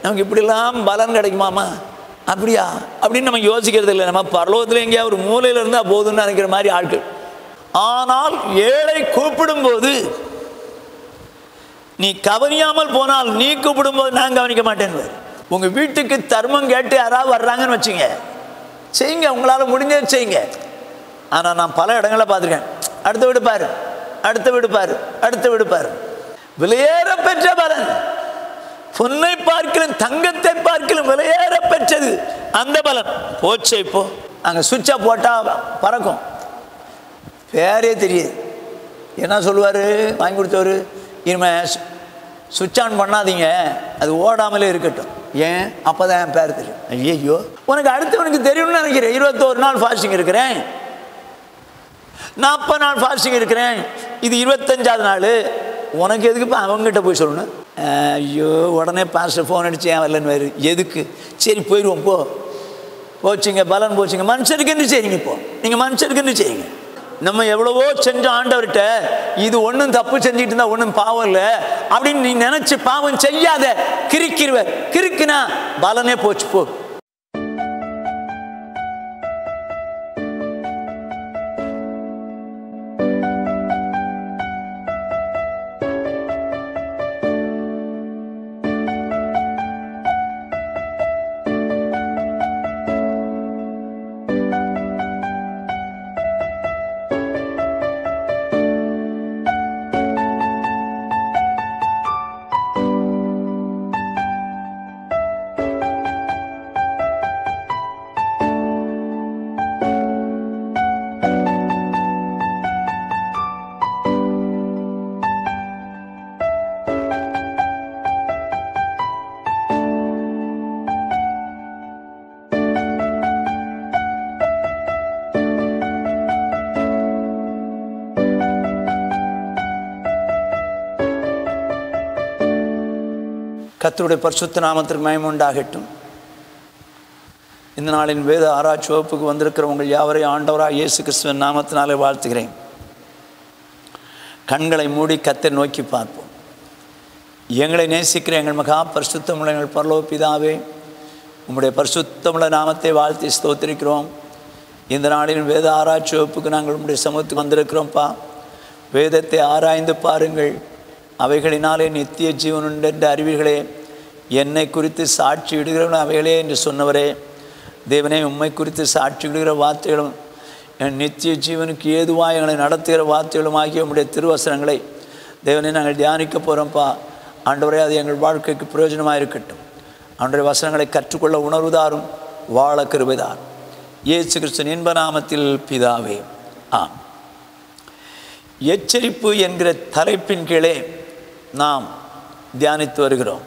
நமக்கு இப்படிலாம் பலன் கிடைக்குமாமா அப்படியா அப்படின்னு நம்ம யோசிக்கிறது இல்லை நம்ம பரலோகத்தில் எங்கேயா ஒரு மூலையில் இருந்தால் போதும்னு நினைக்கிற மாதிரி ஆட்கள் ஆனால் ஏழை கூப்பிடும்போது நீ கவனியாமல் போனால் நீ கூப்பிடும்போது நான் கவனிக்க மாட்டேன் உங்கள் வீட்டுக்கு தர்மம் கேட்டு யாராவது வர்றாங்கன்னு வச்சுங்க செய்யுங்க உங்களால் முடிஞ்சதை செய்யுங்க ஆனால் நான் பல இடங்களில் பார்த்துருக்கேன் அடுத்த வீடு பாரு அடுத்த வீடு பாரு அடுத்த வீடு பாரு விலையேற பெற்ற பலன் பொன்னை பார்க்கலும் தங்கத்தை பார்க்கலும் விலையேற பெற்றது அந்த பலன் போச்சே இப்போ அங்கே சுவிட்சை போட்டால் பறக்கும் பேரே தெரியுது என்ன சொல்லுவார் வாங்கி கொடுத்தவர் இனிமே சுவிட்ச் ஆன் பண்ணாதீங்க அது ஓடாமலே இருக்கட்டும் ஏன் அப்போ தான் என் பேர் தெரியும் ஐயோ உனக்கு அடுத்தவனுக்கு தெரியும்னு நினைக்கிறேன் இருபத்தோரு நாள் ஃபாஸ்டிங் இருக்கிறேன் நாற்பது நாள் ஃபாஸ்டிங் இருக்கிறேன் இது இருபத்தஞ்சாவது நாள் உனக்கு எதுக்குப்பா அவங்ககிட்ட போய் சொல்லணும் ஐயோ உடனே பாஸ்டர் ஃபோன் அடிச்சு ஏன் வரலன்னு வேறு எதுக்கு சரி போயிடுவோம் போ போச்சுங்க பலன் போச்சுங்க மனுஷருக்குன்னு செய்யுங்க இப்போ நீங்கள் மனுஷருக்குன்னு செய்யுங்க நம்ம எவ்வளவோ செஞ்ச ஆண்டவர்கிட்ட இது ஒன்றும் தப்பு செஞ்சுட்டு இருந்தா ஒன்றும் பாவம் இல்லை அப்படின்னு நீ நினைச்சு பாவம் செய்யாத கிறுக்கிடுவர் கிறுக்குனா பலனே போச்சு போ கத்தருடைய பரிசுத்த நாமத்திற்கு மயம் உண்டாகட்டும் இந்த நாளின் வேத ஆராய்ச்சி வகுப்புக்கு வந்திருக்கிற உங்கள் யாவரையும் ஆண்டவராக இயேசு கிறிஸ்துவின் நாமத்தினாலே வாழ்த்துகிறேன் கண்களை மூடி கத்தை நோக்கி பார்ப்போம் எங்களை நேசிக்கிற எங்கள் மகா பரிசுத்தமுள்ள எங்கள் பரலோக பிதாவே உம்முடைய பரிசுத்தமுள்ள நாமத்தை வாழ்த்தி ஸ்தோத்திரிக்கிறோம் இந்த நாளின் வேத ஆராய்ச்சி வகுப்புக்கு நாங்கள் உம்முடைய சமூகத்துக்கு வந்திருக்கிறோம்ப்பா வேதத்தை ஆராய்ந்து பாருங்கள் அவைகளினாலே நித்திய ஜீவன் உண்டு என்ற அறிவீர்களே என்னை குறித்து சாட்சி இடுகிறவன் அவைகளே என்று சொன்னவரே தேவனே உம்மை குறித்து சாட்சி இடுகிற வார்த்தைகளும் என் நித்திய ஜீவனுக்கு ஏதுவாக எங்களை நடத்துகிற வார்த்தைகளும் ஆகிய உம்முடைய திருவசனங்களை தேவனை நாங்கள் தியானிக்க போகிறோம்ப்பா ஆண்டவரே அது எங்கள் வாழ்க்கைக்கு பிரயோஜனமாக இருக்கட்டும் ஆண்டவரை வசனங்களை கற்றுக்கொள்ள உணர்வுதாரும் வாழ கிருபைதாரும் இயேசு கிறிஸ்துவின் இன்ப நாமத்தில் பிதாவே ஆம் எச்சரிப்பு என்கிற தலைப்பின் கீழே நாம் தியானித்து வருகிறோம்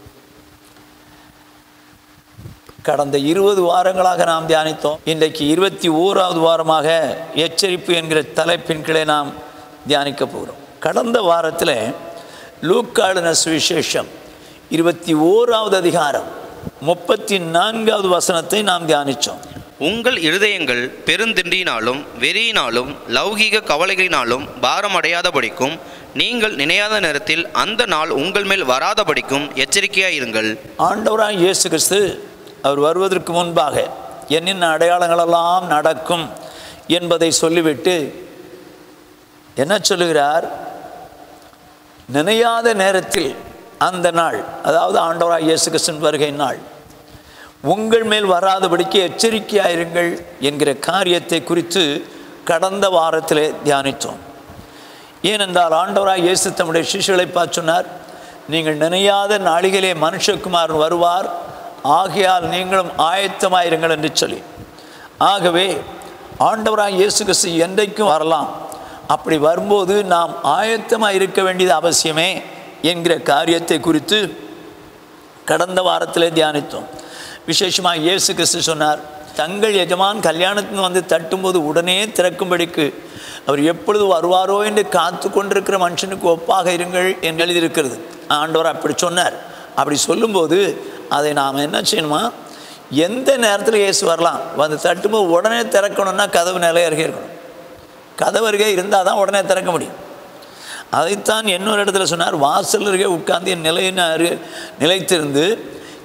கடந்த இருபது வாரங்களாக நாம் தியானித்தோம் இன்றைக்கு இருபத்தி ஓராவது வாரமாக எச்சரிப்பு என்கிற தலைப்பின் கீழே நாம் தியானிக்க போகிறோம் கடந்த வாரத்தில் லூக்காளுன சுவிசேஷம் இருபத்தி ஓராவது அதிகாரம் முப்பத்தி நான்காவது வசனத்தை நாம் தியானித்தோம் உங்கள் இருதயங்கள் பெருந்திண்டியினாலும் வெறியினாலும் லௌகீக கவலைகளினாலும் பாரமடையாதபடிக்கும் நீங்கள் நினையாத நேரத்தில் அந்த நாள் உங்கள் மேல் வராதபடிக்கும் எச்சரிக்கையாயிருங்கள் ஆண்டவராக இயேசு கிறிஸ்து அவர் வருவதற்கு முன்பாக என்னென்ன அடையாளங்களெல்லாம் நடக்கும் என்பதை சொல்லிவிட்டு என்ன சொல்லுகிறார் நினையாத நேரத்தில் அந்த நாள் அதாவது ஆண்டவராக இயேசு கிறிஸ்துவின் வருகை நாள் உங்கள் மேல் வராதபடிக்கு எச்சரிக்கையாயிருங்கள் என்கிற காரியத்தை குறித்து கடந்த வாரத்திலே தியானித்தோம் ஏனென்றால் ஆண்டவராக இயேசு தம்முடைய சிசுகளை பார்த்து சொன்னார் நீங்கள் நினையாத நாளிகளே மனுஷகுமாரன் வருவார் ஆகையால் நீங்களும் ஆயத்தமாயிருங்கள் என்று சொல்லி ஆகவே ஆண்டவராக இயேசு கிறிஸ்து என்றைக்கும் வரலாம் அப்படி வரும்போது நாம் ஆயத்தமாக இருக்க வேண்டியது அவசியமே என்கிற காரியத்தை குறித்து கடந்த வாரத்தில் தியானித்தோம் விசேஷமாக இயேசு கிறிஸ்து சொன்னார் தங்கள் எஜமான் கல்யாணத்தின் வந்து தட்டும்போது உடனே திறக்கும்படிக்கு அவர் எப்பொழுது வருவாரோ என்று காத்து கொண்டிருக்கிற மனுஷனுக்கு ஒப்பாக இருங்கள் என்று எழுதியிருக்கிறது ஆண்டவர் அப்படி சொன்னார் அப்படி சொல்லும்போது அதை நாம் என்ன செய்யணுமா எந்த நேரத்தில் இயேசு வரலாம் வந்து தட்டும்போது உடனே திறக்கணும்னா கதவு நிலை அருகே இருக்கணும் கதவு அருகே இருந்தால் தான் உடனே திறக்க முடியும் அதைத்தான் இன்னொரு இடத்துல சொன்னார் வாசல் அருகே உட்கார்ந்து என் நிலையின் அரு நிலைத்திருந்து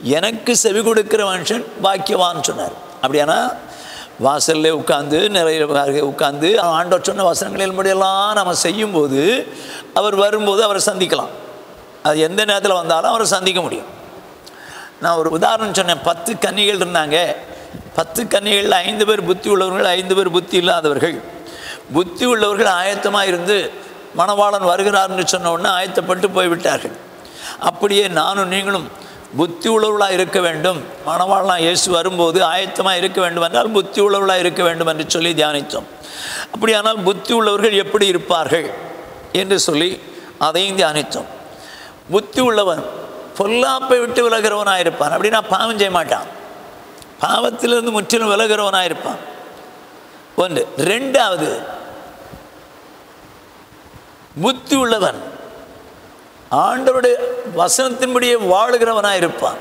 எனக்கு செவி கொடுக்கிற மனுஷன் பாக்கியவான்னு சொன்னார் அப்படியானா வாசல்ல உட்காந்து நிறைய உட்காந்து ஆண்டவர் சொன்ன வசனங்களில் முடியெல்லாம் நம்ம செய்யும்போது அவர் வரும்போது அவரை சந்திக்கலாம் அது எந்த நேரத்தில் வந்தாலும் அவரை சந்திக்க முடியும் நான் ஒரு உதாரணம் சொன்னேன் பத்து கன்னிகள் இருந்தாங்க பத்து கன்னிகளில் ஐந்து பேர் புத்தி உள்ளவர்கள் ஐந்து பேர் புத்தி இல்லாதவர்கள் புத்தி உள்ளவர்கள் ஆயத்தமாக இருந்து மணவாளன் வருகிறார்னு சொன்ன உடனே ஆயத்தப்பட்டு போய்விட்டார்கள் அப்படியே நானும் நீங்களும் புத்தி உள்ளவர்களாக இருக்க வேண்டும் மணவாளனாக இயேசு வரும்போது ஆயத்தமாக இருக்க வேண்டும் என்றால் புத்தி உள்ளவர்களாக இருக்க வேண்டும் என்று சொல்லி தியானித்தோம் அப்படியானால் புத்தி உள்ளவர்கள் எப்படி இருப்பார்கள் என்று சொல்லி அதையும் தியானித்தோம் புத்தி உள்ளவன் பொல்லாப்பை விட்டு விலகிறவனாக இருப்பான் அப்படின்னா பாவம் செய்ய மாட்டான் பாவத்திலிருந்து முற்றிலும் விலகிறவனாக இருப்பான் ஒன்று ரெண்டாவது புத்தி உள்ளவன் ஆண்டவருடைய வசனத்தின்படியே வாழுகிறவனாக இருப்பான்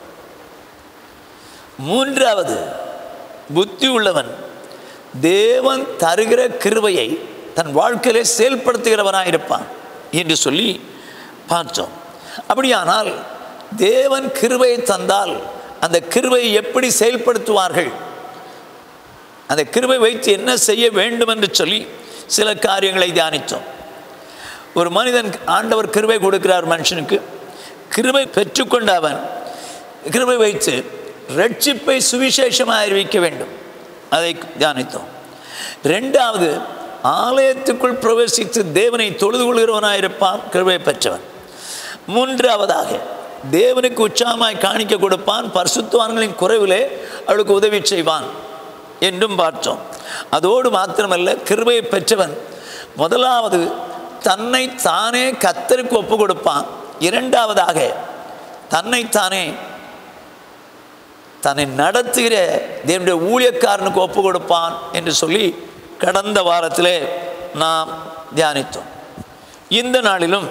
மூன்றாவது புத்தி உள்ளவன் தேவன் தருகிற கிருபையை தன் வாழ்க்கையிலே செயல்படுத்துகிறவனாக இருப்பான் என்று சொல்லி பார்த்தோம் அப்படியானால் தேவன் கிருபையை தந்தால் அந்த கிருபையை எப்படி செயல்படுத்துவார்கள் அந்த கிருபை வைத்து என்ன செய்ய வேண்டும் என்று சொல்லி சில காரியங்களை தியானித்தோம் ஒரு மனிதன் ஆண்டவர் கிருபை கொடுக்கிறார் மனுஷனுக்கு கிருபை பெற்றுக்கொண்ட அவன் கிருபை வைத்து ரட்சிப்பை சுவிசேஷமாக அறிவிக்க வேண்டும் அதை தியானித்தோம் ரெண்டாவது ஆலயத்துக்குள் பிரவேசித்து தேவனை தொழுது கொள்கிறவனாக இருப்பான் கிருபை பெற்றவன் மூன்றாவதாக தேவனுக்கு உற்சாகமாய் காணிக்க கொடுப்பான் பரிசுத்தவான்களின் குறைவிலே அவளுக்கு உதவி செய்வான் என்றும் பார்த்தோம் அதோடு மாத்திரமல்ல கிருபையை பெற்றவன் முதலாவது தன்னை தானே கத்தருக்கு ஒப்பு கொடுப்பான் இரண்டாவதாக தன்னைத்தானே தன்னை நடத்துகிற தேவனுடைய ஊழியக்காரனுக்கு ஒப்பு கொடுப்பான் என்று சொல்லி கடந்த வாரத்திலே நாம் தியானித்தோம் இந்த நாளிலும்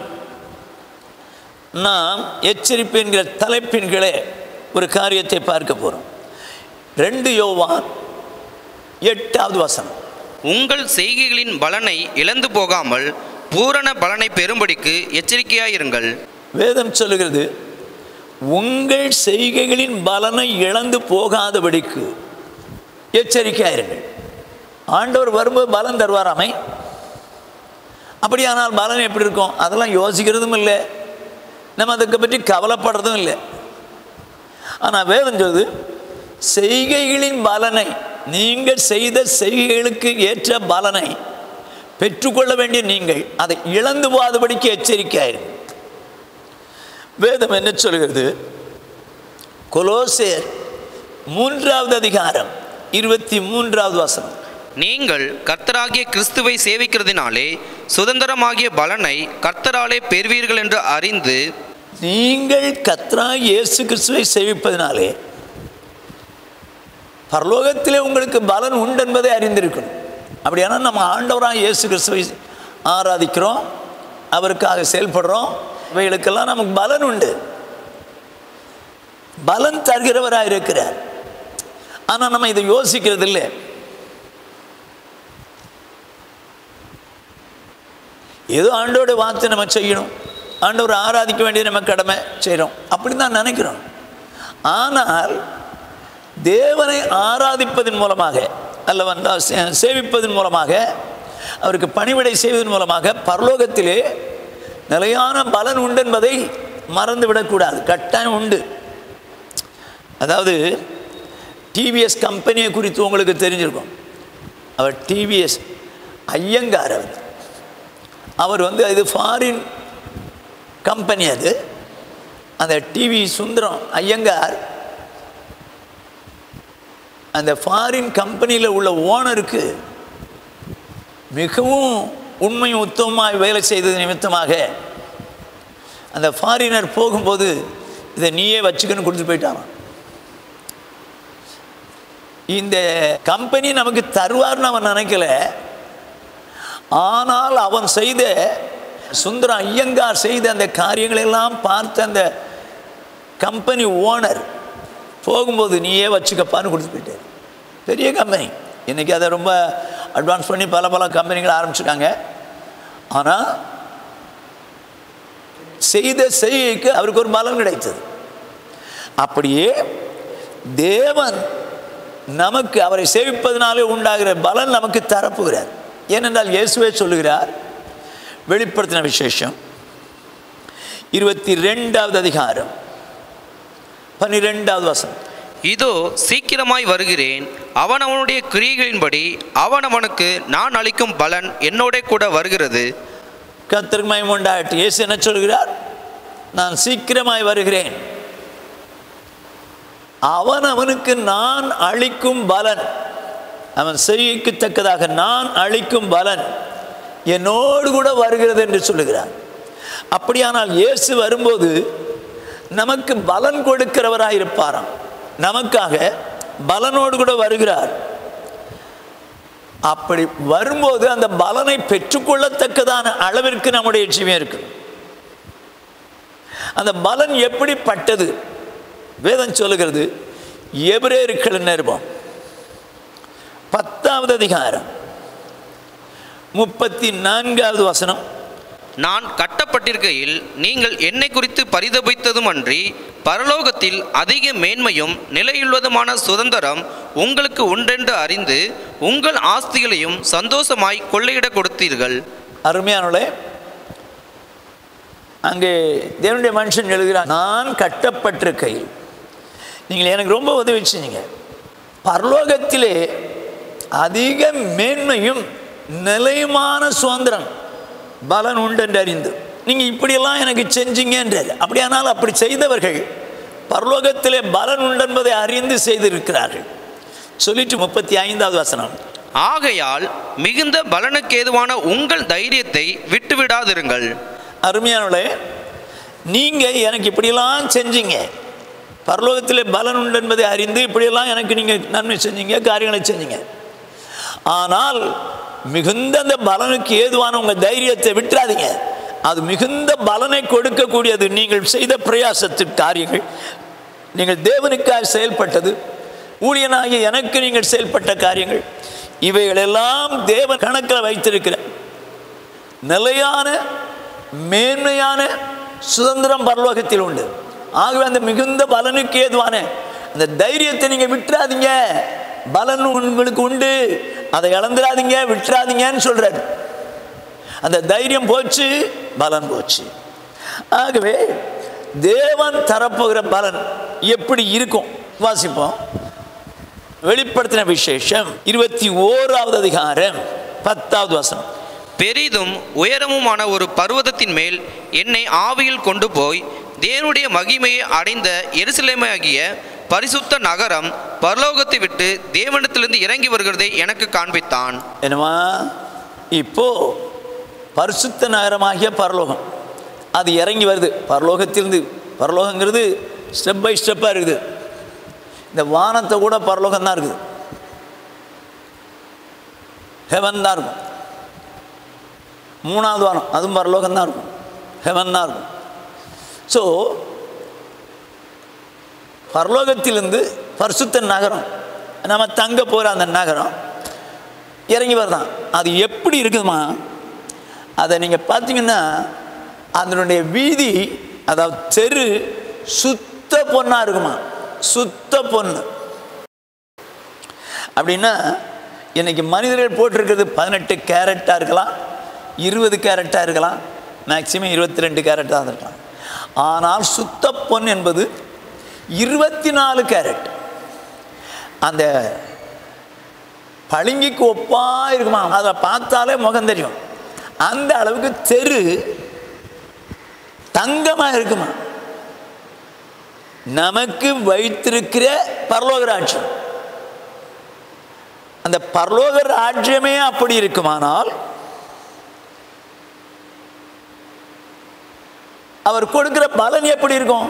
நாம் எச்சரிப்பு என்கிற தலைப்பின்களே ஒரு காரியத்தை பார்க்க போகிறோம் ரெண்டு யோவான் எட்டாவது வசனம் உங்கள் செய்கைகளின் பலனை இழந்து போகாமல் பூரண பலனை பெறும்படிக்கு எச்சரிக்கையாயிருங்கள் வேதம் சொல்லுகிறது உங்கள் செய்கைகளின் பலனை இழந்து போகாதபடிக்கு எச்சரிக்கையாயிருங்கள் ஆண்டவர் வரும்போது பலன் தருவாராமை அப்படியானால் பலன் எப்படி இருக்கும் அதெல்லாம் யோசிக்கிறதும் இல்லை நம்ம அதுக்கு பற்றி கவலைப்படுறதும் இல்லை ஆனால் வேதம் சொல்லுது செய்கைகளின் பலனை நீங்கள் செய்த செய்கைகளுக்கு ஏற்ற பலனை பெற்றுக்கொள்ள வேண்டிய நீங்கள் அதை இழந்து போகாதபடிக்கு எச்சரிக்கையாயிருங்கள் வேதம் என்ன சொல்கிறது கொலோசேர் மூன்றாவது அதிகாரம் இருபத்தி மூன்றாவது வசனம் நீங்கள் கர்த்தராகிய கிறிஸ்துவை சேவிக்கிறதினாலே சுதந்திரமாகிய பலனை கர்த்தராலே பெறுவீர்கள் என்று அறிந்து நீங்கள் கத்ரா இயேசு கிறிஸ்துவை சேவிப்பதினாலே பரலோகத்திலே உங்களுக்கு பலன் உண்டு என்பதை அறிந்திருக்கணும் அப்படியானால் நம்ம ஆண்டவராக இயேசு கிறிஸ்துவை ஆராதிக்கிறோம் அவருக்காக செயல்படுறோம் இவைகளுக்கெல்லாம் நமக்கு பலன் உண்டு பலன் தருகிறவராக இருக்கிறார் ஆனால் நம்ம இதை யோசிக்கிறது இல்லை ஏதோ ஆண்டோட வார்த்தை நம்ம செய்யணும் ஆண்டவர் ஆராதிக்க வேண்டிய நம்ம கடமை செய்கிறோம் அப்படி தான் நினைக்கிறோம் ஆனால் தேவனை ஆராதிப்பதன் மூலமாக அல்ல வந்தால் சே- சேவிப்பதன் மூலமாக அவருக்கு பணிவிடை செய்வதன் மூலமாக பரலோகத்திலே நிலையான பலன் உண்டு என்பதை மறந்துவிடக்கூடாது கட்டாயம் உண்டு அதாவது டிவிஎஸ் கம்பெனியை குறித்து உங்களுக்கு தெரிஞ்சிருக்கும் அவர் டிவிஎஸ் ஐயங்கார் அவர் அவர் வந்து இது ஃபாரின் கம்பெனி அது அந்த டிவி சுந்தரம் ஐயங்கார் அந்த ஃபாரின் கம்பெனியில் உள்ள ஓனருக்கு மிகவும் உண்மையும் உத்தமமாக வேலை செய்தது நிமித்தமாக அந்த ஃபாரினர் போகும்போது இதை நீயே வச்சுக்கன்னு கொடுத்துட்டு போயிட்டாராம் இந்த கம்பெனி நமக்கு தருவார்னு அவன் நினைக்கல ஆனால் அவன் செய்த சுந்தரம் ஐயங்கார் செய்த அந்த காரியங்களெல்லாம் பார்த்த அந்த கம்பெனி ஓனர் போகும்போது நீயே வச்சுக்கப்பான்னு கொடுத்து போயிட்டார் பெரிய கம்பெனி இன்றைக்கி அதை ரொம்ப அட்வான்ஸ் பண்ணி பல பல கம்பெனிகள் ஆரம்பிச்சிருக்காங்க ஆனால் செய்த செய்கைக்கு அவருக்கு ஒரு பலன் கிடைத்தது அப்படியே தேவன் நமக்கு அவரை சேவிப்பதனாலே உண்டாகிற பலன் நமக்கு தரப்புகிறார் ஏனென்றால் இயேசுவே சொல்லுகிறார் வெளிப்படுத்தின விசேஷம் இருபத்தி ரெண்டாவது அதிகாரம் பன்னிரெண்டாவது வசனம் இதோ சீக்கிரமாய் வருகிறேன் அவன் அவனுடைய கிரியைகளின்படி அவன் அவனுக்கு நான் அளிக்கும் பலன் என்னோட கூட வருகிறது கர்த்தருக்கு மயம் உண்டாகட்டும் இயேசு என்ன சொல்கிறார் நான் சீக்கிரமாய் வருகிறேன் அவன் அவனுக்கு நான் அளிக்கும் பலன் அவன் செய்யத்தக்கதாக நான் அளிக்கும் பலன் என்னோடு கூட வருகிறது என்று சொல்லுகிறார் அப்படியானால் இயேசு வரும்போது நமக்கு பலன் கொடுக்கிறவராய் இருப்பாராம் நமக்காக பலனோடு கூட வருகிறார் அப்படி வரும்போது அந்த பலனை பெற்றுக்கொள்ளத்தக்கதான அளவிற்கு நம்முடைய ஜீவன் இருக்கு அந்த பலன் எப்படிப்பட்டது வேதம் சொல்லுகிறது எபிரேயர்கள் நிருபம் பத்தாவது அதிகாரம் முப்பத்தி நான்காவது வசனம் நான் கட்டப்பட்டிருக்கையில் நீங்கள் என்னை குறித்து பரிதபித்ததும் அன்றி பரலோகத்தில் அதிக மேன்மையும் நிலையுள்ளதுமான சுதந்திரம் உங்களுக்கு உண்டென்று அறிந்து உங்கள் ஆஸ்திகளையும் சந்தோஷமாய் கொள்ளையிட கொடுத்தீர்கள் அருமையானவளே அங்கே தேவனுடைய மனுஷன் எழுதுகிறார் நான் கட்டப்பட்டிருக்கையில் நீங்கள் எனக்கு ரொம்ப உதவி செஞ்சீங்க பரலோகத்திலே அதிக மேன்மையும் நிலையுமான சுதந்திரம் பலன் உண்டு என்று அறிந்து நீங்கள் இப்படியெல்லாம் எனக்கு செஞ்சீங்கன்றார் அப்படியானால் அப்படி செய்தவர்கள் பரலோகத்திலே பலன் உண்டு என்பதை அறிந்து செய்திருக்கிறார்கள் சொல்லிட்டு முப்பத்தி ஐந்தாவது வசனம் ஆகையால் மிகுந்த பலனுக்கு ஏதுவான உங்கள் தைரியத்தை விட்டுவிடாதிருங்கள் அருமையானவளே நீங்கள் எனக்கு இப்படியெல்லாம் செஞ்சீங்க பரலோகத்தில் பலன் உண்டு என்பதை அறிந்து இப்படியெல்லாம் எனக்கு நீங்கள் நன்மை செஞ்சீங்க காரியங்களை செஞ்சீங்க ஆனால் மிகுந்த அந்த பலனுக்கு ஏதுவான உங்கள் தைரியத்தை விட்டுறாதீங்க அது மிகுந்த பலனை கொடுக்கக்கூடியது நீங்கள் செய்த பிரயாசத்தின் காரியங்கள் நீங்கள் தேவனுக்காக செயல்பட்டது ஊழியனாகிய எனக்கு நீங்கள் செயல்பட்ட காரியங்கள் இவைகளெல்லாம் தேவன் கணக்கில் வைத்திருக்கிற நிலையான மேன்மையான சுதந்திரம் பரலோகத்தில் உண்டு ஆகவே அந்த மிகுந்த பலனுக்கு ஏதுவான அந்த தைரியத்தை நீங்கள் விட்டுறாதீங்க பலன் உங்களுக்கு உண்டு அதை இழந்துடாதீங்க விட்டுறாதீங்கன்னு சொல்றாரு அந்த தைரியம் போச்சு பலன் போச்சு ஆகவே தேவன் தரப்போகிற பலன் எப்படி இருக்கும் வாசிப்போம் வெளிப்படுத்தின விசேஷம் இருபத்தி ஓராவது அதிகாரம் பத்தாவது வசனம் பெரிதும் உயரமுமான ஒரு பர்வதத்தின் மேல் என்னை ஆவியில் கொண்டு போய் தேவனுடைய மகிமையை அடைந்த எருசலேமாகிய பரிசுத்த நகரம் பரலோகத்தை விட்டு தேவனிடத்திலிருந்து இறங்கி வருகிறதை எனக்கு காண்பித்தான் என்னமா இப்போ பரிசுத்த நகரமாகிய பரலோகம் அது இறங்கி வருது பரலோகத்திலிருந்து பரலோகங்கிறது ஸ்டெப் பை ஸ்டெப்பாக இருக்குது இந்த வானத்தை கூட பரலோகம் தான் இருக்குது ஹெவன் தான் இருக்கும் மூணாவது வானம் அதுவும் பரலோகம் தான் இருக்கும் ஹெவன் தான் இருக்கும் ஸோ பரலோகத்திலிருந்து பரிசுத்த நகரம் நம்ம தங்க போகிற அந்த நகரம் இறங்கி வருதான் அது எப்படி இருக்குதுமா அதை நீங்கள் பார்த்தீங்கன்னா அதனுடைய வீதி அதாவது தெரு சுத்த பொண்ணாக இருக்குமா சுத்த பொண்ணு அப்படின்னா இன்னைக்கு மனிதர்கள் போட்டிருக்கிறது பதினெட்டு கேரட்டாக இருக்கலாம் இருபது கேரட்டாக இருக்கலாம் மேக்சிமம் இருபத்தி ரெண்டு கேரட்டாக இருக்கலாம் ஆனால் சுத்த பொன் என்பது இருபத்தி நாலு கேரட் அந்த பளிங்கிக்கு ஒப்பா இருக்குமா அதை பார்த்தாலே முகம் தெரியும் அந்த அளவுக்கு தெரு தங்கமாக இருக்குமா நமக்கு வைத்திருக்கிற பரலோக ராஜ்யம் அந்த பரலோக ராஜ்யமே அப்படி இருக்குமானால் அவர் கொடுக்கிற பலன் எப்படி இருக்கும்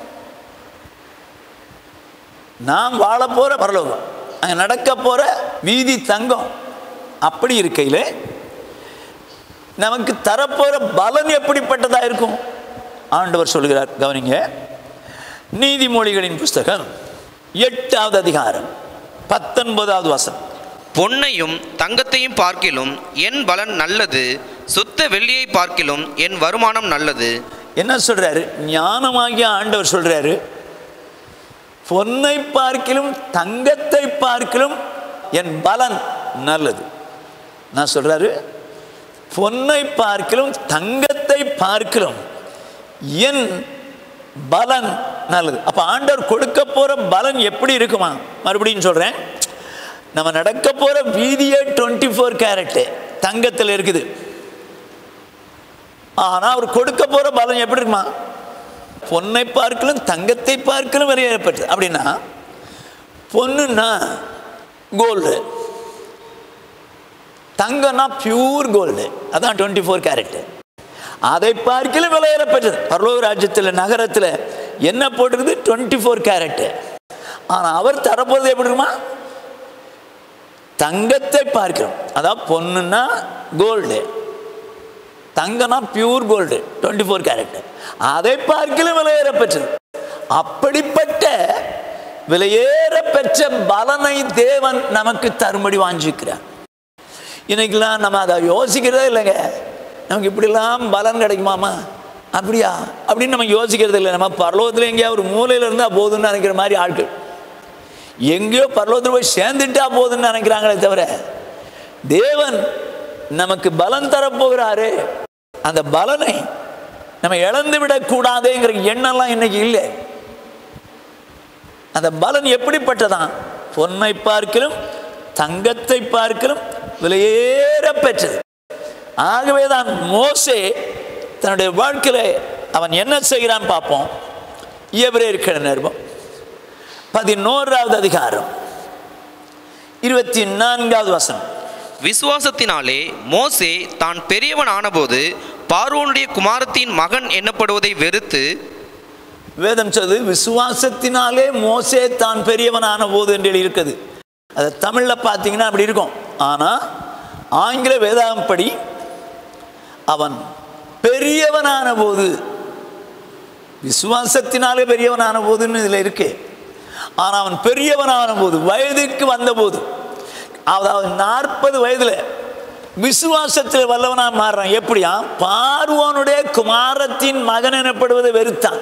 நாம் வாழ போற பரலோகம் அங்கே நடக்க போற வீதி தங்கம் அப்படி இருக்கையில் நமக்கு தரப்போற பலன் எப்படிப்பட்டதா இருக்கும் ஆண்டவர் சொல்கிறார் கவனிங்க நீதிமொழிகளின் புஸ்தகம் எட்டாவது அதிகாரம் பத்தொன்பதாவது வசனம் பொன்னையும் தங்கத்தையும் பார்க்கிலும் என் பலன் நல்லது சுத்த வெள்ளியை பார்க்கிலும் என் வருமானம் நல்லது என்ன சொல்றாரு ஞானமாகிய ஆண்டவர் சொல்றாரு பொன்னை பார்க்கிலும் தங்கத்தை பார்க்கிலும் என் பலன் நல்லது நான் சொல்றாரு பொன்னை பார்க்கிலும் தங்கத்தை பார்க்கிலும் என் பலன் நல்லது அப்ப ஆண்டவர் கொடுக்க போற பலன் எப்படி இருக்குமா மறுபடியும் சொல்றேன் நம்ம நடக்க போற வீதியே டுவெண்ட்டி ஃபோர் கேரட்டு தங்கத்தில் இருக்குது ஆனா அவர் கொடுக்க போற பலன் எப்படி இருக்குமா பொன்னை பார்க்கலும் தங்கத்தை பார்க்கலும் வெளியேறப்பட்டது அப்படின்னா பொண்ணுன்னா கோல்டு தங்கம்னா பியூர் கோல்டு அதான் டுவெண்ட்டி ஃபோர் கேரட்டு அதை பார்க்கலும் விலையேறப்பட்டது பரலோக ராஜ்யத்தில் நகரத்தில் என்ன போட்டிருக்குது டுவெண்ட்டி ஃபோர் கேரட்டு ஆனால் அவர் தரப்போறது எப்படி இருக்குமா தங்கத்தை பார்க்கிறோம் அதாவது பொண்ணுன்னா கோல்டு தங்கம்னா pure gold twenty four carat அதை பார்க்கலும் விலையேற பெற்றது அப்படிப்பட்ட விலையேற பெற்ற பலனை தேவன் நமக்கு தரும்படி வாஞ்சிக்கிறார் இன்னைக்கெல்லாம் நம்ம அதை யோசிக்கிறதே இல்லைங்க நமக்கு இப்படிலாம் பலன் கிடைக்குமாமா அப்படியா அப்படின்னு நம்ம யோசிக்கிறது இல்லை நம்ம பரலோகத்தில் எங்கேயா ஒரு மூலையில் இருந்தால் போதும்னு நினைக்கிற மாதிரி ஆட்கள் எங்கேயோ பரலோகத்தில் போய் சேர்ந்துட்டா போதும்னு நினைக்கிறாங்களே தவிர தேவன் நமக்கு பலன் தரப்போகிறாரு அந்த பலனை நம்ம இழந்து விடக்கூடாதுங்கிற எண்ணம்லாம் இன்னைக்கு இல்லை அந்த பலன் எப்படிப்பட்டதான் பொன்னை பார்க்கிலும் தங்கத்தை பார்க்கிலும் விலையேற பெற்றது ஆகவே தான் மோசே தன்னுடைய வாழ்க்கையில் அவன் என்ன செய்கிறான் பார்ப்போம் எவரேற்கிற நிருபம் பதினோராவது அதிகாரம் இருபத்தி நான்காவது வசனம் விசுவாசத்தினாலே மோசே தான் பெரியவன் ஆனபோது பார்வோனுடைய குமாரத்தின் மகன் எண்ணப்படுவதை வெறுத்து வேதம் சொல்லுது விசுவாசத்தினாலே மோசே தான் பெரியவனான போது என்று இருக்குது அது தமிழில் பார்த்தீங்கன்னா அப்படி இருக்கும் ஆனால் ஆங்கில வேதாகப்படி அவன் பெரியவனான போது விசுவாசத்தினாலே பெரியவனான போதுன்னு இதில் இருக்கு ஆனால் அவன் பெரியவனான போது வயதுக்கு வந்தபோது அதாவது நாற்பது வயதில் விசுவாசத்தில் வல்லவனாக மாறுறான் எப்படியா பார்வோனுடைய குமாரத்தின் மகன் எனப்படுவதை வெறுத்தான்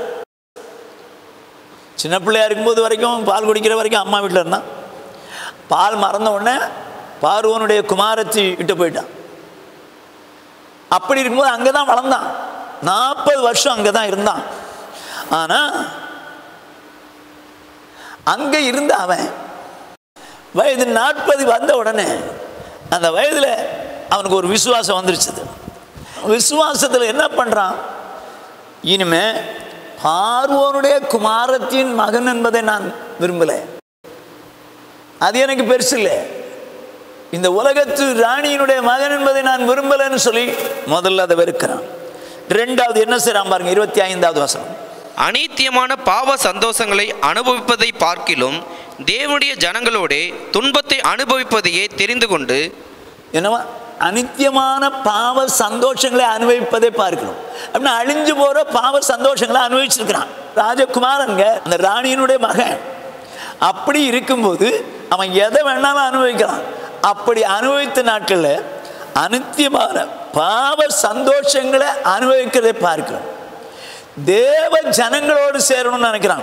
சின்ன பிள்ளையா இருக்கும்போது வரைக்கும் பால் குடிக்கிற வரைக்கும் அம்மா வீட்டில் இருந்தான் பால் மறந்த உடனே பார்வனுடைய குமாரத்தி விட்டு போயிட்டான் அப்படி இருக்கும்போது அங்கே தான் வளர்ந்தான் நாற்பது வருஷம் அங்கே தான் இருந்தான் ஆனால் அங்கே இருந்த அவன் வயது நாற்பது வந்த உடனே அந்த வயதில் அவனுக்கு ஒரு விசுவாசம் வந்துருச்சுது விசுவாசத்தில் என்ன பண்ணுறான் இனிமே பார்வோனுடைய குமாரத்தின் மகன் என்பதை நான் விரும்பலை அது எனக்கு பெருசு இல்லை இந்த உலகத்து ராணியினுடைய மகன் என்பதை நான் விரும்பலைன்னு சொல்லி முதல்ல அதை வெறுக்கிறான் ரெண்டாவது என்ன செய்றான் பாருங்க இருபத்தி ஐந்தாவது வசனம் அநீத்தியமான பாவ சந்தோஷங்களை அனுபவிப்பதை பார்க்கிலும் தேவனுடைய ஜனங்களோடே துன்பத்தை அனுபவிப்பதையே தெரிந்து கொண்டு என்னவா அனித்தியமான பாவ சந்தோஷங்களை அனுபவிப்பதை பார்க்கிறோம் அப்படின்னா அழிஞ்சு போற பாவ சந்தோஷங்களை அனுபவிச்சிருக்கிறான் ராஜகுமாரங்க அந்த ராணியினுடைய மகன் அப்படி இருக்கும்போது அவன் எதை வேணாலும் அனுபவிக்கிறான் அப்படி அனுபவித்த நாட்களில் அனித்தியமான பாவ சந்தோஷங்களை அனுபவிக்கிறதை பார்க்கிறோம் தேவ ஜனங்களோடு சேரணும்னு நினைக்கிறான்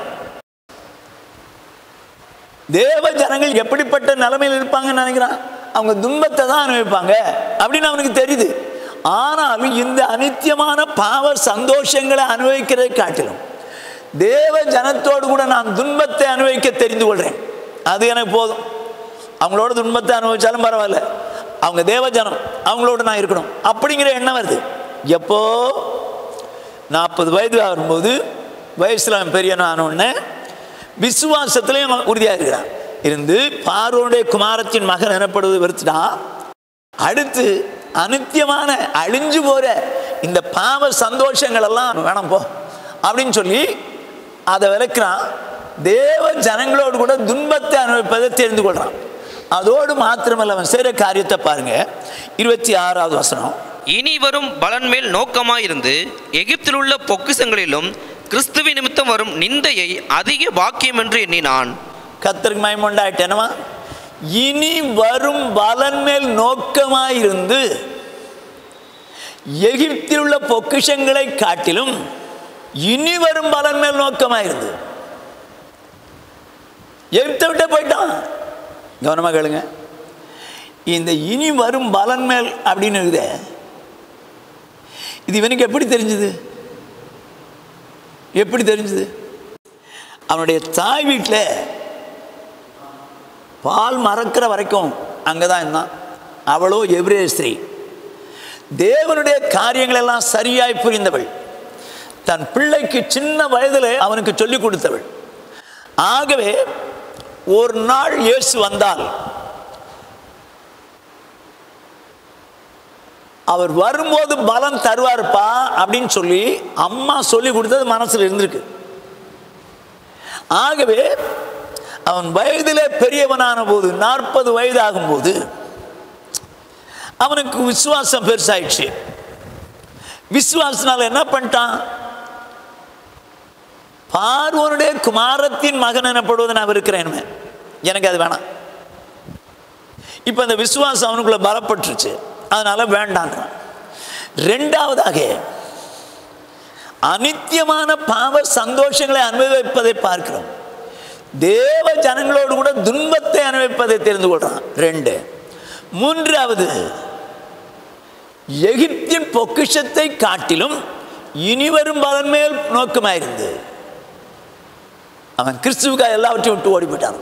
தேவ ஜனங்கள் எப்படிப்பட்ட நிலைமையில் இருப்பாங்கன்னு நினைக்கிறான் அவங்க துன்பத்தை தான் அனுபவிப்பாங்க அப்படின்னு அவனுக்கு தெரியுது ஆனாலும் இந்த அனித்தியமான பாவ சந்தோஷங்களை அனுபவிக்கிறதை காட்டிலும் தேவ ஜனத்தோடு கூட நான் துன்பத்தை அனுபவிக்க தெரிந்து கொள்கிறேன் அது எனக்கு போதும் அவங்களோட துன்பத்தை அனுபவிச்சாலும் பரவாயில்ல அவங்க தேவ ஜனம் அவங்களோட நான் இருக்கணும் அப்படிங்கிற எண்ணம் வருது எப்போ நாற்பது வயது ஆகும்போது வயசில் அவன் பெரியவன் ஆன உடனே விசுவாசத்திலையும் அவன் உறுதியாக இருக்கிறான் இருந்து பார்வனுடைய குமாரத்தின் மகன் எனப்படுவது வெறுத்துட்டான் அடுத்து அனித்தியமான அழிஞ்சு போற இந்த பாவ சந்தோஷங்கள் எல்லாம் வேணாம் போ அப்படின்னு சொல்லி அதை விளக்குறான் தேவ ஜனங்களோடு கூட துன்பத்தை அனுபவிப்பதை தெரிந்து கொள்றான் அதோடு மாத்திரமல்ல அவன் செய்கிற காரியத்தை பாருங்க இருபத்தி ஆறாவது வசனம் இனி வரும் பலன் மேல் நோக்கமாயிருந்து எகிப்தில் உள்ள பொக்கிசங்களிலும் கிறிஸ்துவ நிமித்தம் வரும் நிந்தையை அதிக பாக்கியம் என்று எண்ணினான் கத்தருக்கு மயமுண்டாயிட்டு என்னவா இனி வரும் பலன் மேல் நோக்கமாயிருந்து எகிப்தில் உள்ள பொக்கிஷங்களை காட்டிலும் இனி வரும் பலன் மேல் நோக்கமாயிருந்து எகிப்தை விட்டே போயிட்டான் கவனமாக கேளுங்க இந்த இனி வரும் பலன் மேல் அப்படின்னு இருக்குதே இது இவனுக்கு எப்படி தெரிஞ்சுது எப்படி தெரிஞ்சுது அவனுடைய தாய் வீட்டில் பால் மறக்கிற வரைக்கும் அங்கே தான் இருந்தான் அவளோ எவ்ரே ஸ்திரீ தேவனுடைய காரியங்கள் எல்லாம் சரியாய் புரிந்தவள் தன் பிள்ளைக்கு சின்ன வயதில் அவனுக்கு சொல்லிக் கொடுத்தவள் ஆகவே ஒரு நாள் இயேசு வந்தால் அவர் வரும்போது பலம் தருவார்ப்பா அப்படின்னு சொல்லி அம்மா சொல்லி கொடுத்தது மனசில் இருந்திருக்கு ஆகவே அவன் வயதிலே பெரியவனான போது நாற்பது வயது ஆகும்போது அவனுக்கு விசுவாசம் பெருசாயிடுச்சு விசுவாசனால என்ன பண்ணிட்டான் பார்வனுடைய குமாரத்தின் மகன் எனப்படுவது நான் இருக்கிறேன் எனக்கு அது வேணாம் இப்போ அந்த விசுவாசம் அவனுக்குள்ள பலப்பட்டுருச்சு அதனால வேண்டான்றான் ரெண்டாவதாக அனித்தியமான பாவ சந்தோஷங்களை அனுபவிப்பதை பார்க்கிறோம் தேவ ஜனங்களோடு கூட துன்பத்தை அனுபவிப்பதை தெரிந்து கொள்றான் ரெண்டு மூன்றாவது எகிப்தின் பொக்கிஷத்தை காட்டிலும் இனிவரும் பலன் மேல் நோக்கமாயிருந்து அவன் கிறிஸ்துவுக்காக எல்லாவற்றையும் விட்டு ஓடி போயிட்டான்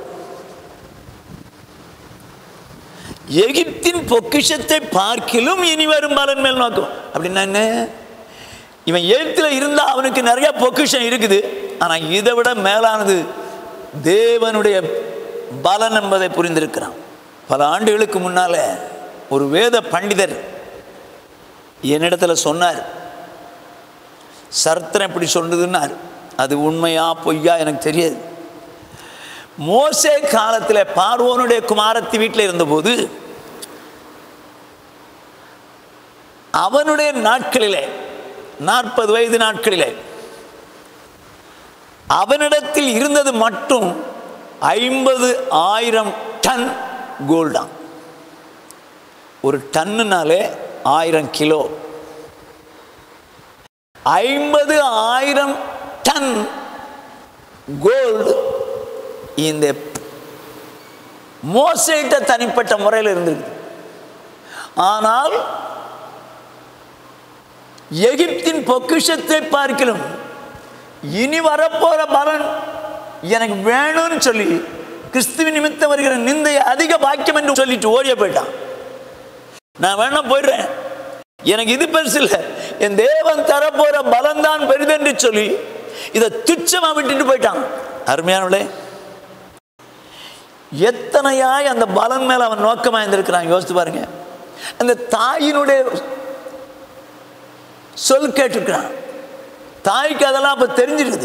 எகிப்தின் பொக்கிஷத்தை பார்க்கிலும் இனி வரும் பலன் மேல் நோக்கம் அப்படின்னா என்ன இவன் எழுத்தில் இருந்தால் அவனுக்கு நிறைய பொக்கிஷம் இருக்குது ஆனால் இதை விட மேலானது தேவனுடைய பலன் என்பதை புரிந்திருக்கிறான் பல ஆண்டுகளுக்கு முன்னால ஒரு வேத பண்டிதர் என்னிடத்துல சொன்னார் சரித்திரம் இப்படி சொன்னதுன்னார் அது உண்மையா பொய்யா எனக்கு தெரியாது மோசே காலத்தில் பார்வோனுடைய குமாரத்தி வீட்டில் இருந்தபோது அவனுடைய நாட்களிலே நாற்பது வயது நாட்களிலே அவனிடத்தில் இருந்தது மட்டும் ஐம்பது ஆயிரம் டன் கோல்டாம் ஒரு டன்னுனாலே ஆயிரம் கிலோ ஐம்பது ஆயிரம் டன் கோல்டு இந்த மோசைட்ட தனிப்பட்ட முறையில் இருந்திருக்கு ஆனால் எகிப்தின் பொக்கிஷத்தை பார்க்கலும் இனி வரப்போற பலன் எனக்கு வேணும்னு சொல்லி கிறிஸ்துவ நிமித்தம் வருகிற நிந்தை அதிக பாக்கியம் என்று சொல்லிட்டு ஓடிய போயிட்டான் நான் வேணா போயிடுறேன் எனக்கு இது பெருசு இல்லை என் தேவன் தரப்போற பலன்தான் பெரிதென்று சொல்லி இதை துச்சமா விட்டுட்டு போயிட்டான் அருமையானவளே எத்தனையாய் அந்த பலன் மேல அவன் நோக்கமா இருந்திருக்கிறான் யோசித்து பாருங்க அந்த தாயினுடைய சொல் கேட்டிருக்கிறான் தாய்க்கு அதெல்லாம் அப்ப தெரிஞ்சிருக்குது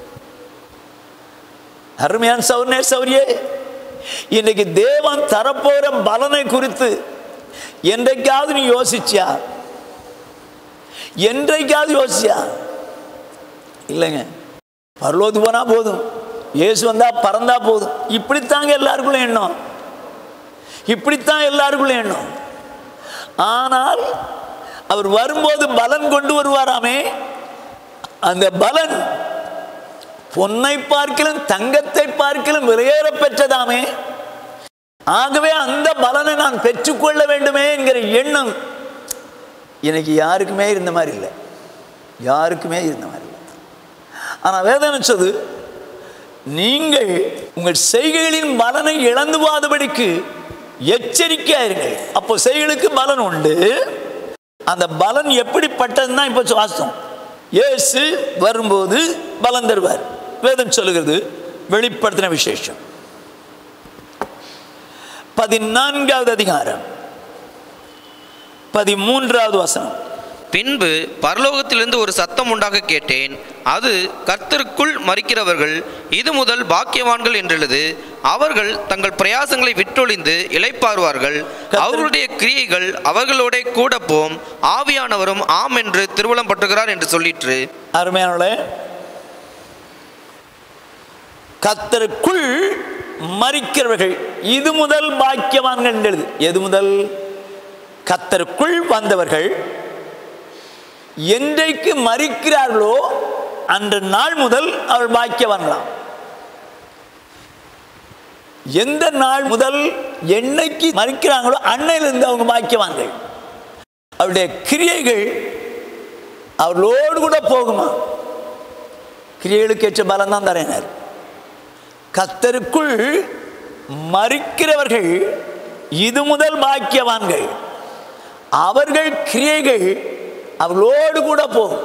அருமையான சௌர்ணே சௌரியே இன்னைக்கு தேவன் தரப்போற பலனை குறித்து என்றைக்காவது நீ யோசிச்சியா என்றைக்காவது யோசிச்சியா இல்லைங்க பரலோது போனா போதும் இயேசு வந்தா பறந்தா போதும் இப்படித்தாங்க எல்லாருக்குள்ள எண்ணம் இப்படித்தான் எல்லாருக்குள்ள எண்ணம் ஆனால் அவர் வரும்போது பலன் கொண்டு வருவாராமே அந்த பலன் பொன்னை பார்க்கலும் தங்கத்தை பார்க்கலும் விலையேற பெற்றதாமே ஆகவே அந்த பலனை நான் பெற்றுக்கொள்ள வேண்டுமே என்கிற எண்ணம் எனக்கு யாருக்குமே இருந்த மாதிரி இல்லை யாருக்குமே இருந்த மாதிரி இல்லை ஆனால் வேதனை சொல்லுது நீங்கள் உங்கள் செய்கைகளின் பலனை இழந்து போகாதபடிக்கு எச்சரிக்கையாயிருங்கள் அப்போ செய்களுக்கு பலன் உண்டு அந்த பலன் எப்படிப்பட்டதுன்னா இப்போ சுவாசம் இயேசு வரும்போது பலன் தருவார் வேதம் சொல்லுகிறது வெளிப்படுத்தின விசேஷம் பதினான்காவது அதிகாரம் பதிமூன்றாவது வசனம் பின்பு பரலோகத்திலிருந்து ஒரு சத்தம் உண்டாக கேட்டேன் அது கர்த்தருக்குள் மறிக்கிறவர்கள் இது முதல் பாக்கியவான்கள் என்றெழுது அவர்கள் தங்கள் பிரயாசங்களை விட்டொழிந்து இளைப்பாறுவார்கள் அவர்களுடைய கிரியைகள் அவர்களோட கூட போம் ஆவியானவரும் ஆம் என்று திருவுளம் பட்டுகிறார் என்று சொல்லிற்று அருமையானவளே கத்தருக்குள் மறிக்கிறவர்கள் இது முதல் பாக்கியவான்கள் என்று எழுது எது முதல் கத்தருக்குள் வந்தவர்கள் என்றைக்கு மறிக்கிறார்களோ அன்று நாள் முதல் அவள் பாக்கியவான்களாம் எந்த நாள் முதல் என்னைக்கு மறிக்கிறாங்களோ அன்னையிலிருந்து அவங்க பாக்கியவான்கள் அவருடைய கிரியைகள் அவர்களோடு கூட போகுமா கிரியைகளுக்கு ஏற்ற பலம் தான் தரையினர் கத்தருக்குள் மறிக்கிறவர்கள் இது முதல் பாக்கியவான்கள் அவர்கள் கிரியைகள் அவர்களோடு கூட போகும்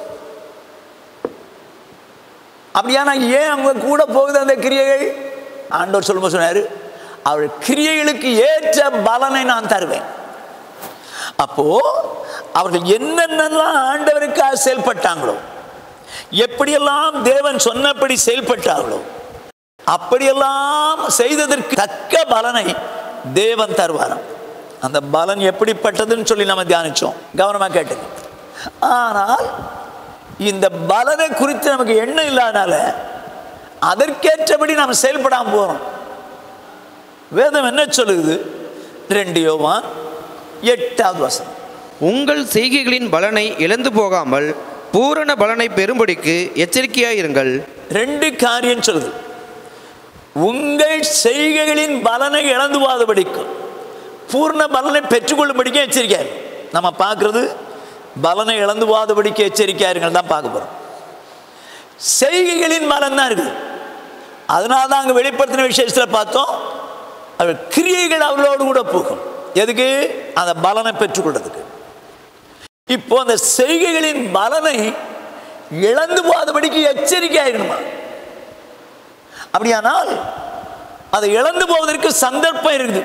அப்படியானா ஏன் அவங்க கூட போகுது அந்த கிரியைகள் ஆண்டவர் சொல்லும்போது சொன்னார் அவள் கிரியைகளுக்கு ஏற்ற பலனை நான் தருவேன் அப்போ அவர்கள் என்னென்னலாம் ஆண்டவருக்காக செயல்பட்டாங்களோ எப்படியெல்லாம் தேவன் சொன்னபடி செயல்பட்டார்களோ அப்படியெல்லாம் செய்ததற்கு தக்க பலனை தேவன் தருவாராம் அந்த பலன் எப்படிப்பட்டதுன்னு சொல்லி நம்ம தியானிச்சோம் கவனமா கேட்டுங்க ஆனால் இந்த பலனை குறித்து நமக்கு எண்ணம் இல்லாதனால அதற்கேற்றபடி நாம் செயல்படாம போறோம் வேதம் என்ன சொல்லுது ரெண்டு யோவான் எட்டாவது வசனம் உங்கள் செய்கைகளின் பலனை இழந்து போகாமல் பூரண பலனை பெறும்படிக்கு எச்சரிக்கையாயிருங்கள் ரெண்டு காரியம் சொல்லுது உங்கள் செய்கைகளின் பலனை இழந்து போகாதபடிக்கும் பூர்ண பலனை பெற்றுக்கொள்ளும்படிக்க எச்சரிக்கையா இரு. நம்ம பார்க்கறது பலனை இழந்து போகாதபடிக்கு எச்சரிக்கையாருங்கள் தான் பார்க்க போகிறோம் செய்கைகளின் பலன் தான் இருக்குது அதனால தான் அங்கே வெளிப்படுத்தின விஷயத்தில் பார்த்தோம் அவர் கிரியைகள் அவர்களோடு கூட போகும் எதுக்கு அந்த பலனை பெற்றுக்கொள்றதுக்கு இப்போ அந்த செய்கைகளின் பலனை இழந்து போகாதபடிக்கு எச்சரிக்கையாயிருமா அப்படியானால் அதை இழந்து போவதற்கு சந்தர்ப்பம் இருக்குது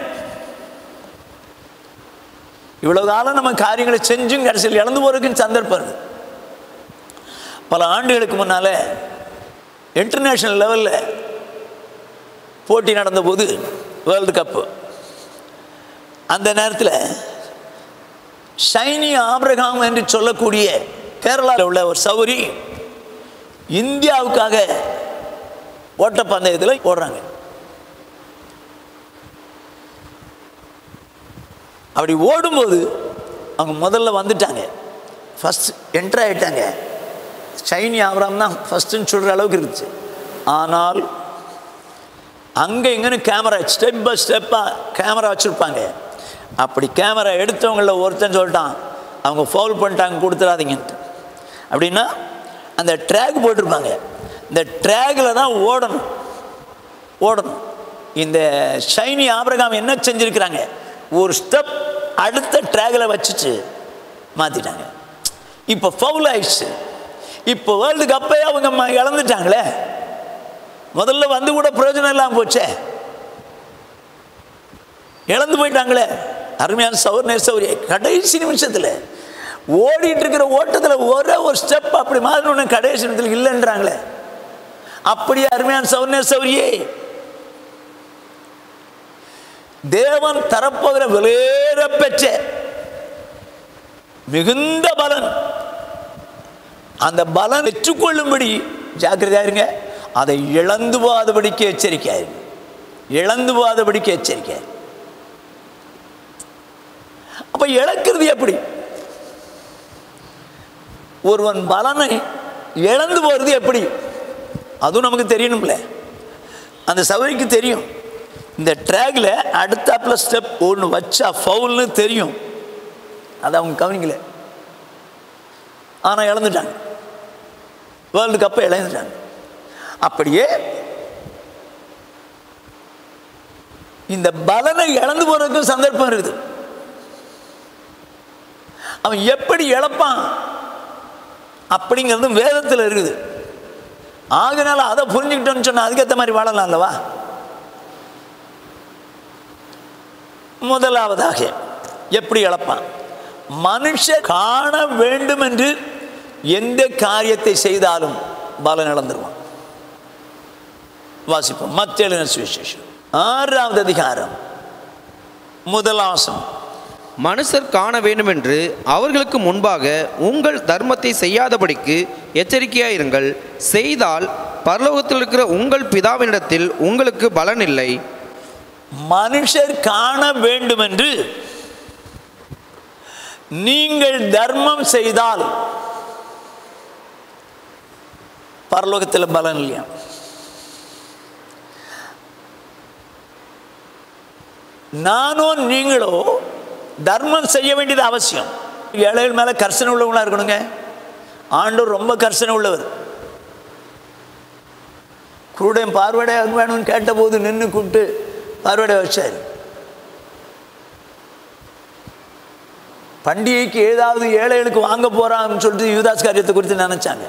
இவ்வளவு காலம் நம்ம காரியங்களை செஞ்சும் கடைசியில் இழந்து போறதுக்கு சந்தர்ப்பம் இருக்கு பல ஆண்டுகளுக்கு முன்னால இன்டர்நேஷனல் லெவலில் போட்டி நடந்தபோது வேர்ல்டு கப்பு அந்த நேரத்தில் ஷைனி ஆபிரகாம் என்று சொல்லக்கூடிய கேரளாவில் உள்ள ஒரு சௌரி இந்தியாவுக்காக ஓட்டப்பந்தயத்தில் ஓடுறாங்க அப்படி ஓடும்போது அவங்க முதல்ல வந்துட்டாங்க ஃபஸ்ட் என்ட்ரு ஆகிட்டாங்க ஷைனி ஆபராம் தான் ஃபஸ்ட்டுன்னு சொல்கிற அளவுக்கு இருந்துச்சு ஆனால் அங்கே இங்கேன்னு கேமரா ஸ்டெப் பை ஸ்டெப்பாக கேமரா வச்சுருப்பாங்க அப்படி கேமரா எடுத்தவங்களில் ஒருத்தன் சொல்லிட்டான் அவங்க ஃபவுல் பண்ணிட்டாங்க கொடுத்துடாதீங்கன்ட்டு அப்படின்னா அந்த ட்ராக் போட்டிருப்பாங்க இந்த ட்ராகில் தான் ஓடணும் ஓடணும் இந்த ஷைனி ஆபிரகாம் என்ன செஞ்சுருக்கிறாங்க ஒரு ஸ்டெப் அடுத்த ட்ராகில் வச்சுட்டு மாற்றிட்டாங்க இப்போ ஃபவுல் ஆயிடுச்சு இப்போ வேர்ல்டு கப்பே அவங்க ம- இழந்துட்டாங்களே முதல்ல வந்து கூட பிரயோஜனம் இல்லாமல் போச்சே இழந்து போயிட்டாங்களே அருமையான சௌர் நேசௌரிய கடைசி நிமிஷத்தில் ஓடிட்டு இருக்கிற ஓட்டத்தில் ஒரே ஒரு ஸ்டெப் அப்படி மாதிரி ஒன்று கடைசி நிமிஷத்தில் இல்லைன்றாங்களே அப்படியே அருமையான சௌர் நேசௌரியே தேவன் தரப்போகிற விலையேற பெற்ற மிகுந்த பலன் அந்த பலன் பெற்றுக்கொள்ளும்படி ஜாக்கிரதையா இருங்க அதை இழந்து போகாதபடிக்கு எச்சரிக்கையாயிருங்க இழந்து போகாதபடிக்கு எச்சரிக்கை அப்ப இழக்கிறது எப்படி ஒருவன் பலனை இழந்து போகிறது எப்படி அதுவும் நமக்கு தெரியணும்ல அந்த சவரிக்கு தெரியும் இந்த ட்ராக்ல அடுத்தாப்புல ஸ்டெப் ஒன்று வச்சா ஃபவுல்னு தெரியும் அதை அவங்க கவனிக்கல ஆனால் இழந்துட்டாங்க வேர்ல்டு கப்பை இழந்துட்டாங்க அப்படியே இந்த பலனை இழந்து போறதுக்கும் சந்தர்ப்பம் இருக்குது அவன் எப்படி இழப்பான் அப்படிங்கிறதும் வேதத்தில் இருக்குது ஆகினால அதை புரிஞ்சுக்கிட்டோன்னு சொன்னா அதுக்கேற்ற மாதிரி வாழலாம் அல்லவா முதலாவதாக எப்படி இழப்பான் மனுஷன் காண வேண்டும் என்று எந்த காரியத்தை செய்தாலும் பலன் இழந்துருவான் வாசிப்போம் மத்திய சுவிசேஷம் ஆறாவது அதிகாரம் முதலாசம் மனுஷர் காண வேண்டுமென்று அவர்களுக்கு முன்பாக உங்கள் தர்மத்தை செய்யாதபடிக்கு எச்சரிக்கையாயிருங்கள் செய்தால் பரலோகத்தில் இருக்கிற உங்கள் பிதாவினிடத்தில் உங்களுக்கு பலன் இல்லை மனுஷர் காண வேண்டும் என்று நீங்கள் தர்மம் செய்தால் பரலோகத்தில் பலன் இல்லையா நானும் நீங்களோ தர்மம் செய்ய வேண்டியது அவசியம் ஏழைகள் மேலே கர்சனை உள்ளவங்களா இருக்கணுங்க ஆண்டவர் ரொம்ப கர்சனை உள்ளவர் குருடன் பார்வையை வேணும்னு கேட்டபோது நின்று கூப்பிட்டு பார்வையை வச்சார் பண்டிகைக்கு ஏதாவது ஏழைகளுக்கு வாங்க போறான்னு சொல்லிட்டு யூதாஸ் காரியத்தை குறித்து நினைச்சாங்க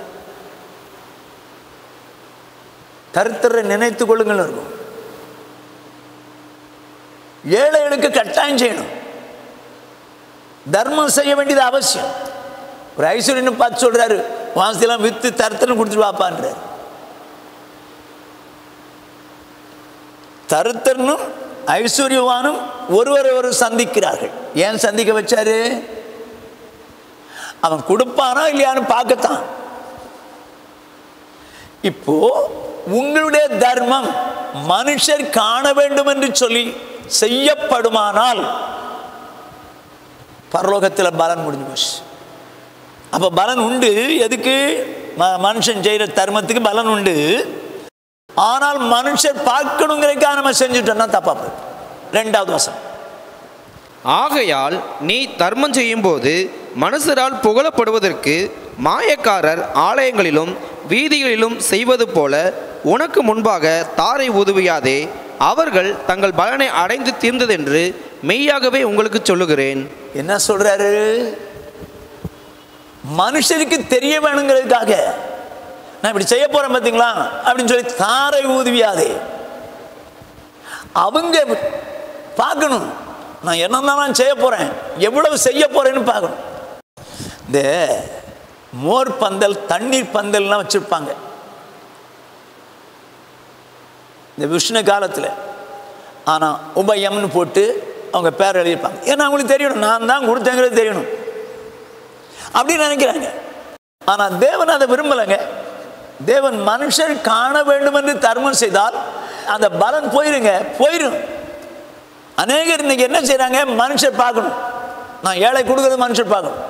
கருத்தரை நினைத்து கொள்ளுங்கள் இருக்கும் ஏழைகளுக்கு கட்டாயம் செய்யணும் தர்மம் செய்ய வேண்டியது அவசியம் ஒரு ஐஸ்வர்யன்னு பார்த்து சொல்றாரு வாசலாம் வித்து தருத்தன்னு கொடுத்துட்டு வாப்பான்றாரு தருத்தனும் ஐஸ்வர்யவானும் ஒருவரை ஒரு சந்திக்கிறார்கள் ஏன் சந்திக்க வச்சாரு அவன் கொடுப்பானா இல்லையான்னு பார்க்கத்தான் இப்போ உங்களுடைய தர்மம் மனுஷர் காண வேண்டும் என்று சொல்லி செய்யப்படுமானால் பரலோகத்தில் பலன் முடிஞ்சு போச்சு அப்போ பலன் உண்டு எதுக்கு ம- மனுஷன் செய்கிற தர்மத்துக்கு பலன் உண்டு ஆனால் மனுஷர் பார்க்கணுங்கிறதுக்காக நம்ம செஞ்சுட்டோம்னா தப்பா போயிடும் ரெண்டாவது வசனம் ஆகையால் நீ தர்மம் செய்யும்போது மனுஷரால் புகழப்படுவதற்கு மாயக்காரர் ஆலயங்களிலும் வீதிகளிலும் செய்வது போல உனக்கு முன்பாக தாரை ஊதுவியாதே அவர்கள் தங்கள் பலனை அடைந்து தீர்ந்ததென்று மெய்யாகவே உங்களுக்கு சொல்லுகிறேன் என்ன சொல்றாரு மனுஷருக்கு தெரிய வேணுங்கிறதுக்காக நான் இப்படி செய்ய போறேன் பார்த்தீங்களா அப்படின்னு சொல்லி தாரை ஊதுவியாதே அவங்க பார்க்கணும் நான் என்னென்ன நான் செய்ய போறேன் எவ்வளவு செய்ய போறேன்னு பார்க்கணும் இந்த மோர் பந்தல் தண்ணீர் பந்தல்லாம் வச்சிருப்பாங்க இந்த விஷ்ணு காலத்தில் ஆனால் உபயம்னு போட்டு அவங்க பேர் எழுதியிருப்பாங்க ஏன்னா அவங்களுக்கு தெரியணும் நான் தான் கொடுத்தேங்கிறது தெரியணும் அப்படின்னு நினைக்கிறாங்க ஆனால் தேவன் அதை விரும்பலைங்க தேவன் மனுஷர் காண வேண்டும் என்று தர்மம் செய்தால் அந்த பலன் போயிருங்க போயிடும் அநேகர் இன்னைக்கு என்ன செய்றாங்க மனுஷர் பார்க்கணும் நான் ஏழை கொடுக்கறது மனுஷர் பார்க்கணும்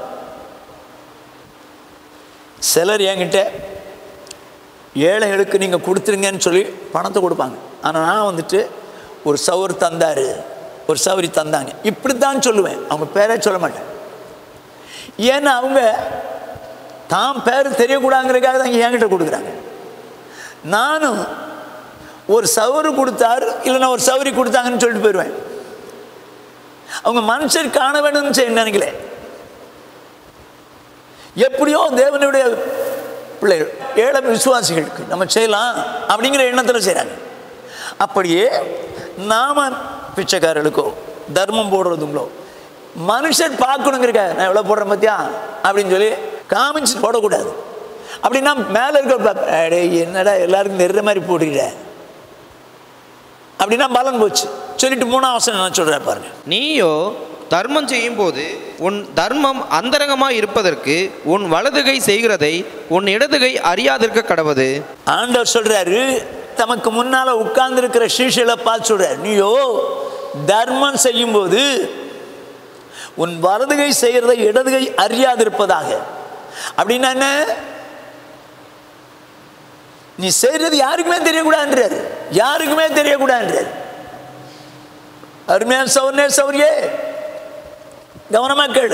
சிலர் என்கிட்ட ஏழைகளுக்கு நீங்கள் கொடுத்துருங்கன்னு சொல்லி பணத்தை கொடுப்பாங்க ஆனால் நான் வந்துட்டு ஒரு சவர் தந்தார் ஒரு சவரி தந்தாங்க இப்படி தான் சொல்லுவேன் அவங்க பேரே சொல்ல மாட்டேன் ஏன்னா அவங்க தான் பேர் தெரியக்கூடாதுங்கிறதுக்காக தான் என்கிட்ட கொடுக்குறாங்க நானும் ஒரு சவறு கொடுத்தாரு இல்லைன்னா ஒரு சவரி கொடுத்தாங்கன்னு சொல்லிட்டு போயிடுவேன் அவங்க மனுஷர் காண வேணும்னு செய்ய நினைக்கல எப்படியோ தேவனுடைய பிள்ளைகள் ஏழை விசுவாசிகளுக்கு நம்ம செய்யலாம் அப்படிங்கிற எண்ணத்தில் செய்கிறாங்க அப்படியே நாம பிச்சைக்காரர்களுக்கோ தர்மம் போடுறதுங்களோ மனுஷர் பார்க்கணுங்கிறக்க நான் எவ்வளோ போடுறேன் பார்த்தியா அப்படின்னு சொல்லி காமிச்சு போடக்கூடாது அப்படின்னா மேலே இருக்க பாப்ப- அடே என்னடா எல்லாருக்கும் தெரிற மாதிரி போடுகிற அப்படின்னா பலன் போச்சு சொல்லிட்டு மூணாம் அவசரம் என்ன சொல்கிறேன் பாருங்க நீயோ தர்மம் செய்யும்போது உன் தர்மம் அந்தரங்கமாய் இருப்பதற்கு உன் வலதுகை செய்கிறதை உன் இடதுகை அறியாதிருக்க கடவது ஆண்டவர் சொல்றாரு தமக்கு முன்னால உட்கார்ந்து இருக்கிற சீஷலை பார்த்து சொல்றாரு நீயோ தர்மம் செய்யும்போது உன் வலதுகை செய்கிறதை இடதுகை அறியாதிருப்பதாக அப்படின்னா என்ன நீ செய்யறது யாருக்குமே தெரியக்கூடாதுன்றாரு யாருக்குமே தெரியக்கூடாதுன்றாரு அருமையான சௌர்ணே சௌரியே கவனமா கேளு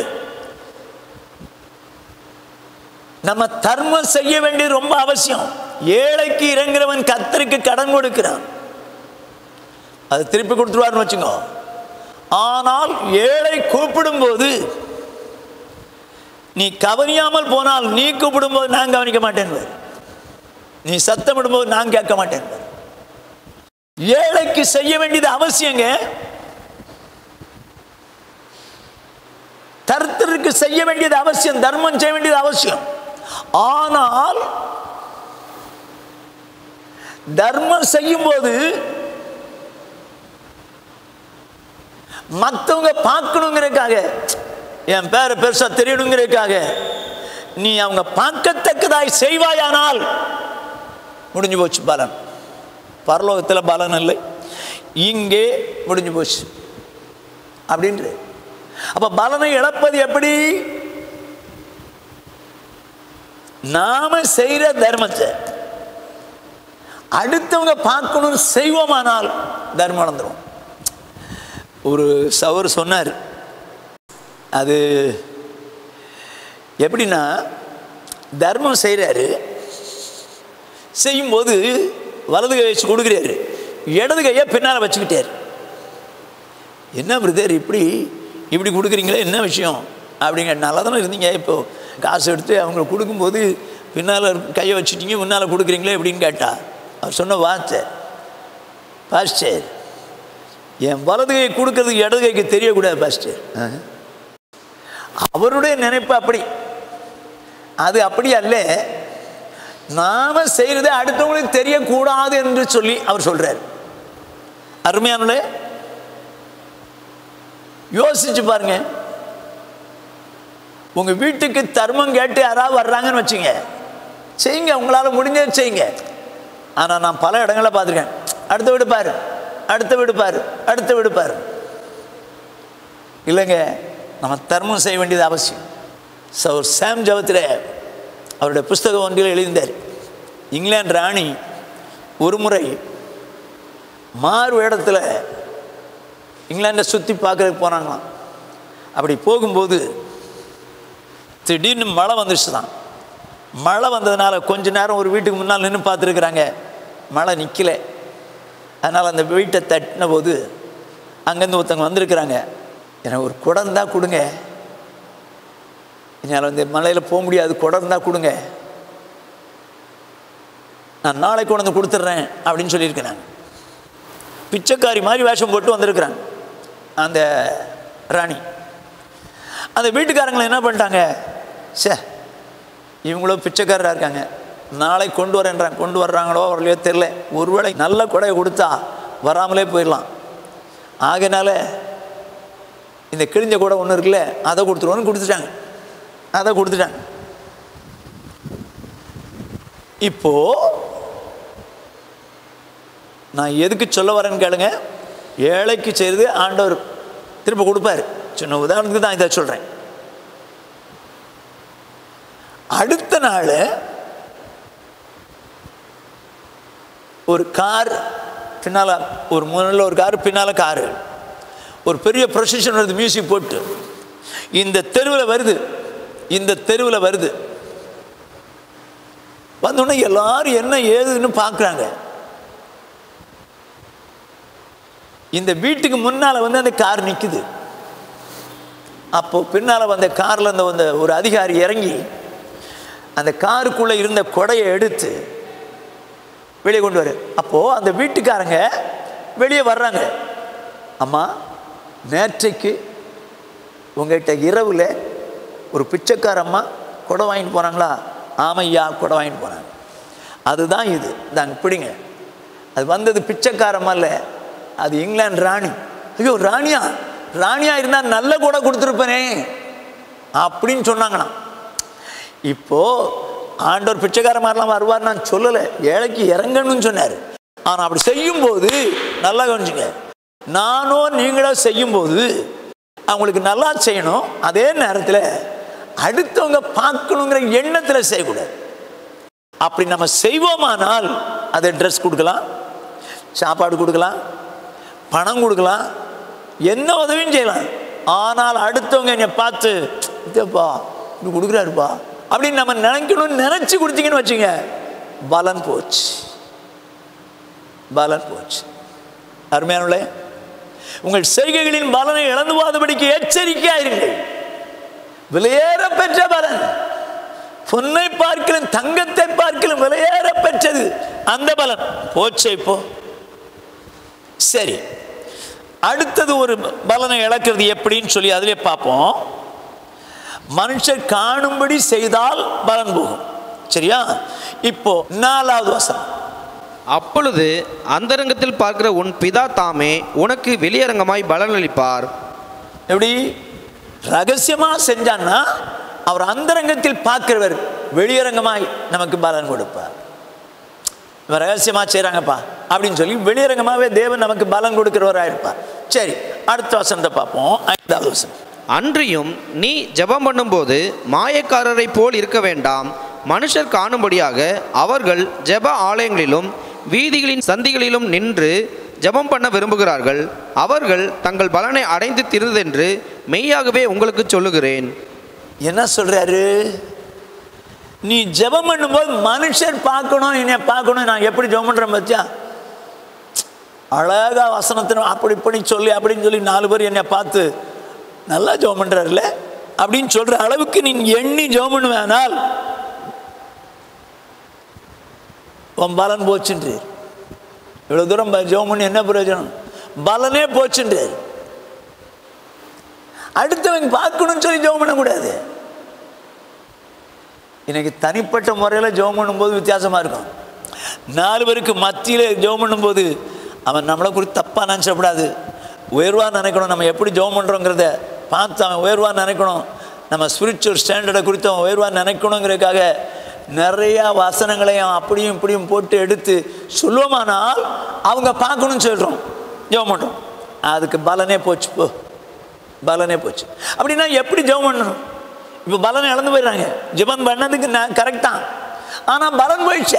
நம்ம தர்மம் செய்ய வேண்டியது ரொம்ப அவசியம் ஏழைக்கு இறங்குறவன் கத்தருக்கு கடன் கொடுக்கிறான் அது திருப்பி கொடுத்துருவாருன்னு வச்சுக்கோ ஆனால் ஏழை கூப்பிடும்போது நீ கவனியாமல் போனால் நீ கூப்பிடும்போது நான் கவனிக்க மாட்டேன் நீ சத்தமிடும்போது நான் கேட்க மாட்டேன் ஏழைக்கு செய்ய வேண்டியது அவசியங்க கர்த்தருக்கு செய்ய வேண்டியது அவசியம் தர்மம் செய்ய வேண்டியது அவசியம் ஆனால் தர்மம் செய்யும்போது மற்றவங்க பார்க்கணுங்கிறதுக்காக என் பேரை பெருசா தெரியணுங்கிறதுக்காக நீ அவங்க பார்க்கத்தக்கதாய் செய்வாயானால் முடிஞ்சு போச்சு பலன் பரலோகத்தில் பலன் இல்லை இங்கே முடிஞ்சு போச்சு அப்படின்ற அப்ப பலனை இழப்பது எப்படி நாம செய்யற தர்மத்தை அடுத்தவங்க பார்க்கணும்னு செய்வோமானால் தர்மம் நடந்துரும் ஒரு சவர் சொன்னார் அது எப்படின்னா தர்மம் செய்கிறாரு செய்யும்போது வலது கை வச்சு கொடுக்குறாரு இடது கையை பின்னால் வச்சுக்கிட்டார் என்ன பிரதர் இப்படி இப்படி கொடுக்குறீங்களே என்ன விஷயம் அப்படிங்க நல்லா தானே இருந்தீங்க இப்போ காசு எடுத்து அவங்க கொடுக்கும்போது பின்னால் கையை வச்சுட்டீங்க முன்னால் கொடுக்குறீங்களே எப்படின்னு கேட்டா அவர் சொன்ன வார்த்தை பாஸ்டர் என் வலது கை கொடுக்கறதுக்கு இடது கைக்கு தெரியக்கூடாது பாஸ்டர் அவருடைய நினைப்பு அப்படி அது அப்படி அல்ல நாம செய்யறது அடுத்தவங்களுக்கு தெரியக்கூடாது என்று சொல்லி அவர் சொல்றார் அருமையானே யோசிச்சு பாருங்க உங்க வீட்டுக்கு தர்மம் கேட்டு யாராவது வர்றாங்கன்னு வச்சுங்க செய்யுங்க உங்களால முடிஞ்சது செய்யுங்க ஆனா நான் பல இடங்களில் பார்த்துருக்கேன் அடுத்த வீடு பாரு அடுத்த வீடு பாரு அடுத்த வீடு பாரு இல்லைங்க நம்ம தர்மம் செய்ய வேண்டியது அவசியம் ஸோ சாம் ஜபத்தில் அவருடைய புஸ்தகம் ஒன்றில் எழுதினார் இங்கிலாந்து ராணி ஒரு முறை மாறு இடத்துல இங்கிலாண்டை சுற்றி பார்க்கறதுக்கு போனாங்களாம் அப்படி போகும்போது திடீர்னு மழை வந்துருச்சு தான் மழை வந்ததுனால கொஞ்ச நேரம் ஒரு வீட்டுக்கு முன்னால் நின்று பார்த்துருக்குறாங்க மழை நிற்கல அதனால் அந்த வீட்டை தட்டின போது அங்கேருந்து ஒருத்தவங்க வந்திருக்கிறாங்க எனக்கு ஒரு குடம் தான் கொடுங்க என்னால் வந்து மலையில் போக முடியாது குடம் தான் கொடுங்க நான் நாளைக்கு கொண்டு வந்து கொடுத்துட்றேன் அப்படின்னு சொல்லியிருக்கிறாங்க பிச்சைக்காரி மாதிரி வேஷம் போட்டு வந்திருக்கிறாங்க அந்த ராணி அந்த வீட்டுக்காரங்களை என்ன பண்ணிட்டாங்க சே இவங்களும் பிச்சைக்காரராக இருக்காங்க நாளை கொண்டு வரேன்றாங்க கொண்டு வர்றாங்களோ வரலையோ தெரில ஒருவேளை நல்ல கொடையை கொடுத்தா வராமலே போயிடலாம் ஆகையினால இந்த கிழிஞ்ச கூட ஒன்று இருக்குல்ல அதை கொடுத்துருவோன்னு கொடுத்துட்டாங்க அதை கொடுத்துட்டாங்க இப்போ நான் எதுக்கு சொல்ல வரேன்னு கேளுங்க ஏழைக்கு செய்து ஆண்டவர் திரும்ப கொடுப்பார் சின்ன உதாரணத்துக்கு தான் இதை சொல்கிறேன் அடுத்த நாள் ஒரு கார் பின்னால் ஒரு முன்னில் ஒரு கார் பின்னால் காரு ஒரு பெரிய ப்ரொசஷன் வருது மியூசிக் போட்டு இந்த தெருவில் வருது இந்த தெருவில் வருது வந்தோடனே எல்லாரும் என்ன ஏதுன்னு பார்க்குறாங்க இந்த வீட்டுக்கு முன்னால் வந்து அந்த கார் நிற்குது அப்போ பின்னால் வந்த காரில் இருந்த வந்த ஒரு அதிகாரி இறங்கி அந்த காருக்குள்ளே இருந்த கொடையை எடுத்து வெளியே கொண்டு வர அப்போது அந்த வீட்டுக்காரங்க வெளியே வர்றாங்க அம்மா நேற்றைக்கு உங்கள்கிட்ட இரவில் ஒரு பிச்சைக்கார அம்மா கொடை வாங்கிட்டு போகிறாங்களா ஆமையா கொடை வாங்கிட்டு போகிறாங்க அதுதான் இது தாங்க பிடிங்க அது வந்தது பிச்சைக்காரம்மா இல்லை அது இங்கிலாந்து ராணி ஐயோ ராணியா ராணியா இருந்தால் நல்ல கொடை கொடுத்துருப்பனே அப்படின்னு சொன்னாங்களாம் இப்போ ஆண்டவர் பிச்சைக்கார மாதிரிலாம் வருவார் நான் சொல்லலை ஏழைக்கு இறங்கணும்னு சொன்னார் ஆனால் அப்படி செய்யும்போது நல்லா கவனிச்சுங்க நானோ நீங்களோ செய்யும்போது அவங்களுக்கு நல்லா செய்யணும் அதே நேரத்தில் அடுத்தவங்க பார்க்கணுங்கிற எண்ணத்தில் செய்யக்கூடாது அப்படி நம்ம செய்வோமானால் அதை ட்ரெஸ் கொடுக்கலாம் சாப்பாடு கொடுக்கலாம் பணம் கொடுக்கலாம் என்ன உதவியும் செய்யலாம் ஆனால் அடுத்தவங்க என்னை பார்த்து இதப்பா இப்படி கொடுக்குறாருப்பா அப்படின்னு நம்ம நினைக்கணும்னு நினச்சி கொடுத்தீங்கன்னு வச்சுங்க பலன் போச்சு பலன் போச்சு அருமையானே உங்கள் செய்கைகளின் பலனை இழந்து போகாதபடிக்கு எச்சரிக்கையாயிருங்கள் விலையேற பெற்ற பலன் பொன்னை பார்க்கலும் தங்கத்தை பார்க்கலும் விலையேற பெற்றது அந்த பலன் போச்சே இப்போ சரி அடுத்தது ஒரு பலனை இழக்கிறது எப்படின்னு சொல்லி அதிலே பார்ப்போம் மனுஷர் காணும்படி செய்தால் பலன் போகும் சரியா இப்போ நாலாவது வசனம் அப்பொழுது அந்தரங்கத்தில் பார்க்கிற உன் பிதா தாமே உனக்கு வெளியரங்கமாய் பலனளிப்பார் எப்படி ரகசியமா செஞ்சான்னா அவர் அந்தரங்கத்தில் பார்க்கிறவர் வெளியரங்கமாய் நமக்கு பலன் கொடுப்பார் இவன் ரகசியமா செய்கிறாங்கப்பா அப்படின்னு சொல்லி வெளியரங்கமாகவே தேவன் நமக்கு பலன் கொடுக்கிறவராக இருப்பார் சரி அடுத்த வசனத்தை பார்ப்போம் ஐந்தாவது வசனம் அன்றியும் நீ ஜெபம் பண்ணும்போது மாயக்காரரைப் போல் இருக்க வேண்டாம் மனுஷர் காணும்படியாக அவர்கள் ஜெப ஆலயங்களிலும் வீதிகளின் சந்திகளிலும் நின்று ஜெபம் பண்ண விரும்புகிறார்கள் அவர்கள் தங்கள் பலனை அடைந்து தீர்ந்ததென்று மெய்யாகவே உங்களுக்கு சொல்லுகிறேன் என்ன சொல்றாரு நீ ஜெபம் பண்ணும்போது மனுஷர் பார்க்கணும் என்னை பார்க்கணும் நான் எப்படி ஜெபம் பண்றேன் பத்தியா அழகா வசனத்தின் அப்படி இப்படி சொல்லி அப்படின்னு சொல்லி நாலு பேர் என்னை பார்த்து நல்லா ஜெபம் பண்றாருல்ல அப்படின்னு சொல்ற அளவுக்கு நீ எண்ணி ஜெபம் பண்ணுவேனால் உன் பலன் போச்சுன்றார் இவ்வளோ தூரம் ப- ஜெபம் பண்ணி என்ன பிரயோஜனம் பலனே போச்சுன்றார் அடுத்தவங்க பார்க்கணும்னு சொல்லி ஜெபம் பண்ணக்கூடாது இன்னைக்கு தனிப்பட்ட முறையில் ஜெபம் பண்ணும்போது வித்தியாசமாக இருக்கும் நாலு பேருக்கு மத்தியில் ஜெபம் பண்ணும்போது அவன் நம்மளை குறித்து தப்பாக நினச்சிடக்கூடாது உயர்வாக நினைக்கணும் நம்ம எப்படி ஜெபம் பண்ணுறோங்கிறத பார்த்து அவன் உயர்வாக நினைக்கணும் நம்ம ஸ்பிரிச்சுவல் ஸ்டாண்டர்டை குறித்து அவன் உயர்வாக நினைக்கணுங்கிறதுக்காக நிறையா வசனங்களையும் அப்படியும் இப்படியும் போட்டு எடுத்து சொல்லுவோமானால் அவங்க பார்க்கணும்னு சொல்கிறோம் ஜெபம் பண்ணுறோம் அதுக்கு பலனே போச்சு போ பலனே போச்சு அப்படின்னா எப்படி ஜெபம் பண்ணணும் இப்போ பலன் இழந்து போயிடுறாங்க ஜெபம் பண்ணதுக்கு நான் கரெக்ட் தான் ஆனால் பலன் போயிடுச்சே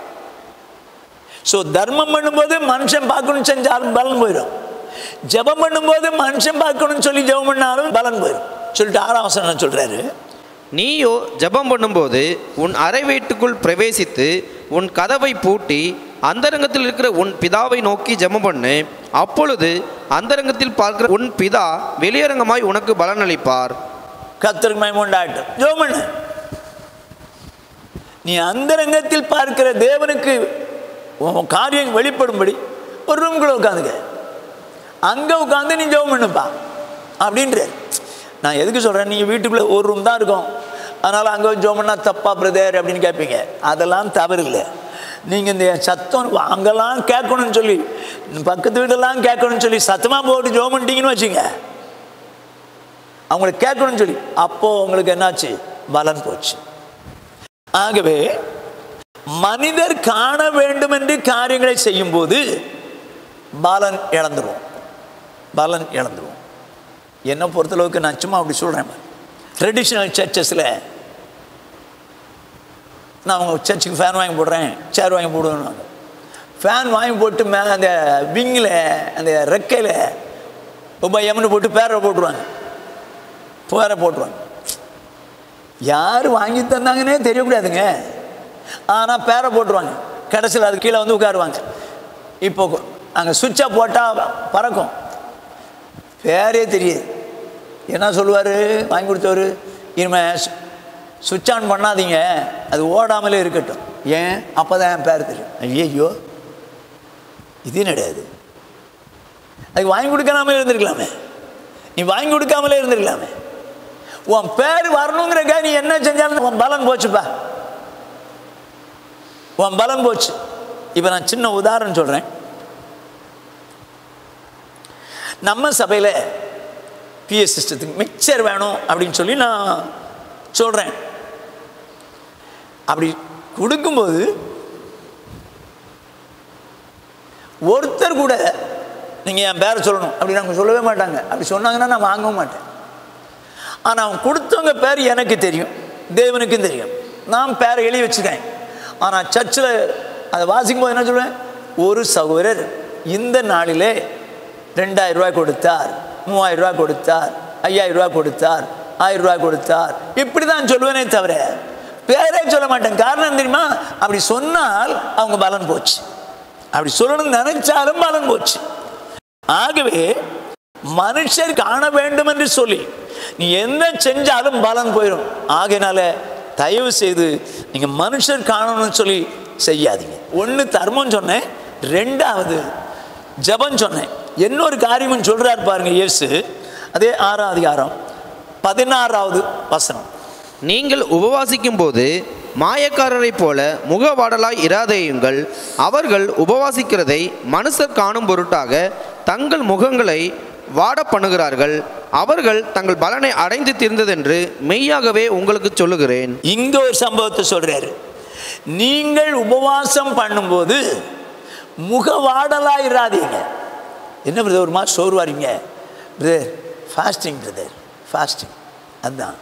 ஸோ தர்மம் பண்ணும்போது மனுஷன் பார்க்கணும்னு செஞ்சாலும் பலன் போயிடும் ஜெபம் பண்ணும்போது மனுஷன் பார்க்கணும்னு சொல்லி ஜெபம் பண்ணாலும் பலன் போயிடும் சொல்லிட்டு ஆறாம் வசனம் சொல்றாரு நீயோ ஜெபம் பண்ணும்போது உன் அறை வீட்டுக்குள் பிரவேசித்து உன் கதவை பூட்டி அந்தரங்கத்தில் இருக்கிற உன் பிதாவை நோக்கி ஜெபம் பண்ணு அப்பொழுது அந்தரங்கத்தில் பார்க்கிற உன் பிதா வெளியரங்கமாய் உனக்கு பலனளிப்பார் கத்தருக்கு மயமுண்டாட்டும் ஜெபம் பண்ணு நீ அந்தரங்கத்தில் பார்க்கிற தேவனுக்கு உன் காரியம் வெளிப்படும்படி ஒரு ரூம்குள்ள உட்காந்துக்க அங்கே உட்காந்து நீ ஜெபம் பண்ணுப்பா அப்படின்றார் நான் எதுக்கு சொல்கிறேன் நீங்கள் வீட்டுக்குள்ளே ஒரு ரூம் தான் இருக்கும் அதனால் அங்கே ஜெபம் பண்ணால் தப்பா பிரதர் அப்படின்னு கேட்பீங்க அதெல்லாம் தவறு இல்லை நீங்கள் இந்த சத்தம் அங்கெல்லாம் கேட்கணும்னு சொல்லி பக்கத்து வீடெல்லாம் கேட்கணும்னு சொல்லி சத்தமாக போட்டு ஜெபம் பண்ணிட்டீங்கன்னு வச்சுங்க அவங்களுக்கு கேட்கணும்னு சொல்லி அப்போ உங்களுக்கு என்னாச்சு பலன் போச்சு ஆகவே மனிதர் காண வேண்டும் என்று காரியங்களை செய்யும்போது பலன் இழந்துருவோம் பலன் இழந்துருவோம் என்னை பொறுத்தளவுக்கு நான் சும்மா அப்படி சொல்கிறேன் ட்ரெடிஷ்னல் சர்ச்சஸில் நான் அவங்க சர்ச்சுக்கு ஃபேன் வாங்கி போடுறேன் சேர் வாங்கி போடுவேன்னு ஃபேன் வாங்கி போட்டு மேலே அந்த விங்கில் அந்த ரெக்கையில் உபயம்னு போட்டு பேரை போட்டுருவாங்க பேரை போட்டுருவாங்க யார் வாங்கி தந்தாங்கன்னே தெரியக்கூடாதுங்க ஆனால் பேரை போட்டுருவாங்க கடைசியில் அது கீழே வந்து உட்காருவாங்க இப்போ அங்கே சுவிட்சை போட்டால் பறக்கும் பேரே தெரியுது என்ன சொல்லுவார் வாங்கி கொடுத்தவர் இனிமேல் சுவிட்ச் ஆன் பண்ணாதீங்க அது ஓடாமலே இருக்கட்டும் ஏன் அப்போ தான் என் பேர் தெரியும் ஐயோ இது கிடையாது அதுக்கு வாங்கி கொடுக்காமலே இருந்திருக்கலாமே நீ வாங்கி கொடுக்காமலே இருந்திருக்கலாமே உன் பேர் வரணுங்கிறக்கா நீ என்ன செஞ்சாலும் உன் பலன் போச்சுப்பா உன் பலன் போச்சு இப்போ நான் சின்ன உதாரணம் சொல்கிறேன் நம்ம சபையில் பிஎஸ் சிஸ்டத்துக்கு மிக்சர் வேணும் அப்படின்னு சொல்லி நான் சொல்கிறேன் அப்படி கொடுக்கும்போது ஒருத்தர் கூட நீங்கள் என் பேரை சொல்லணும் அப்படி நாங்கள் சொல்லவே மாட்டாங்க அப்படி சொன்னாங்கன்னா நான் வாங்கவும் மாட்டேன் ஆனால் அவன் கொடுத்தவங்க பேர் எனக்கு தெரியும் தேவனுக்கும் தெரியும் நான் பேரை எழுதி வச்சுருக்கேன் ஆனால் சர்ச்சில் அதை வாசிக்கும் போது என்ன சொல்லுவேன் ஒரு சகோதரர் இந்த நாளிலே ரெண்டாயிரம் ரூபாய் கொடுத்தார் மூவாயிரம் ரூபாய் கொடுத்தார் ஐயாயிரம் ரூபாய் கொடுத்தார் ஆயிரம் ரூபாய் கொடுத்தார் இப்படி தான் சொல்லுவேனே தவிர பேரே சொல்ல மாட்டேன் காரணம் தெரியுமா அப்படி சொன்னால் அவங்க பலன் போச்சு அப்படி சொல்லணும்னு நினைச்சாலும் பலன் போச்சு ஆகவே மனுஷர் காண வேண்டும் என்று சொல்லி நீ என்ன செஞ்சாலும் பலன் போயிடும் ஆகையினால தயவு செய்து நீங்க மனுஷர் காணணும்னு சொல்லி செய்யாதீங்க ஒன்று தர்மம் சொன்னேன் ரெண்டாவது ஜபம் சொன்னேன் இன்னொரு காரியமும் சொல்றார் பாருங்க இயேசு அதே ஆறாம் அதிகாரம் பதினாறாவது வசனம் நீங்கள் உபவாசிக்கும் போது மாயக்காரரைப் போல முகவாடலாய் இராதேயுங்கள் அவர்கள் உபவாசிக்கிறதை மனுஷர் காணும் பொருட்டாக தங்கள் முகங்களை வாட பண்ணுகிறார்கள் அவர்கள் தங்கள் பலனை அடைந்து தீர்ந்ததென்று மெய்யாகவே உங்களுக்கு சொல்லுகிறேன் இங்க ஒரு சம்பவத்தை சொல்றாரு நீங்கள் உபவாசம் பண்ணும்போது முகவாடலா இராதீங்க என்ன பிரதர் ஒரு மாதிரி சோர்வாரிங்க பிரதர் ஃபாஸ்டிங் பிரதர் ஃபாஸ்டிங் அதுதான்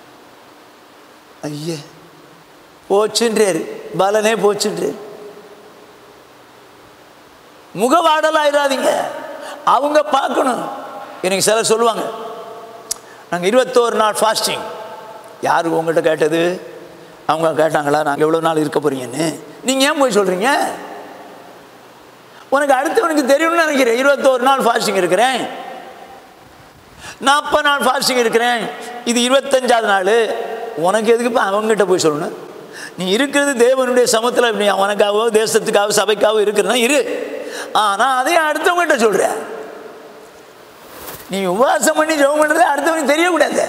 ஐயே போச்சுன்றாரு பலனே போச்சுன்றாரு முகவாடலாயிராதீங்க அவங்க பார்க்கணும் எனக்கு சிலர் சொல்லுவாங்க நாங்கள் இருபத்தோரு நாள் ஃபாஸ்டிங் யார் உங்கள்கிட்ட கேட்டது அவங்க கேட்டாங்களா நாங்கள் எவ்வளோ நாள் இருக்க போறீங்கன்னு நீங்கள் ஏன் போய் சொல்கிறீங்க உனக்கு அடுத்தவனுக்கு தெரியும்னு நினைக்கிறேன் இருபத்தோரு நாள் ஃபாஸ்டிங் இருக்கிறேன் நாற்பது நாள் ஃபாஸ்டிங் இருக்கிறேன் இது இருபத்தஞ்சாவது நாள் உனக்கு எதுக்குப்பா அவங்ககிட்ட போய் சொல்லணும் நீ இருக்கிறது தேவனுடைய சமத்தில் நீ அவனுக்காகவோ தேசத்துக்காகவோ சபைக்காகவோ இருக்கிறனா இரு ஆனால் அதையும் அடுத்தவங்ககிட்ட சொல்கிற நீ உபவாசம் பண்ணி ஜெபம் பண்ணுறது அடுத்தவனுக்கு தெரியக்கூடாது